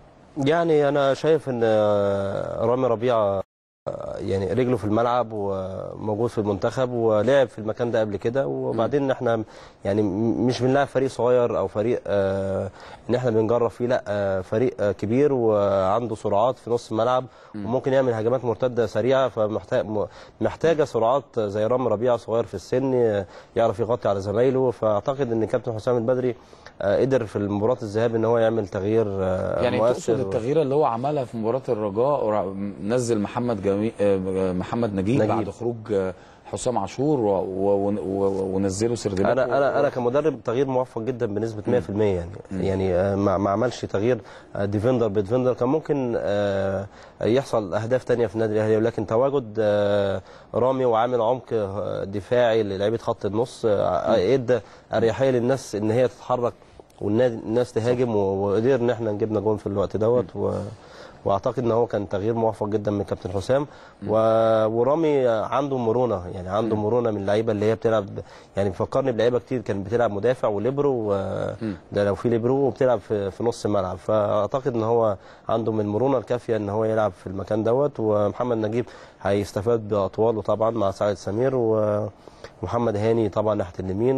I: يعني انا شايف ان آه، رامي ربيعه آه، يعني رجله في الملعب وموجود في المنتخب ولعب في المكان ده قبل كده وبعدين احنا يعني م- مش بنلعب فريق صغير او فريق آه ان احنا بنجرب فيه لا آه فريق آه كبير وعنده سرعات في نص الملعب وممكن يعمل هجمات مرتده سريعه فمحتاج م- محتاجه سرعات زي رامي ربيعه صغير في السن آه، يعرف يغطي على زمايله فاعتقد ان كابتن حسام البدري آه قدر في مباراه الذهاب ان هو يعمل تغيير آه
A: يعني
I: مؤثر
A: تقصد التغيير اللي هو عملها في مباراه الرجاء ورا- نزل محمد جميل محمد نجيب,
I: نجيب.
A: بعد خروج آه، حسام عاشور و- و- و- ونزله سردباك
I: انا انا انا كمدرب تغيير موفق جدا بنسبه 100% يعني يعني آه، ما ما عملش تغيير آه، ديفندر بديفندر كان ممكن آه، يحصل اهداف تانية في النادي الاهلي ولكن تواجد آه، رامي وعامل عمق آه، دفاعي للعيبه خط النص آه، ادى اريحيه للناس ان هي تتحرك والنادي الناس تهاجم و- وقدر ان احنا جبنا جون في الوقت دوت و واعتقد ان هو كان تغيير موفق جدا من كابتن حسام و... ورامي عنده مرونه يعني عنده مرونه من اللعيبه اللي هي بتلعب يعني بيفكرني بلعيبه كتير كانت بتلعب مدافع وليبرو و... ده لو في ليبرو وبتلعب في... في نص الملعب فاعتقد ان هو عنده من المرونه الكافيه ان هو يلعب في المكان دوت ومحمد نجيب هيستفاد باطواله طبعا مع سعد سمير و... ومحمد هاني طبعا ناحيه اليمين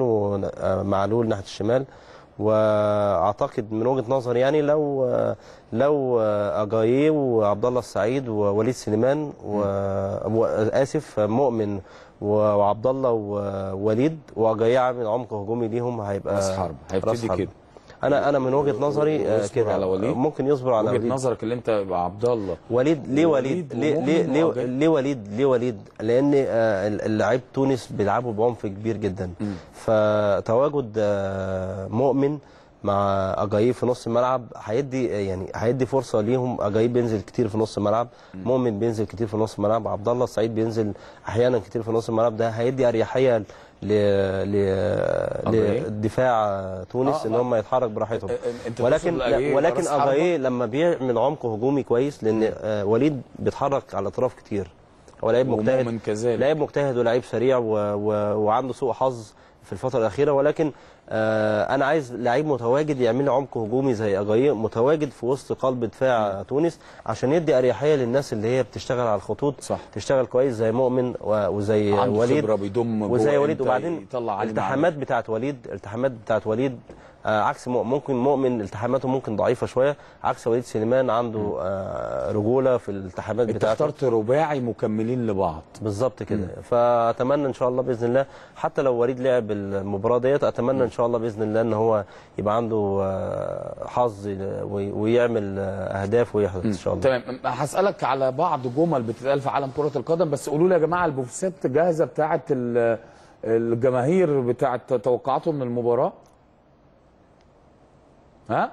I: ومعلول ناحيه الشمال واعتقد من وجهه نظري يعني لو لو اجاييه وعبد الله السعيد ووليد سليمان و اسف مؤمن وعبد الله ووليد واجاييه عامل عمق هجومي ليهم هيبقى
A: راس حرب
I: راس
A: هيبتدي
I: حرب.
A: كده
I: انا انا من وجهه نظري آه،
A: ويصبر
I: كده
A: على وليد
I: ممكن يصبر على
A: وجهه
I: وليد
A: نظرك اللي انت يبقى عبد الله
I: وليد ليه وليد ليه
A: ومؤمن
I: ليه ليه,
A: وأجاي.
I: ليه وليد ليه وليد لان آه، اللاعب تونس بيلعبوا بعنف كبير جدا فتواجد آه، مؤمن مع اجايب في نص الملعب هيدي يعني هيدي فرصه ليهم اجايب بينزل كتير في نص الملعب مؤمن بينزل كتير في نص الملعب عبد الله السعيد بينزل احيانا كتير في نص الملعب ده هيدي اريحيه ل ل
A: أجاييه؟
I: لدفاع تونس
A: آه،
I: ان
A: آه.
I: هم يتحرك براحتهم
A: انت
I: ولكن
A: تقصد أجاييه
I: ولكن
A: رأس حربة؟
I: اجاييه لما بيعمل عمق هجومي كويس لان آه، وليد بيتحرك على الاطراف كتير هو لعيب مجتهد
A: ومؤمن كذلك
I: لعيب مجتهد ولعيب سريع و... و... وعنده سوء حظ في الفتره الاخيره ولكن آه انا عايز لعيب متواجد يعمل لي عمق هجومي زي اجاييه متواجد في وسط قلب دفاع تونس عشان يدي اريحيه للناس اللي هي بتشتغل على الخطوط
A: صح.
I: تشتغل كويس زي مؤمن و... وزي
A: عنده
I: وليد
A: خبرة بيضم
I: وزي
A: جوه
I: وليد
A: إمتى
I: وبعدين
A: يطلع علي
I: التحامات بتاعت وليد التحامات بتاعت وليد آه عكس مؤ- ممكن مؤمن التحاماته ممكن ضعيفه شويه عكس وليد سليمان عنده آه رجوله في الالتحامات
A: انت
I: بتاعته
A: اخترت رباعي مكملين لبعض
I: بالظبط كده فاتمنى ان شاء الله باذن الله حتى لو وليد لعب المباراه ديت اتمنى ان شاء الله باذن الله ان هو يبقى عنده آه، حظ وي- ويعمل آه، اهداف ويحرز ان شاء الله
A: تمام هسألك على بعض جمل بتتقال في عالم كرة القدم بس قولوا لي يا جماعة البوفسات جاهزة بتاعة ال- الجماهير بتاعة توقعاتهم من المباراة ها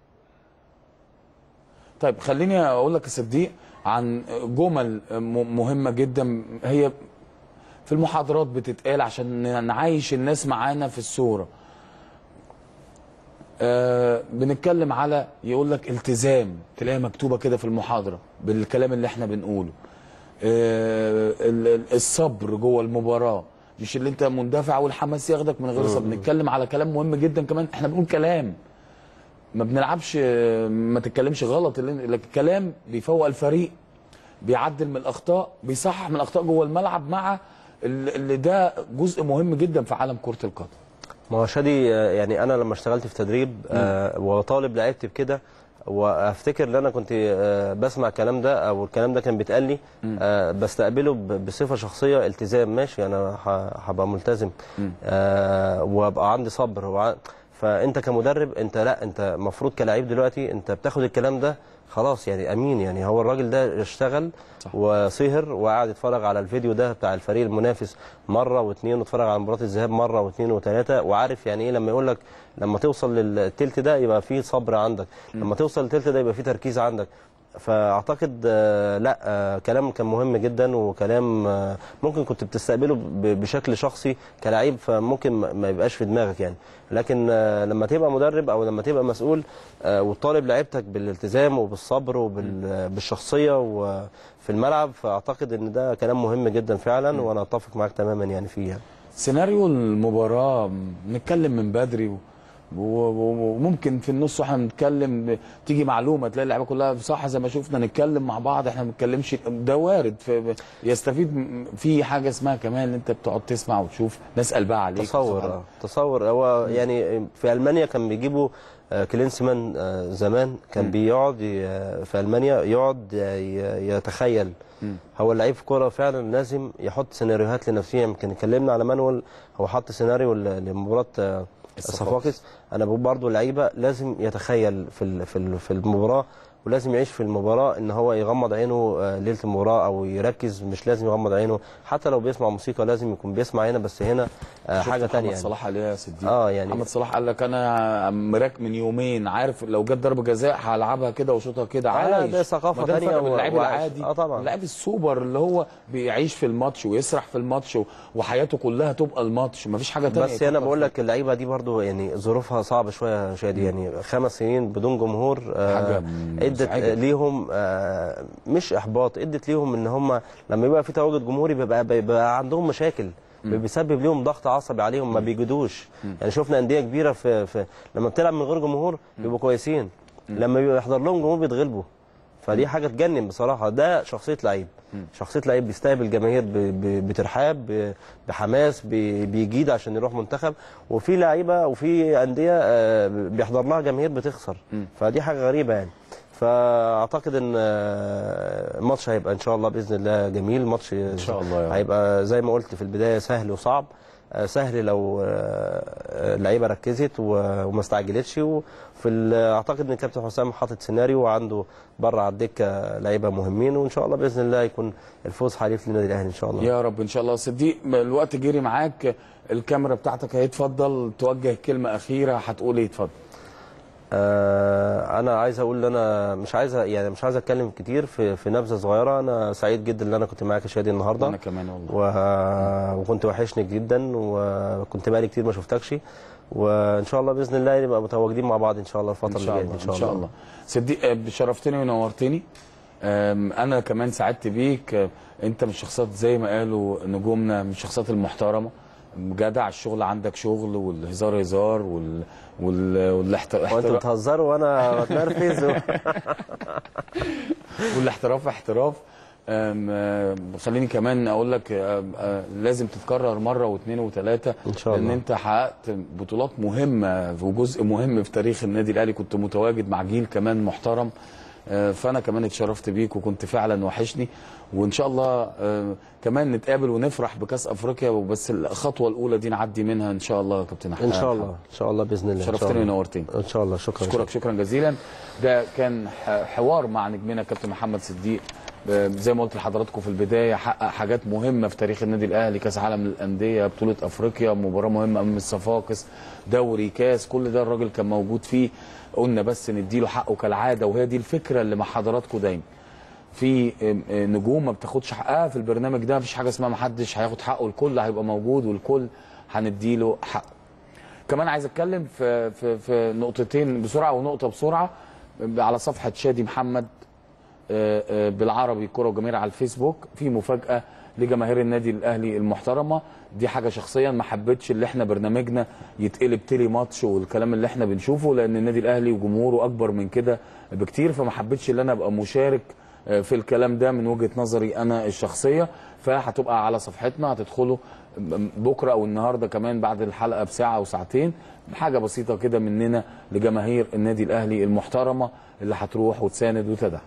A: طيب خليني اقول لك يا صديق عن جمل م- مهمة جدا هي في المحاضرات بتتقال عشان نعيش الناس معانا في الصورة آه بنتكلم على يقول لك التزام تلاقيها مكتوبه كده في المحاضره بالكلام اللي احنا بنقوله آه ال- ال- الصبر جوه المباراه مش اللي انت مندفع والحماس ياخدك من غير صبر بنتكلم على كلام مهم جدا كمان احنا بنقول كلام ما بنلعبش آه، ما تتكلمش غلط اللي- لكن كلام بيفوق الفريق بيعدل من الاخطاء بيصحح من الاخطاء جوه الملعب مع ال- اللي ده جزء مهم جدا في عالم كره القدم
I: ما هو شادي آه، يعني انا لما اشتغلت في تدريب آه، وطالب لعبت بكده وافتكر ان انا كنت آه، بسمع الكلام ده او الكلام ده كان بيتقال لي آه، بستقبله ب- بصفه شخصيه التزام ماشي انا ه- هبقى ملتزم آه، وابقى عندي صبر وع- فانت كمدرب انت لا انت المفروض كلاعب دلوقتي انت بتاخد الكلام ده خلاص يعني امين يعني هو الراجل ده اشتغل وسهر وقعد يتفرج على الفيديو ده بتاع الفريق المنافس مره واثنين واتفرج على مباراه الذهاب مره واثنين وثلاثه وعارف يعني ايه لما يقول لك لما توصل للتلت ده يبقى فيه صبر عندك لما توصل للتلت ده يبقى فيه تركيز عندك فاعتقد آه، لا آه، كلام كان مهم جدا وكلام آه، ممكن كنت بتستقبله ب- بشكل شخصي كلاعب فممكن ما ما يبقاش في دماغك يعني لكن آه، لما تبقى مدرب او لما تبقى مسؤول آه، وتطالب لعيبتك بالالتزام وبالصبر وبالشخصيه وفي الملعب فاعتقد ان ده كلام مهم جدا فعلا وانا اتفق معاك تماما يعني فيه يعني.
A: سيناريو المباراة نتكلم من بدري و- و- و- وممكن في النص واحنا بنتكلم تيجي معلومه تلاقي اللعيبه كلها صح زي ما شفنا نتكلم مع بعض احنا ما بنتكلمش ده وارد في يستفيد م- في حاجه اسمها كمان ان انت بتقعد تسمع وتشوف ناس قلبها عليك
I: تصور آه، تصور هو يعني في المانيا كان بيجيبوا آه، كلينسمان آه، زمان كان بيقعد ي- آه، في المانيا يقعد ي- يتخيل هو اللعيب في كوره فعلا لازم يحط سيناريوهات لنفسه يمكن اتكلمنا على مانويل هو حط سيناريو ل- لمباراه آه، الصفاقس انا بقول برضه اللعيبه لازم يتخيل في ال- في ال- في المباراه ولازم يعيش في المباراه ان هو يغمض عينه آه، ليله المباراه او يركز مش لازم يغمض عينه حتى لو بيسمع موسيقى لازم يكون بيسمع هنا بس هنا آه،
A: شفت
I: حاجه
A: محمد
I: تانية يعني.
A: صلاح عليه يا صديق
I: اه يعني
A: محمد صلاح قال لك انا مراك من يومين عارف لو جت ضربه جزاء هلعبها كده واشوطها كده
I: آه، لا،
A: عايش
I: ده ثقافة
A: ما ده
I: تانية
A: الفرق بين
I: و-
A: اللعيب
I: وعايش.
A: العادي
I: آه، طبعا.
A: اللاعب السوبر اللي هو بيعيش في الماتش ويسرح في الماتش و- وحياته كلها تبقى الماتش مفيش حاجه تانية
I: بس انا
A: يفكر
I: بقول لك اللعيبه دي برضو يعني ظروفها صعبه شويه يا شادي يعني خمس سنين بدون جمهور آه،
A: حاجة
I: ادت
A: مزعجة.
I: ليهم آه، مش احباط ادت ليهم ان هم لما يبقى في تواجد جمهوري بيبقى, بيبقى عندهم مشاكل بيسبب ليهم ضغط عصبي عليهم ما بيجدوش يعني شفنا انديه كبيره في, في لما بتلعب من غير جمهور بيبقوا كويسين لما بيبقى يحضر لهم جمهور بيتغلبوا فدي حاجه تجنن بصراحه ده شخصيه لعيب شخصيه لعيب بيستقبل جماهير ب- ب- بترحاب ب- بحماس ب- بيجيد عشان يروح منتخب وفي لعيبه وفي انديه آه، بيحضر لها جماهير بتخسر فدي حاجه غريبه يعني فاعتقد ان آه، الماتش هيبقى ان شاء الله باذن الله جميل ماتش ان
A: شاء الله يا رب.
I: هيبقى زي ما قلت في البدايه سهل وصعب آه، سهل لو آه، اللعيبه ركزت و- وما استعجلتش وفي ال- اعتقد ان الكابتن حسام حاطط سيناريو وعنده بره على الدكه لعيبه مهمين وان شاء الله باذن الله يكون الفوز حليف للنادي الاهلي ان شاء الله
A: يا رب ان شاء الله صديق الوقت جري معاك الكاميرا بتاعتك هيتفضل توجه كلمه اخيره هتقول ايه اتفضل
I: آه، انا عايز اقول ان انا مش عايز يعني مش عايز اتكلم كتير في في نبذه صغيره انا سعيد جدا ان انا كنت معاك يا شادي النهارده
A: انا كمان والله
I: و... وكنت وحشني جدا وكنت بقالي كتير ما شفتكش وان شاء الله باذن الله نبقى متواجدين مع بعض ان شاء الله الفتره
A: ان
I: اللي
A: شاء
I: جايه
A: الله
I: دي ان
A: ان شاء الله صديق آه، شرفتني ونورتني آم، انا كمان سعدت بيك آه، انت من الشخصيات زي ما قالوا نجومنا من الشخصيات المحترمه جدع الشغل عندك شغل والهزار هزار وال وال والاحتراف
I: وانتوا بتهزروا وانا بتنرفز و...
A: والاحتراف احتراف أم، آم، خليني كمان اقول لك آم، آه، لازم تتكرر مره واثنين وثلاثه
I: ان شاء الله.
A: لان انت حققت بطولات مهمه وجزء مهم في تاريخ النادي الاهلي كنت متواجد مع جيل كمان محترم آه، فانا كمان اتشرفت بيك وكنت فعلا وحشني وان شاء الله آه، كمان نتقابل ونفرح بكاس افريقيا وبس الخطوه الاولى دي نعدي منها ان شاء الله يا كابتن
I: ان شاء الله ان شاء الله باذن الله إن شاء
A: شرفتني
I: الله.
A: ونورتني
I: ان شاء الله شكرا
A: اشكرك شكرا جزيلا ده كان ح- حوار مع نجمنا كابتن محمد صديق آه، زي ما قلت لحضراتكم في البدايه حقق حاجات مهمه في تاريخ النادي الاهلي كاس عالم للانديه بطوله افريقيا مباراه مهمه امام الصفاقس دوري كاس كل ده الراجل كان موجود فيه قلنا بس نديله حقه كالعاده وهي دي الفكره اللي مع حضراتكم دايما في آم، آه، نجوم ما بتاخدش حقها في البرنامج ده مفيش حاجه اسمها ما حدش هياخد حقه الكل هيبقى موجود والكل هنديله حقه كمان عايز اتكلم في في في نقطتين بسرعه ونقطه بسرعه على صفحه شادي محمد آه، آه، بالعربي كره وجماهير على الفيسبوك في مفاجاه لجماهير النادي الاهلي المحترمه دي حاجه شخصيا ما حبيتش اللي احنا برنامجنا يتقلب تيلي ماتش والكلام اللي احنا بنشوفه لان النادي الاهلي وجمهوره اكبر من كده بكتير فما حبيتش ان انا ابقى مشارك آه، في الكلام ده من وجهه نظري انا الشخصيه فهتبقى على صفحتنا هتدخلوا بكره او النهارده كمان بعد الحلقه بساعه او ساعتين حاجه بسيطه كده مننا لجماهير النادي الاهلي المحترمه اللي هتروح وتساند وتدعم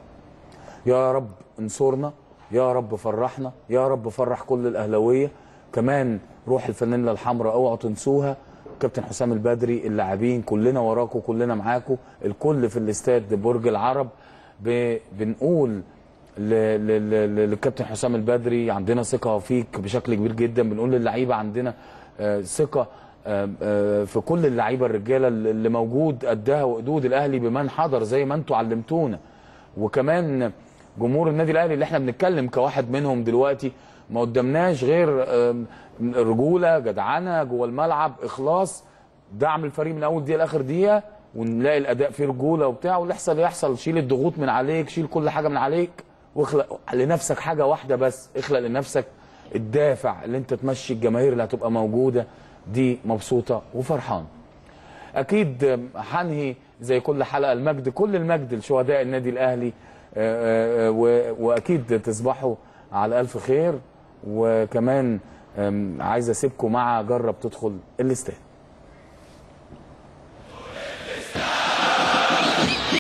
A: يا رب انصرنا يا رب فرحنا يا رب فرح كل الاهلاويه كمان روح الفانيلا الحمراء اوعوا تنسوها كابتن حسام البدري اللاعبين كلنا وراكم كلنا معاكم الكل في الاستاد برج العرب ب... بنقول ل... ل... ل... للكابتن حسام البدري عندنا ثقه فيك بشكل كبير جدا بنقول للعيبه عندنا آه، ثقه آه، آه، في كل اللعيبه الرجاله اللي موجود قدها وقدود الاهلي بمن حضر زي ما انتم علمتونا وكمان جمهور النادي الاهلي اللي احنا بنتكلم كواحد منهم دلوقتي ما قدامناش غير آم، رجوله جدعنه جوه الملعب اخلاص دعم الفريق من اول دقيقه لاخر دقيقه ونلاقي الاداء فيه رجوله وبتاع واللي يحصل يحصل شيل الضغوط من عليك شيل كل حاجه من عليك واخلق لنفسك حاجه واحده بس اخلق لنفسك الدافع اللي انت تمشي الجماهير اللي هتبقى موجوده دي مبسوطه وفرحان اكيد هنهي زي كل حلقه المجد كل المجد لشهداء النادي الاهلي آه، آه، و- واكيد تصبحوا على الف خير وكمان آم، عايز اسيبكم مع جرب تدخل الاستاد